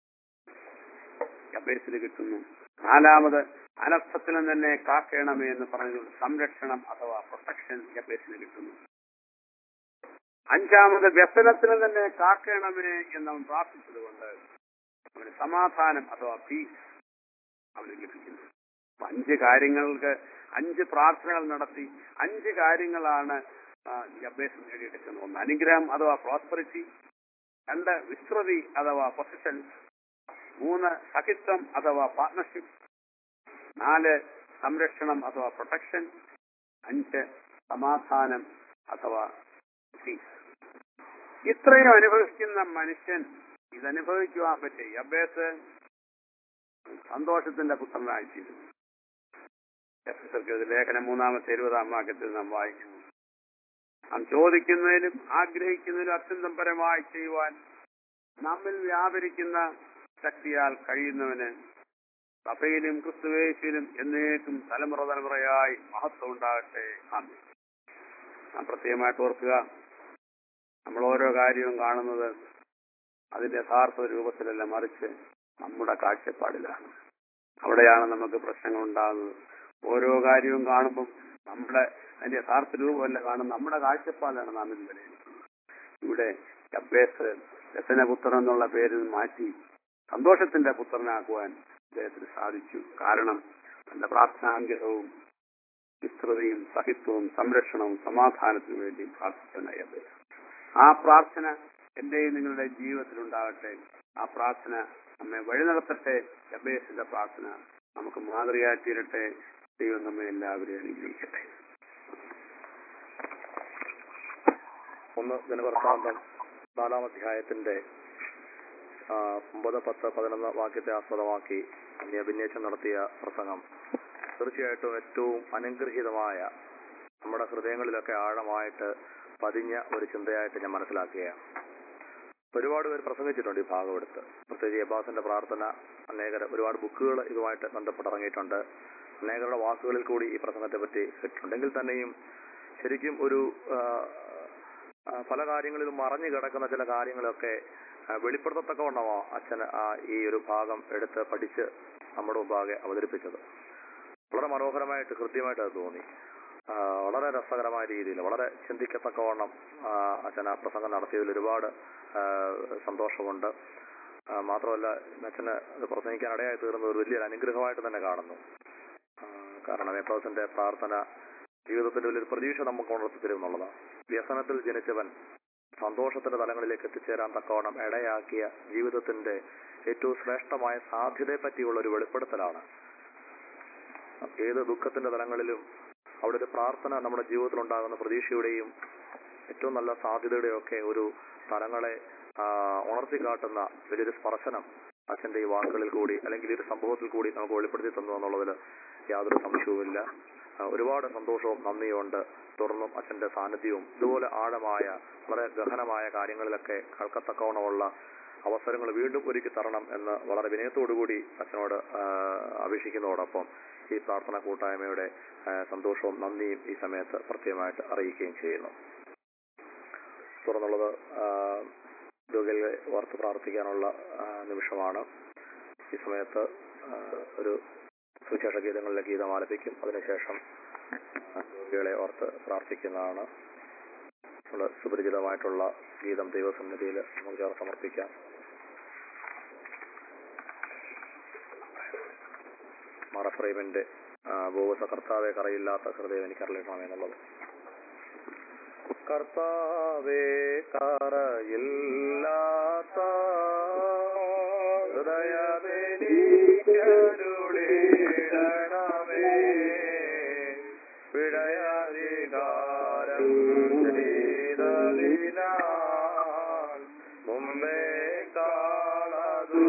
[SPEAKER 4] യബേസിൽ കിട്ടുന്നു നാലാമത് അനർത്ഥത്തിൽ തന്നെ കാക്കേണമേ എന്ന് പറഞ്ഞതുകൊണ്ട് സംരക്ഷണം അഥവാ പ്രൊട്ടക്ഷൻ യബേസിന് കിട്ടുന്നു അഞ്ചാമത് വ്യസനത്തിന് തന്നെ കാക്കേണമേ എന്ന് അവൻ പ്രാർത്ഥിച്ചതുകൊണ്ട് അവന് സമാധാനം അഥവാ പീസ് അവന് ലഭിക്കുന്നു അപ്പൊ അഞ്ച് കാര്യങ്ങൾക്ക് അഞ്ച് പ്രാർത്ഥനകൾ നടത്തി അഞ്ച് കാര്യങ്ങളാണ് ആ, യബ്ബേസ് നേടിയെടുക്കുന്നത് ഒന്ന് അനുഗ്രഹം അഥവാ പ്രോസ്പെറിറ്റി രണ്ട് വിസ്തൃതി അഥവാ പൊസിഷൻ മൂന്ന് സഹിത്വം അഥവാ പാർട്ണർഷിപ്പ് നാല് സംരക്ഷണം അഥവാ പ്രൊട്ടക്ഷൻ അഞ്ച് സമാധാനം അഥവാ പീസ് ഇത്രയും അനുഭവിക്കുന്ന മനുഷ്യൻ ഇതനുഭവിക്കുവാൻ പറ്റി അബ്ബേസ് സന്തോഷത്തിന്റെ പുത്രനായിത്തീരുന്നു എഫെസർക്ക് ലേഖനം മൂന്നാമത്തെ ഇരുപതാം വാക്യത്തിൽ നാം വായിക്കുന്നു നാം ചോദിക്കുന്നതിലും ആഗ്രഹിക്കുന്നതിലും അത്യന്തം പരമായി ചെയ്യുവാൻ നമ്മിൽ വ്യാപരിക്കുന്ന ശക്തിയാൽ കഴിയുന്നവന് സഭയിലും ക്രിസ്തുവേശിലും എന്നേക്കും തലമുറ തലമുറയായി മഹത്വം ഉണ്ടാകട്ടെ ആമേൻ. നാം പ്രത്യേകമായിട്ട് ഓർക്കുക നമ്മൾ ഓരോ കാര്യവും കാണുന്നത് അതിന്റെ യഥാർത്ഥ രൂപത്തിലല്ല മറിച്ച് നമ്മുടെ കാഴ്ചപ്പാടിലാണ് അവിടെയാണ് നമുക്ക് പ്രശ്നങ്ങൾ ഉണ്ടാകുന്നത് ഓരോ കാര്യവും കാണുമ്പം നമ്മുടെ അതിന്റെ യഥാർത്ഥ രൂപമല്ല കാണും നമ്മുടെ കാഴ്ചപ്പാടാണ് നാം ഇന്ന് വിലയിരുത്തുന്നത് ഇവിടെ അബ്ബേസ് രസനപുത്രൻ എന്നുള്ള പേരിൽ മാറ്റി സന്തോഷത്തിന്റെ പുത്രനാക്കുവാൻ അദ്ദേഹത്തിന് സാധിച്ചു കാരണം തന്റെ പ്രാർത്ഥനാഗ്രഹവും വിസ്തൃതയും സഹിത്വവും സംരക്ഷണവും സമാധാനത്തിനു വേണ്ടി പ്രാർത്ഥിച്ചനായി അബ്ബേസ് ആ പ്രാർത്ഥന എന്റെയും നിങ്ങളുടെ ജീവിതത്തിൽ ഉണ്ടാകട്ടെ ആ പ്രാർത്ഥന നമ്മെ വഴി നടത്തട്ടെ അബേസിന്റെ പ്രാർത്ഥന നമുക്ക് മാതൃകയായി തീരട്ടെ ദൈവം നമ്മെ എല്ലാവരെയും അനുഗ്രഹിക്കട്ടെ
[SPEAKER 2] ഒന്ന് ദിനവൃത്താന്തം നാലാം അധ്യായത്തിന്റെ ആ, ഒമ്പത് പത്ത് പതിനൊന്ന് വാക്യത്തെ ആസ്പദമാക്കി അന്യ അഭിന്വേഷണം നടത്തിയ പ്രസംഗം തീർച്ചയായിട്ടും ഏറ്റവും അനുഗ്രഹീതമായ നമ്മുടെ ഹൃദയങ്ങളിലൊക്കെ ആഴമായിട്ട് പതിഞ്ഞ ഒരു ചിന്തയായിട്ട് ഞാൻ മനസ്സിലാക്കുകയാണ് ഒരുപാട് പേര് പ്രസംഗിച്ചിട്ടുണ്ട് ഈ ഭാഗം എടുത്ത് പ്രത്യേകിച്ച് എബാസിന്റെ പ്രാർത്ഥന അനേകർ ഒരുപാട് ബുക്കുകൾ ഇതുമായിട്ട് ബന്ധപ്പെട്ട് ഇറങ്ങിയിട്ടുണ്ട് അനേകരുടെ വാക്കുകളിൽ കൂടി ഈ പ്രസംഗത്തെ പറ്റി കിട്ടുന്നുണ്ടെങ്കിൽ തന്നെയും ശരിക്കും ഒരു ആ, ആ, പല കാര്യങ്ങളിലും മറഞ്ഞു കിടക്കുന്ന ചില കാര്യങ്ങളൊക്കെ ആ, വെളിപ്പെടുത്തത്തക്കവണ്ണമോ അച്ഛൻ ആ ഈ ഒരു ഭാഗം എടുത്ത് പഠിച്ച് നമ്മുടെ മുമ്പാകെ അവതരിപ്പിച്ചത് വളരെ മനോഹരമായിട്ട് കൃത്യമായിട്ട് അത് തോന്നി ആ, വളരെ രസകരമായ രീതിയിൽ വളരെ ചിന്തിക്കത്തക്കവണ്ണം ആ, അച്ഛൻ ആ പ്രസംഗം നടത്തിയതിൽ ഒരുപാട് ആ, സന്തോഷമുണ്ട് ആ, മാത്രമല്ല അച്ഛന് അത് പ്രസംഗിക്കാൻ ഇടയായി തീർന്നത് ഒരു വലിയൊരു അനുഗ്രഹമായിട്ട് തന്നെ കാണുന്നു ആ, കാരണം എപ്പോസിന്റെ പ്രാർത്ഥന ജീവിതത്തിന്റെ വലിയൊരു പ്രതീക്ഷ നമുക്ക് ഉണർത്തി തരും എന്നുള്ളതാണ് വ്യസനത്തിൽ ജനിച്ചവൻ സന്തോഷത്തിന്റെ തലങ്ങളിലേക്ക് എത്തിച്ചേരാൻ തക്കവണ്ണം ഇടയാക്കിയ ജീവിതത്തിന്റെ ഏറ്റവും ശ്രേഷ്ഠമായ സാധ്യതയെ പറ്റിയുള്ള ഒരു വെളിപ്പെടുത്തലാണ് ഏത് ദുഃഖത്തിന്റെ തലങ്ങളിലും അവിടെ ഒരു പ്രാർത്ഥന നമ്മുടെ ജീവിതത്തിൽ ഉണ്ടാകുന്ന പ്രതീക്ഷയുടെയും ഏറ്റവും നല്ല സാധ്യതയുടെയും ഒക്കെ ഒരു തലങ്ങളെ ആ, ഉണർത്തിക്കാട്ടുന്ന വലിയൊരു സ്പർശനം അച്ഛന്റെ ഈ വാക്കുകളിൽ കൂടി അല്ലെങ്കിൽ ഈ ഒരു സംഭവത്തിൽ കൂടി നമുക്ക് വെളിപ്പെടുത്തി തന്നു എന്നുള്ളതിൽ യാതൊരു സംശയവുമില്ല ആ, ഒരുപാട് സന്തോഷവും നന്ദിയുമുണ്ട് തുടർന്നും അച്ഛന്റെ സാന്നിധ്യവും ഇതുപോലെ ആഴമായ വളരെ ഗഹനമായ കാര്യങ്ങളിലൊക്കെ കേൾക്കത്തക്കവണ്ണമുള്ള അവസരങ്ങൾ വീണ്ടും ഒരുക്കി തരണം എന്ന് വളരെ വിനയത്തോടുകൂടി അച്ഛനോട് ആ, അപേക്ഷിക്കുന്നതോടൊപ്പം ഈ പ്രാർത്ഥന കൂട്ടായ്മയുടെ ആ, സന്തോഷവും നന്ദിയും ഈ സമയത്ത് പ്രത്യേകമായിട്ട് അറിയിക്കുകയും ചെയ്യുന്നു തുടർന്നുള്ളത് ആ, രോഗികളെ ഓർത്ത് പ്രാർത്ഥിക്കാനുള്ള ആ, നിമിഷമാണ് ഈ സമയത്ത് ആ, ഒരു സുവിശേഷ ഗീതങ്ങളിലെ ഗീതം ആലപിക്കും അതിനുശേഷം ആ, രോഗികളെ ഓർത്ത് പ്രാർത്ഥിക്കുന്നതാണ് നമ്മൾ സുപരിചിതമായിട്ടുള്ള ഗീതം ദൈവസന്നിധിയിൽ നമുക്ക് ചേർത്ത് സമർപ്പിക്കാം മറഫ്രൈമിന്റെ ബോവസ കർത്താവെ കറയില്ലാത്ത ഹൃദയം എനിക്ക് അറിയണമെന്നുള്ളത് കർത്താവേ കറയില്ലാത്ത ഹൃദയമെനിക്കരുളിടണമേ വിടയാധികാരം ചെയ്തതിനാൽ മുമ്പേ കാണതു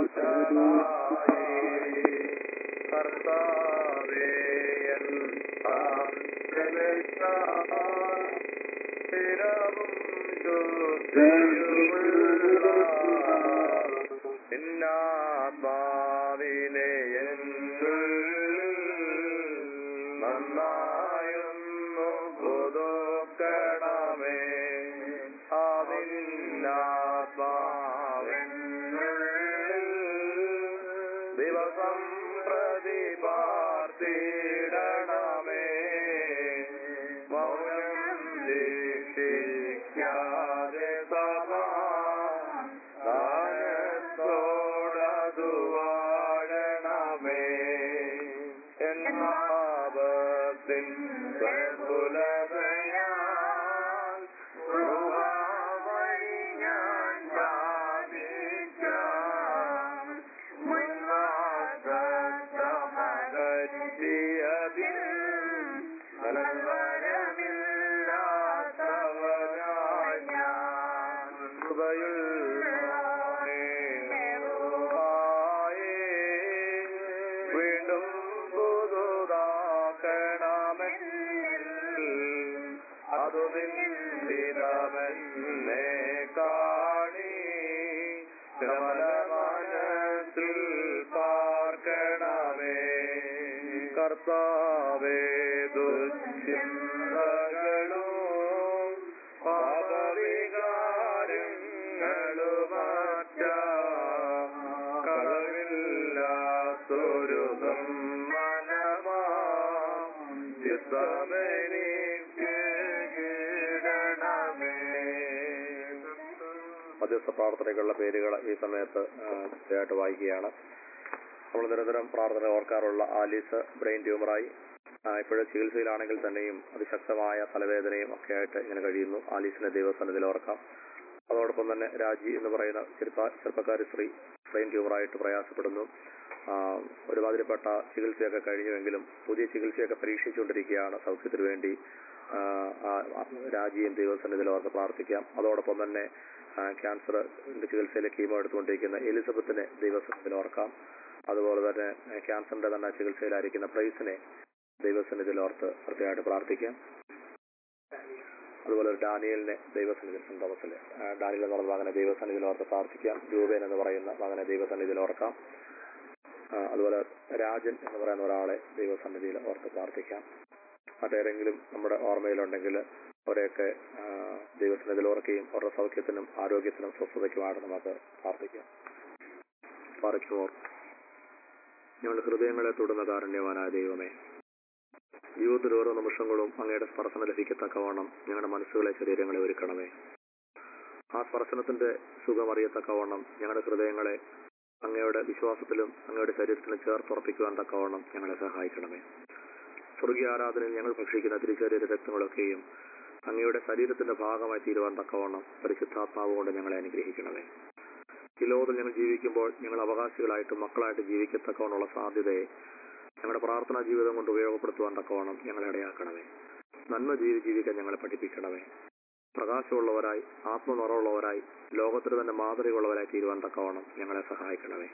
[SPEAKER 2] കർത്താവേ എൻ പാത്രമെത്താൻ സ്ഥിരവും കൃപയിൽ വീണ്ടും പുതുതാക്കണമെന്നിൽ അതു നിന്ദിതമെന്നേ കാണി മനത്തിൽ പാർക്കണമേ കർത്താവേ ദുശ്ചിന്തകളും പാപവികാരങ്ങളുമാറ്റ കളവില്ലാത്തൊരു മനമാ ചിത്തമെനിക്ക് കിടണമേ മധ്യസ്ഥ പ്രാർത്ഥനയ്ക്കുള്ള പേരുകൾ ഈ സമയത്ത് തീർച്ചയായിട്ട് വായിക്കുകയാണ് നമ്മൾ നിരന്തരം പ്രാർത്ഥന ഓർക്കാറുള്ള ആലീസ് ബ്രെയിൻ ട്യൂമറായി ഇപ്പോഴും ചികിത്സയിലാണെങ്കിൽ തന്നെയും അതിശക്തമായ തലവേദനയും ഒക്കെ ആയിട്ട് ഇങ്ങനെ കഴിയുന്നു ആലീസിനെ ദൈവസന്നിധിയിൽ ഓർക്കാം അതോടൊപ്പം തന്നെ രാജി എന്ന് പറയുന്ന ചെറുപ്പ ചെറുപ്പക്കാരി സ്ത്രീ ബ്രെയിൻ ട്യൂമറായിട്ട് പ്രയാസപ്പെടുന്നു ആ, ഒരുമാതിരിപ്പെട്ട ചികിത്സയൊക്കെ കഴിഞ്ഞുവെങ്കിലും പുതിയ ചികിത്സയൊക്കെ പരീക്ഷിച്ചുകൊണ്ടിരിക്കുകയാണ് സൗഖ്യത്തിന് വേണ്ടി ആ, ആ, ആ, രാജിയും ദൈവസന്നിധിയിൽ ഓർത്ത് പ്രാർത്ഥിക്കാം അതോടൊപ്പം തന്നെ ക്യാൻസർ ചികിത്സയിലെ കീമോ എടുത്തുകൊണ്ടിരിക്കുന്ന എലിസബത്തിനെ ദൈവസന്നിധിയിൽ ഓർക്കാം അതുപോലെ തന്നെ ആ, ക്യാൻസറിന്റെ തന്നെ ചികിത്സയിലായിരിക്കുന്ന പ്രൈസിനെ ദൈവസന്നിധിയിൽ ഓർത്ത് പ്രത്യേകമായിട്ട് പ്രാർത്ഥിക്കാം അതുപോലെ ഒരു ഡാനിയലിനെ ദൈവസന്നിധിയിൽ സെന്റ് തോമസിലെ ആ, ഡാനിയൽ എന്ന് പറയുന്ന മകനെ ദൈവസന്നിധിയിൽ ഓർത്ത് പ്രാർത്ഥിക്കാം രൂപേൻ എന്ന് പറയുന്ന മകനെ ദൈവസന്നിധിയിൽ ഓർക്കാം ആ, അതുപോലെ രാജൻ എന്ന് പറയുന്ന ഒരാളെ ദൈവസന്നിധിയിൽ ഓർത്ത് പ്രാർത്ഥിക്കാം മറ്റേതെങ്കിലും നമ്മുടെ ഓർമ്മയിലുണ്ടെങ്കിൽ അവരെയൊക്കെ ആ, ദൈവസന്നിധിയിൽ ഓർക്കുകയും അവരുടെ സൗഖ്യത്തിനും ആരോഗ്യത്തിനും സ്വസ്ഥതയ്ക്കുമായിട്ട് നമുക്ക് പ്രാർത്ഥിക്കാം പാറയ്ക്കുമോർ ഞങ്ങളുടെ ഹൃദയങ്ങളെ തൊടുന്ന കാരുണ്യവാനായ ദൈവമേ ജീവിതത്തിൽ ഓരോ നിമിഷങ്ങളും അങ്ങയുടെ സ്പർശനം ലഭിക്കത്തക്കവണ്ണം ഞങ്ങളുടെ മനസ്സുകളെ ശരീരങ്ങളെ ഒരുക്കണമേ ആ സ്പർശനത്തിന്റെ സുഖം അറിയത്തക്കവണ്ണം ഞങ്ങളുടെ ഹൃദയങ്ങളെ അങ്ങയുടെ വിശ്വാസത്തിലും അങ്ങയുടെ ശരീരത്തിലും ചേർത്തുറപ്പിക്കുവാൻ തക്കവണ്ണം ഞങ്ങളെ സഹായിക്കണമേ സ്വർഗീയ ആരാധനയിൽ ഞങ്ങൾ ഭക്ഷിക്കുന്ന തിരിച്ചറിയ രക്തങ്ങളൊക്കെയും അങ്ങയുടെ ശരീരത്തിന്റെ ഭാഗമായി തീരുവാൻ തക്കവണ്ണം പരിശുദ്ധാത്മാവ് കൊണ്ട് ഞങ്ങളെ അനുഗ്രഹിക്കണമേ ഈ ലോകത്തിൽ ഞങ്ങൾ ജീവിക്കുമ്പോൾ ഞങ്ങൾ അവകാശികളായിട്ടും മക്കളായിട്ട് ജീവിക്കത്തക്കവണ്ണമുള്ള സാധ്യതയെ ഞങ്ങളുടെ പ്രാർത്ഥനാ ജീവിതം കൊണ്ട് ഉപയോഗപ്പെടുത്തുവാൻ തക്കവണ്ണം ഞങ്ങളെ ഇടയാക്കണമേ നന്മ ജീവി ജീവിക്കാൻ ഞങ്ങളെ പഠിപ്പിക്കണമേ പ്രകാശമുള്ളവരായി ആത്മനിറവുള്ളവരായി ലോകത്തിന് തന്നെ മാതൃകയുള്ളവരായി തീരുവാൻ തക്കവണ്ണം ഞങ്ങളെ സഹായിക്കണമേ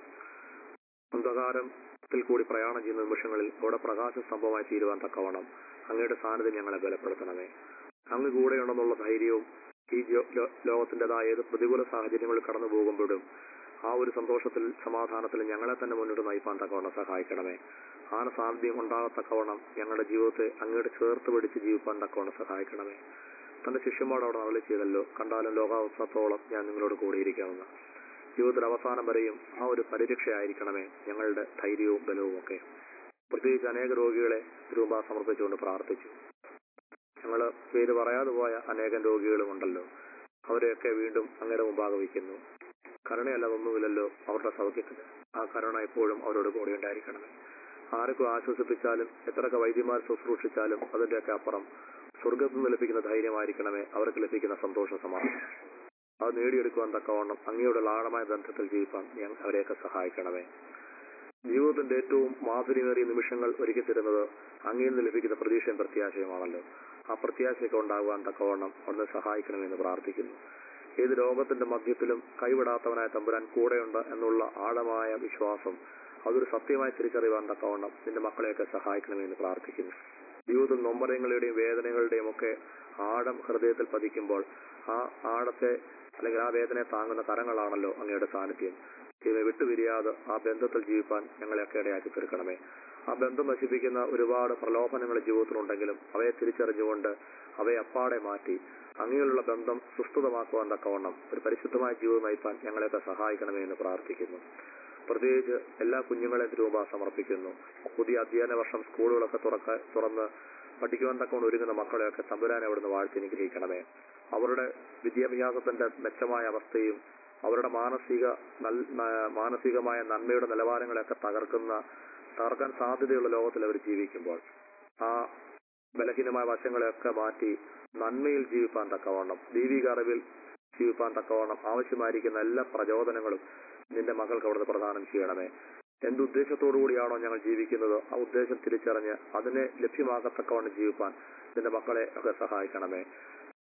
[SPEAKER 2] അന്ധകാരത്തിൽ കൂടി പ്രയാണം ചെയ്യുന്ന നിമിഷങ്ങളിൽ അവിടെ പ്രകാശ സ്തംഭമായി തീരുവാൻ തക്കവണ്ണം അങ്ങയുടെ സാന്നിധ്യം ഞങ്ങളെ ബലപ്പെടുത്തണമേ അങ്ങ് കൂടെയുണ്ടെന്നുള്ള ധൈര്യവും ഈ ജോ- ലോ- ലോകത്തിൻ്റെതായ ഏത് പ്രതികൂല സാഹചര്യങ്ങളിൽ കടന്നു പോകുമ്പോഴും ആ ഒരു സന്തോഷത്തിൽ സമാധാനത്തിൽ ഞങ്ങളെ തന്നെ മുന്നോട്ട് നയിപ്പാൻ തക്കവണ്ണം സഹായിക്കണമേ ആ സാന്നിധ്യം ഉണ്ടാകത്തക്കവണ്ണം ഞങ്ങളുടെ ജീവിതത്തെ അങ്ങയുടെ ചേർത്ത് പിടിച്ച് ജീവിപ്പാൻ തക്കവണ്ണം സഹായിക്കണമേ തന്റെ ശിഷ്യന്മാരോട് അവിടെ നളി ചെയ്തല്ലോ കണ്ടാലും ലോകാവസ്ഥത്തോളം ഞാൻ നിങ്ങളോട് കൂടിയിരിക്കാമെന്ന് ജീവിതത്തിൽ അവസാനം വരെയും ആ ഒരു പരിരക്ഷയായിരിക്കണമേ ഞങ്ങളുടെ ധൈര്യവും ബലവും ഒക്കെ പ്രത്യേകിച്ച് അനേക രോഗികളെ രൂപ സമർപ്പിച്ചുകൊണ്ട് പ്രാർത്ഥിച്ചു ഞങ്ങൾ പേര് പറയാതെ പോയ അനേകം രോഗികളും ഉണ്ടല്ലോ അവരെയൊക്കെ വീണ്ടും അങ്ങയുടെ മുമ്പാകെ വയ്ക്കുന്നു കരുണയല്ലാതൊന്നുമില്ലല്ലോ അവരുടെ സൗഖ്യത്തിന് ആ കരുണ എപ്പോഴും അവരോട് കൂടെ ഉണ്ടായിരിക്കണമേ ആർക്കും ആശ്വസിപ്പിച്ചാലും എത്രയൊക്കെ വൈദ്യന്മാർ ശുശ്രൂഷിച്ചാലും അതിന്റെയൊക്കെ അപ്പുറം സ്വർഗത്തിൽ നിന്ന് ലഭിക്കുന്ന ധൈര്യമായിരിക്കണമേ അവർക്ക് ലഭിക്കുന്ന സന്തോഷ സമാധാനം അത് നേടിയെടുക്കുവാൻ തക്കവണ്ണം അങ്ങയുടെ ആഴമായ ബന്ധത്തിൽ ജീവിക്കാൻ ഞാൻ അവരെയൊക്കെ സഹായിക്കണമേ ജീവിതത്തിന്റെ ഏറ്റവും മാധുര്യമേറിയ നിമിഷങ്ങൾ ഒരുക്കി തരുന്നത് അങ്ങയിൽ നിന്ന് ലഭിക്കുന്ന പ്രതീക്ഷയും പ്രത്യാശയുമാണല്ലോ ആ പ്രത്യാശയൊക്കെ ഉണ്ടാകുവാൻ തക്കവണ്ണം ഒന്ന് സഹായിക്കണമെന്ന് പ്രാർത്ഥിക്കുന്നു ഏത് ലോകത്തിന്റെ മധ്യത്തിലും കൈവിടാത്തവനായ തമ്പുരാൻ കൂടെയുണ്ട് എന്നുള്ള ആഴമായ വിശ്വാസം അതൊരു സത്യമായി തിരിച്ചറിയുവാൻ തക്കവണ്ണം നിന്റെ മക്കളെയൊക്കെ സഹായിക്കണമെന്ന് പ്രാർത്ഥിക്കുന്നു ജീവിതത്തിൽ നൊമ്പരങ്ങളുടെയും വേദനകളുടെയും ഒക്കെ ആഴം ഹൃദയത്തിൽ പതിക്കുമ്പോൾ ആ ആഴത്തെ അല്ലെങ്കിൽ ആ വേദനയെ താങ്ങുന്ന കരങ്ങളാണല്ലോ അങ്ങയുടെ സാന്നിധ്യം ഇതിനെ വിട്ടുപിരിയാതെ ആ ബന്ധത്തിൽ ജീവിപ്പാൻ ഞങ്ങളെയൊക്കെ ഇടയാക്കി തീർക്കണമേ ആ ബന്ധം നശിപ്പിക്കുന്ന ഒരുപാട് പ്രലോഭനങ്ങൾ ജീവിതത്തിലുണ്ടെങ്കിലും അവയെ തിരിച്ചറിഞ്ഞുകൊണ്ട് അവയെ അപ്പാടെ മാറ്റി അങ്ങനെയുള്ള ബന്ധം സുസ്ഥിതമാക്കുവാൻ തക്കവണ്ണം ഒരു പരിശുദ്ധമായ ജീവിതം നയിപ്പാൻ ഞങ്ങളെയൊക്കെ സഹായിക്കണമേ എന്ന് പ്രാർത്ഥിക്കുന്നു പ്രത്യേകിച്ച് എല്ലാ കുഞ്ഞുങ്ങളെയും രൂപ സമർപ്പിക്കുന്നു പുതിയ അധ്യയന വർഷം സ്കൂളുകളൊക്കെ തുറക്ക തുറന്ന് പഠിക്കുവാൻ തക്കവണ്ണം ഒരുങ്ങുന്ന മക്കളെയൊക്കെ തമ്പുരാനെ അവിടുന്ന് വാഴ്ത്തി അനുഗ്രഹിക്കണമേ അവരുടെ വിദ്യാഭ്യാസത്തിന്റെ മെച്ചമായ അവസ്ഥയും അവരുടെ മാനസിക നൽ- ന- മാനസികമായ നന്മയുടെ നിലവാരങ്ങളെയൊക്കെ തകർക്കുന്ന തകർക്കാൻ സാധ്യതയുള്ള ലോകത്തിൽ അവർ ജീവിക്കുമ്പോൾ ആ ബലഹീനമായ വശങ്ങളെയൊക്കെ മാറ്റി നന്മയിൽ ജീവിപ്പാൻ തക്കവണ്ണം ദൈവിക അറിവിൽ ജീവിപ്പാൻ തക്കവണ്ണം ആവശ്യമായിരിക്കുന്ന എല്ലാ പ്രചോദനങ്ങളും നിന്റെ മക്കൾക്ക് അവിടുന്ന് പ്രദാനം ചെയ്യണമേ എന്തുദ്ദേശത്തോടു കൂടിയാണോ ഞങ്ങൾ ജീവിക്കുന്നത് ആ ഉദ്ദേശം തിരിച്ചറിഞ്ഞ് അതിനെ ലഭ്യമാകത്തക്കവണ്ണം ജീവിപ്പാൻ നിന്റെ മക്കളെ ഒക്കെ സഹായിക്കണമേ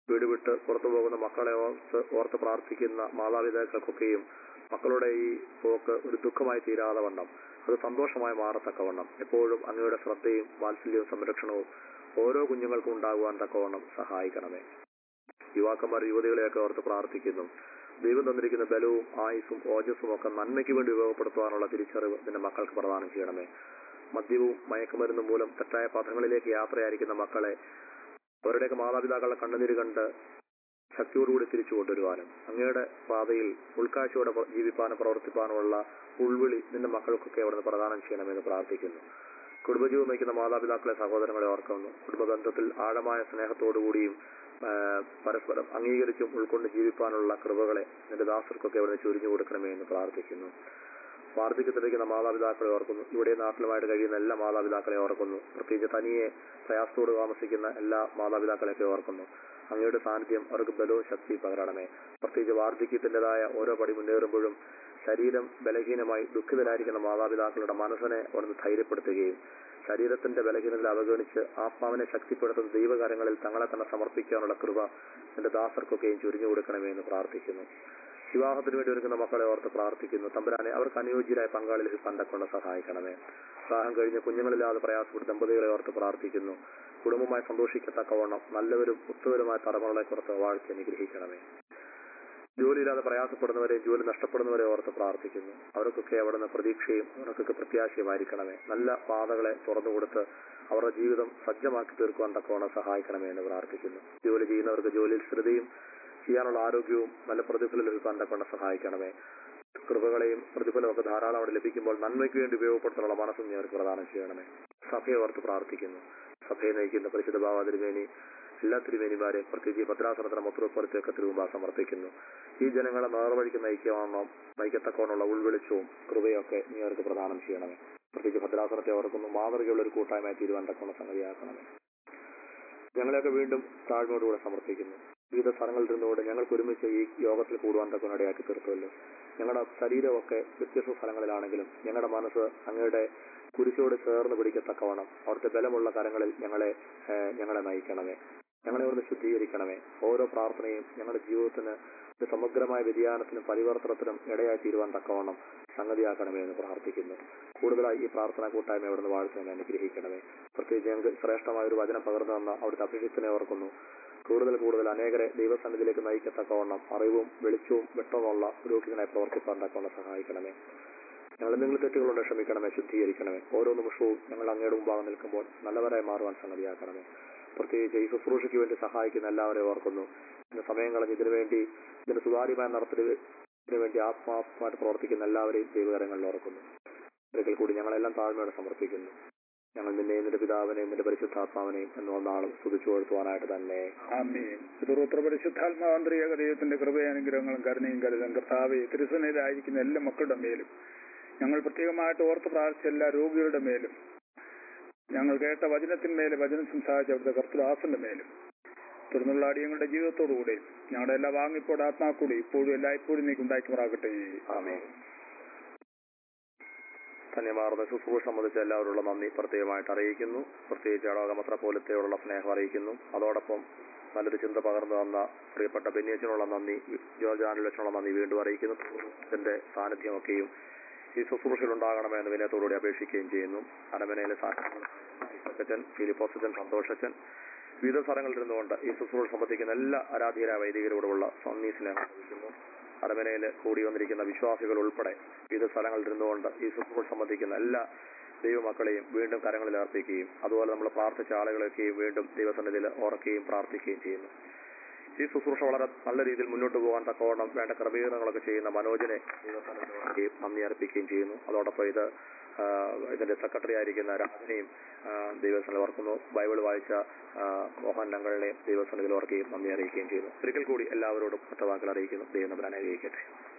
[SPEAKER 2] വീട് വിട്ട് പുറത്തു പോകുന്ന മക്കളെ ഓർത്ത് ഓർത്ത് പ്രാർത്ഥിക്കുന്ന മാതാപിതാക്കൾക്കൊക്കെയും മക്കളുടെ ഈ പോക്ക് ഒരു ദുഃഖമായി തീരാതെ വണ്ണം അത് സന്തോഷമായി മാറത്തക്കവണ്ണം എപ്പോഴും അങ്ങയുടെ ശ്രദ്ധയും വാത്സല്യവും സംരക്ഷണവും ഓരോ കുഞ്ഞുങ്ങൾക്കും ഉണ്ടാകുവാൻ തക്കവണ്ണം സഹായിക്കണമേ യുവാക്കന്മാർ യുവതികളെയൊക്കെ ഓർത്ത് പ്രാർത്ഥിക്കുന്നു ദൈവം തന്നിരിക്കുന്ന ബലവും ആയുസ്സും ഓജസ്സും ഒക്കെ നന്മയ്ക്ക് വേണ്ടി ഉപയോഗപ്പെടുത്തുവാനുള്ള തിരിച്ചറിവ് നിന്റെ മക്കൾക്ക് പ്രദാനം ചെയ്യണമേ മദ്യവും മയക്കുമരുന്നും മൂലം തെറ്റായ പഥങ്ങളിലേക്ക് യാത്രയായിരിക്കുന്ന മക്കളെ അവരുടെയൊക്കെ മാതാപിതാക്കളുടെ കണ്ണുനീര് കണ്ട് ശക്തിയോടുകൂടി തിരിച്ചു കൊണ്ടുവരുവാനും അങ്ങയുടെ പാതയിൽ ഉൾക്കാഴ്ചയോടെ പ്ര- ജീവിപ്പാനും പ്രവർത്തിപ്പാനുമുള്ള ഉൾവിളി നിന്റെ മക്കൾക്കൊക്കെ അവിടുന്ന് പ്രദാനം ചെയ്യണമെന്ന് പ്രാർത്ഥിക്കുന്നു കുടുംബജീവൻ നയിക്കുന്ന മാതാപിതാക്കളെ സഹോദരങ്ങളെ ഓർക്കുന്നു കുടുംബബന്ധത്തിൽ ആഴമായ സ്നേഹത്തോടുകൂടിയും ആ, പരസ്പരം അംഗീകരിച്ചും ഉൾക്കൊണ്ട് ജീവിപ്പാനുള്ള കൃപകളെ നിന്റെ ദാസർക്കൊക്കെ അവിടുന്ന് ചൊരിഞ്ഞു കൊടുക്കണമേ എന്ന് പ്രാർത്ഥിക്കുന്നു വാർദ്ധക്യത്തിലിരിക്കുന്ന മാതാപിതാക്കളെ ഓർക്കുന്നു ഇവിടെ നാട്ടിലുമായിട്ട് കഴിയുന്ന എല്ലാ മാതാപിതാക്കളെ ഓർക്കുന്നു പ്രത്യേകിച്ച് തനിയെ പ്രയാസത്തോട് താമസിക്കുന്ന എല്ലാ മാതാപിതാക്കളെയൊക്കെ ഓർക്കുന്നു അങ്ങയുടെ സാന്നിധ്യം അവർക്ക് ബലവും ശക്തി പകരണമേ പ്രത്യേകിച്ച് വാർദ്ധക്യത്തിൻ്റെതായ ഓരോ പടി മുന്നേറുമ്പോഴും ശരീരം ബലഹീനമായി ദുഃഖിതരായിരിക്കുന്ന മാതാപിതാക്കളുടെ മനസ്സിനെ അവിടുന്ന് ധൈര്യപ്പെടുത്തുകയും ശരീരത്തിന്റെ ബലഹീനത അവഗണിച്ച് ആത്മാവിനെ ശക്തിപ്പെടുത്തുന്ന ദൈവകാര്യങ്ങളിൽ തങ്ങളെ തന്നെ സമർപ്പിക്കാനുള്ള കൃപ എന്റെ ദാസർക്കൊക്കെയും ചുരിഞ്ഞു കൊടുക്കണമേ എന്ന് പ്രാർത്ഥിക്കുന്നു വിവാഹത്തിന് വേണ്ടി ഒരുക്കുന്ന മക്കളെ ഓർത്ത് പ്രാർത്ഥിക്കുന്നു തമ്പുരാനെ അവർക്ക് അനുയോജ്യരായ പങ്കാളികൾ കണ്ടെക്കൊണ്ട് സഹായിക്കണമേ വിവാഹം കഴിഞ്ഞ് കുഞ്ഞുങ്ങളില്ലാതെ പ്രയാസപ്പെട്ട ദമ്പതികളെ ഓർത്ത് പ്രാർത്ഥിക്കുന്നു കുടുംബമായി സന്തോഷിക്കത്തക്കവണ്ണം നല്ലവരും ഉത്തവരുമായ തലമുറകളെ കുറിച്ച് വാഴ്ത്തി അനുഗ്രഹിക്കണമേ ജോലിയില്ലാതെ പ്രയാസപ്പെടുന്നവരെ ജോലി നഷ്ടപ്പെടുന്നവരെ ഓർത്ത് പ്രാർത്ഥിക്കുന്നു അവർക്കൊക്കെ അവിടുന്ന് പ്രതീക്ഷയും അവർക്കൊക്കെ പ്രത്യാശയുമായിരിക്കണമേ നല്ല പാതകളെ തുറന്നു കൊടുത്ത് അവരുടെ ജീവിതം സജ്ജമാക്കി തീർക്കുവാൻ തക്കവണ്ണം സഹായിക്കണമേ എന്ന് പ്രാർത്ഥിക്കുന്നു ജോലി ചെയ്യുന്നവർക്ക് ജോലിയിൽ സ്ഥിരതയും ചെയ്യാനുള്ള ആരോഗ്യവും നല്ല പ്രതിഫലം ലഭിക്കാൻ തക്കവണ്ണം സഹായിക്കണമേ കൃപകളെയും പ്രതിഫലവും ഒക്കെ ധാരാളം അവിടെ ലഭിക്കുമ്പോൾ നന്മയ്ക്ക് വേണ്ടി ഉപയോഗപ്പെടുത്താനുള്ള മനസ്സും നീ അവർക്ക് പ്രദാനം ചെയ്യണമേ സഭയെ ഓർത്ത് പ്രാർത്ഥിക്കുന്നു സഭയെ നയിക്കുന്ന പരിശുദ്ധ ഭാവ തിരുമേനി എല്ലാ തിരുമേനിമാരെയും പ്രത്യേകിച്ച് ഈ ഭദ്രാസനത്തിന് മൊത്തപ്പുറത്തൊക്കെ തിരുവുമ്പ സമർപ്പിക്കുന്നു ഈ ജനങ്ങളെ നേർവഴിക്ക് നയിക്കാവണ്ണം നയിക്കത്തക്കവണ്ണമുള്ള ഉൾവെളിച്ചവും കൃപയൊക്കെ നീ അവർക്ക് പ്രദാനം ചെയ്യണമേ പ്രത്യേകിച്ച് ഭദ്രാസനത്തെ ഓർക്കുന്നു മാതൃകയുള്ള ഒരു കൂട്ടായ്മ തീരുവാൻ തക്കവണ്ണ സംഗതിയാക്കണമേ ഞങ്ങളെയൊക്കെ വീണ്ടും താഴ്മയോടുകൂടെ സമർപ്പിക്കുന്നു വിവിധ സ്ഥലങ്ങളിൽ നിന്നുകൊണ്ട് ഞങ്ങൾക്ക് ഒരുമിച്ച് ഈ യോഗത്തിൽ കൂടുവാൻ തക്ക ഇടയാക്കി തീർത്തുമല്ലോ ഞങ്ങളുടെ ശരീരമൊക്കെ വ്യത്യസ്ത സ്ഥലങ്ങളിലാണെങ്കിലും ഞങ്ങളുടെ മനസ്സ് അങ്ങയുടെ കുരിശോട് ചേർന്ന് പിടിക്കത്തക്കവണ്ണം അവിടുത്തെ ബലമുള്ള കരങ്ങളിൽ ഞങ്ങളെ ഏഹ്, ഞങ്ങളെ നയിക്കണമേ ഞങ്ങളെ അവിടുന്ന് ശുദ്ധീകരിക്കണമേ ഓരോ പ്രാർത്ഥനയും ഞങ്ങളുടെ ജീവിതത്തിന് ഒരു സമഗ്രമായ വ്യതിയാനത്തിനും പരിവർത്തനത്തിനും ഇടയായി തീരുവാൻ തക്കവണ്ണം സംഗതിയാക്കണമേ എന്ന് പ്രാർത്ഥിക്കുന്നു കൂടുതലായി ഈ പ്രാർത്ഥന കൂട്ടായ്മ അവിടുന്ന് വാഴ്ച അനുഗ്രഹിക്കണമേ പ്രത്യേകിച്ച് ഞങ്ങൾക്ക് ശ്രേഷ്ഠമായ ഒരു വചനം പകർന്നു തന്ന അവിടുത്തെ അഭിഷിക്തനെ ഓർക്കുന്നു കൂടുതൽ കൂടുതൽ അനേകരെ ദൈവസന്നിധിയിലേക്ക് നയിക്കത്തക്കവണ്ണം അറിവും വെളിച്ചവും വെട്ടമുള്ള പുരോഹിതനായി പ്രവർത്തിപ്പാൻ തക്കവണ്ണം സഹായിക്കണമേ ഞങ്ങൾ എന്തെങ്കിലും തെറ്റുകളുണ്ട് ക്ഷമിക്കണമേ ശുദ്ധീകരിക്കണമേ ഓരോ നിമിഷവും ഞങ്ങൾ അങ്ങയുടെ മുമ്പാകെ നിൽക്കുമ്പോൾ നല്ലവരായി മാറുവാൻ സംഗതിയാക്കണമേ പ്രത്യേകിച്ച് ഈ ശുശ്രൂഷയ്ക്ക് വേണ്ടി സഹായിക്കുന്ന എല്ലാവരെയും ഓർക്കുന്നു ഇന്ന് സമയം കളഞ്ഞ് ഇതിനു വേണ്ടി ഇതിന്റെ സുതാര്യമായ നടത്തിന് വേണ്ടി ആത്മാർത്ഥമായിട്ട് പ്രവർത്തിക്കുന്ന എല്ലാവരെയും ദൈവകരങ്ങളിൽ ഓർക്കുന്നു ഒരിക്കൽ കൂടി ഞങ്ങളെല്ലാം താഴ്മയോടെ സമർപ്പിക്കുന്നു ഞങ്ങൾ നിന്നെയും നിന്റെ പിതാവിനെയും നിന്റെ പരിശുദ്ധാത്മാവിനെയും എന്ന നാളും സ്തുതിച്ചു കൊടുത്തുവാനായിട്ട് തന്നെ
[SPEAKER 3] ആമീൻ പിതൃത്ര പരിശുദ്ധാത്മാവന്ത്രിയ ദൈവത്തിന്റെ കൃപയാനുഗ്രഹങ്ങളും കരുണയും കരുതം കർത്താവെ തിരുസനയിലായിരിക്കുന്ന എല്ലാ മക്കളുടെ മേലും ഞങ്ങൾ പ്രത്യേകമായിട്ട് ഓർത്ത് പ്രാർത്ഥിച്ച എല്ലാ രോഗികളുടെ മേലും ഞങ്ങൾ കേട്ട വചനത്തിന്മേലെ വചനം സംസാരിച്ച അവിടുത്തെ കർത്തദാസന്റെ മേലും തുടർന്നുള്ള അടിയങ്ങളുടെ ജീവിതത്തോടുകൂടെ ഞങ്ങളുടെ എല്ലാ വാങ്ങിപ്പോടെ ആത്മാക്കൂടെ ഇപ്പോഴും എല്ലായ്പ്പോഴും നീക്ക് ഉണ്ടാക്കുമാറാകട്ടെ
[SPEAKER 2] ആമേ ധന്യമാർന്ന ശുശ്രൂഷ സംബന്ധിച്ച് എല്ലാവരുള്ള നന്ദി പ്രത്യേകമായിട്ട് അറിയിക്കുന്നു പ്രത്യേകിച്ച് അടോകമത്ര പോലത്തെയോടുള്ള സ്നേഹം അറിയിക്കുന്നു അതോടൊപ്പം നല്ലൊരു ചിന്ത പകർന്നു തന്ന പ്രിയപ്പെട്ട ബെന്നിയച്ചനുള്ള നന്ദി ജോർജ് ആനുലക്ഷനുള്ള നന്ദി വീണ്ടും അറിയിക്കുന്നു ഇതിന്റെ സാന്നിധ്യമൊക്കെയും ഈ ശുശ്രൂഷയിൽ ഉണ്ടാകണമെന്ന് വിനയത്തോടുകൂടി അപേക്ഷിക്കുകയും ചെയ്യുന്നു അരമനയിലെ സാക്ഷൻ ഫിലിപ്പോസച്ചൻ സന്തോഷച്ചൻ വിവിധ സ്ഥലങ്ങളിൽ ഇരുന്നുകൊണ്ട് ഈ ശുശ്രൂഷ സംബന്ധിക്കുന്ന എല്ലാ ആരാധീയരായ വൈദികരോടുള്ള നന്ദി സ്നേഹം അറിയിക്കുന്നു അരമനയിൽ കൂടി വന്നിരിക്കുന്ന വിശ്വാസികൾ ഉൾപ്പെടെ വിവിധ സ്ഥലങ്ങളിൽ ഇരുന്നുകൊണ്ട് ഈ ശുശ്രൂഷ സംബന്ധിക്കുന്ന എല്ലാ ദൈവമക്കളെയും വീണ്ടും കരങ്ങളിൽ അർപ്പിക്കുകയും അതുപോലെ നമ്മൾ പ്രാർത്ഥിച്ച ആളുകളെയൊക്കെയും വീണ്ടും ദൈവസന്നിധിയിൽ ഓർക്കുകയും പ്രാർത്ഥിക്കുകയും ചെയ്യുന്നു ഈ ശുശ്രൂഷ വളരെ നല്ല രീതിയിൽ മുന്നോട്ട് പോകാൻ തക്കവണ്ണം വേണ്ട ക്രമീകരണങ്ങളൊക്കെ ചെയ്യുന്ന മനോജിനെ ദൈവസന്നിധിയിൽ ഓർക്കുകയും നന്ദി അർപ്പിക്കുകയും ചെയ്യുന്നു അതോടൊപ്പം ഇത് ആ, ഇതിന്റെ സെക്രട്ടറി ആയിരിക്കുന്ന രാജനെയും ആ, ദൈവസന്നിധിയിൽ ഓർക്കുന്നു ബൈബിൾ വായിച്ച ആ, മോഹൻ നങ്ങളിനെയും ദൈവസന്നിധിയിൽ ഓർക്കുകയും നന്ദി അറിയിക്കുകയും ചെയ്യുന്നു ഒരിക്കൽ കൂടി എല്ലാവരോടും ഒറ്റ വാക്കുകൾ അറിയിക്കുന്നു ദൈവം നമ്പരാൻ അറിയിക്കട്ടെ